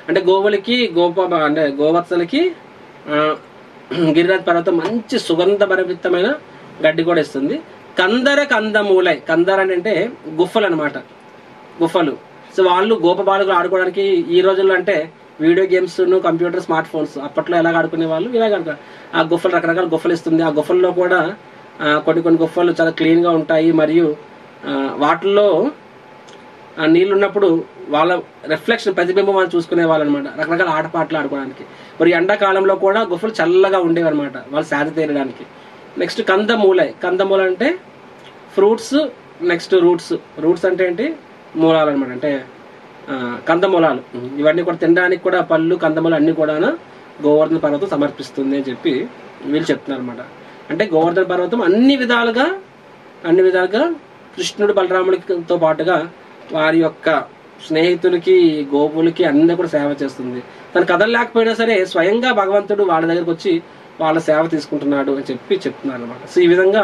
S1: అంటే గోవులకి గోప అంటే గోవత్సలకి ఆ, గిరిరాజ్ పర్వతం మంచి సుగంధభరితమైన గడ్డి కూడా ఇస్తుంది కందర కందమూలై కందర అని అంటే గుఫలు అనమాట గుఫలు సో వాళ్ళు గోపబాలుగా ఆడుకోవడానికి ఈ రోజుల్లో అంటే video games computer smart phones అప్పట్లో ఎలాగ ఆడుకునే వాళ్ళు ఇలాగ ఆడుకో ఆ గుఫలు రకరకాల గుఫలు ఇస్తుంది ఆ గుఫల్లో కూడా ఆ, కొన్ని కొన్ని గుఫలు చాలా క్లీన్ గా ఉంటాయి మరియు ఆ, వాటిల్లో ఆ నీళ్ళు ఉన్నప్పుడు వాళ్ళ రిఫ్లెక్షన్ ప్రతిబింబం వాళ్ళు చూసుకునే వాళ్ళు అనమాట రకరకాల ఆటపాటలు ఆడుకోవడానికి మరి ఎండాకాలంలో కూడా గుఫలు చల్లగా ఉండేవి అనమాట వాళ్ళు సేద తీరడానికి నెక్స్ట్ కందమూలై కందమూల అంటే ఫ్రూట్స్ నెక్స్ట్ రూట్స్ రూట్స్ అంటే ఏంటి మూలాలు అనమాట అంటే ఆ, కందమూలాలు ఇవన్నీ కూడా తినడానికి కూడా పళ్ళు కందమూలాలు అన్ని కూడా గోవర్ధన పర్వతం సమర్పిస్తుంది అని చెప్పి వీళ్ళు చెప్తున్నారు అనమాట అంటే గోవర్ధన పర్వతం అన్ని విధాలుగా అన్ని విధాలుగా కృష్ణుడు బలరాముడితో పాటుగా వారి యొక్క స్నేహితులకి గోపులకి అన్ని కూడా సేవ చేస్తుంది తన కథలు లేకపోయినా సరే స్వయంగా భగవంతుడు వాళ్ళ దగ్గరకు వచ్చి వాళ్ళ సేవ తీసుకుంటున్నాడు అని చెప్పి చెప్తున్నారు అనమాట సో ఈ విధంగా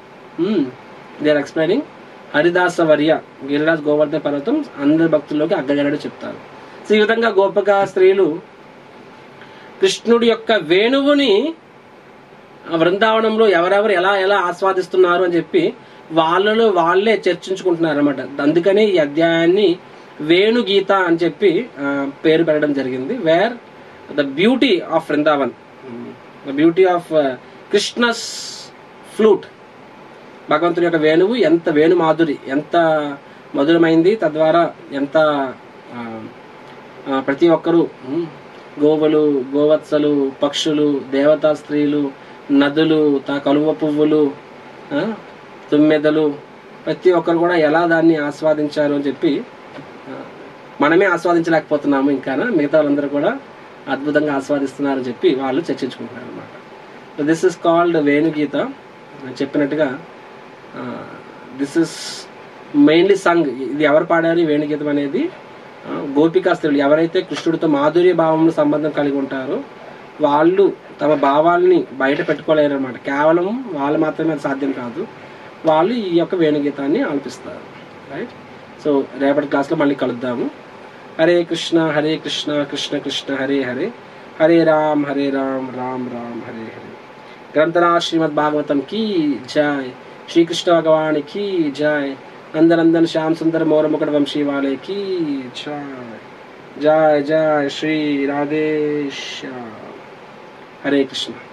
S1: దే ఆర్ ఎక్స్ప్లెయినింగ్ హరిదాస వర్య గిరిరాజ్ గోవర్ధన పర్వతం అందరి భక్తుల్లోకి అగ్గగలడు చెప్తారు సో ఈ విధంగా గోపక స్త్రీలు కృష్ణుడి యొక్క వేణువుని ఆ బృందావనంలో ఎవరెవరు ఎలా ఎలా ఆస్వాదిస్తున్నారు అని చెప్పి వాళ్ళలో వాళ్ళే చర్చించుకుంటున్నారు అనమాట అందుకనే ఈ అధ్యాయాన్ని వేణుగీత అని చెప్పి ఆ, పేరు పెట్టడం జరిగింది where the beauty of Brindavan the beauty of Krishna's flute భగవంతుడి యొక్క వేణువు ఎంత వేణు మాధురి ఎంత మధురమైంది తద్వారా ఎంత ఆ, ఆ, ప్రతి ఒక్కరూ ఉమ్, గోవులు గోవత్సలు పక్షులు దేవతా స్త్రీలు నదులు తా కలువ పువ్వులు ఆ, తుమ్మెదలు ప్రతి ఒక్కరు కూడా ఎలా దాన్ని ఆస్వాదించారు అని చెప్పి ఆ, మనమే ఆస్వాదించలేకపోతున్నాము ఇంకా మిగతా వాళ్ళందరూ కూడా అద్భుతంగా ఆస్వాదిస్తున్నారని చెప్పి వాళ్ళు చర్చించుకుంటున్నారు అనమాట దిస్ ఇస్ కాల్డ్ వేణుగీత నేను చెప్పినట్టుగా దిస్ ఇస్ మెయిన్లీ సంగ్ ఇది ఎవరు పాడారు ఈ వేణుగీతం అనేది ఆ, గోపికా స్త్రీలు ఎవరైతే కృష్ణుడితో మాధుర్య భావంలో సంబంధం కలిగి ఉంటారో వాళ్ళు తమ భావాల్ని బయట పెట్టుకోలేరు అనమాట కేవలం వాళ్ళు మాత్రమే అది సాధ్యం కాదు వాళ్ళు ఈ యొక్క వేణుగీతాన్ని ఆలపిస్తారు రైట్ సో రేపటి క్లాస్లో మళ్ళీ కలుద్దాము హరే కృష్ణ హరే కృష్ణ కృష్ణ కృష్ణ హరే హరే హరే రామ్ హరే రామ్ రామ్ రామ్ హరే హరే గ్రంథరాజ్ శ్రీమద్ భాగవతం की जय श्री कृष्ण भगवान की जय नंदनंदन श्याम सुंदर मोर मुकुट वंशी वाले की जय जय जय श्री राधे श्याम हरे कृष्ण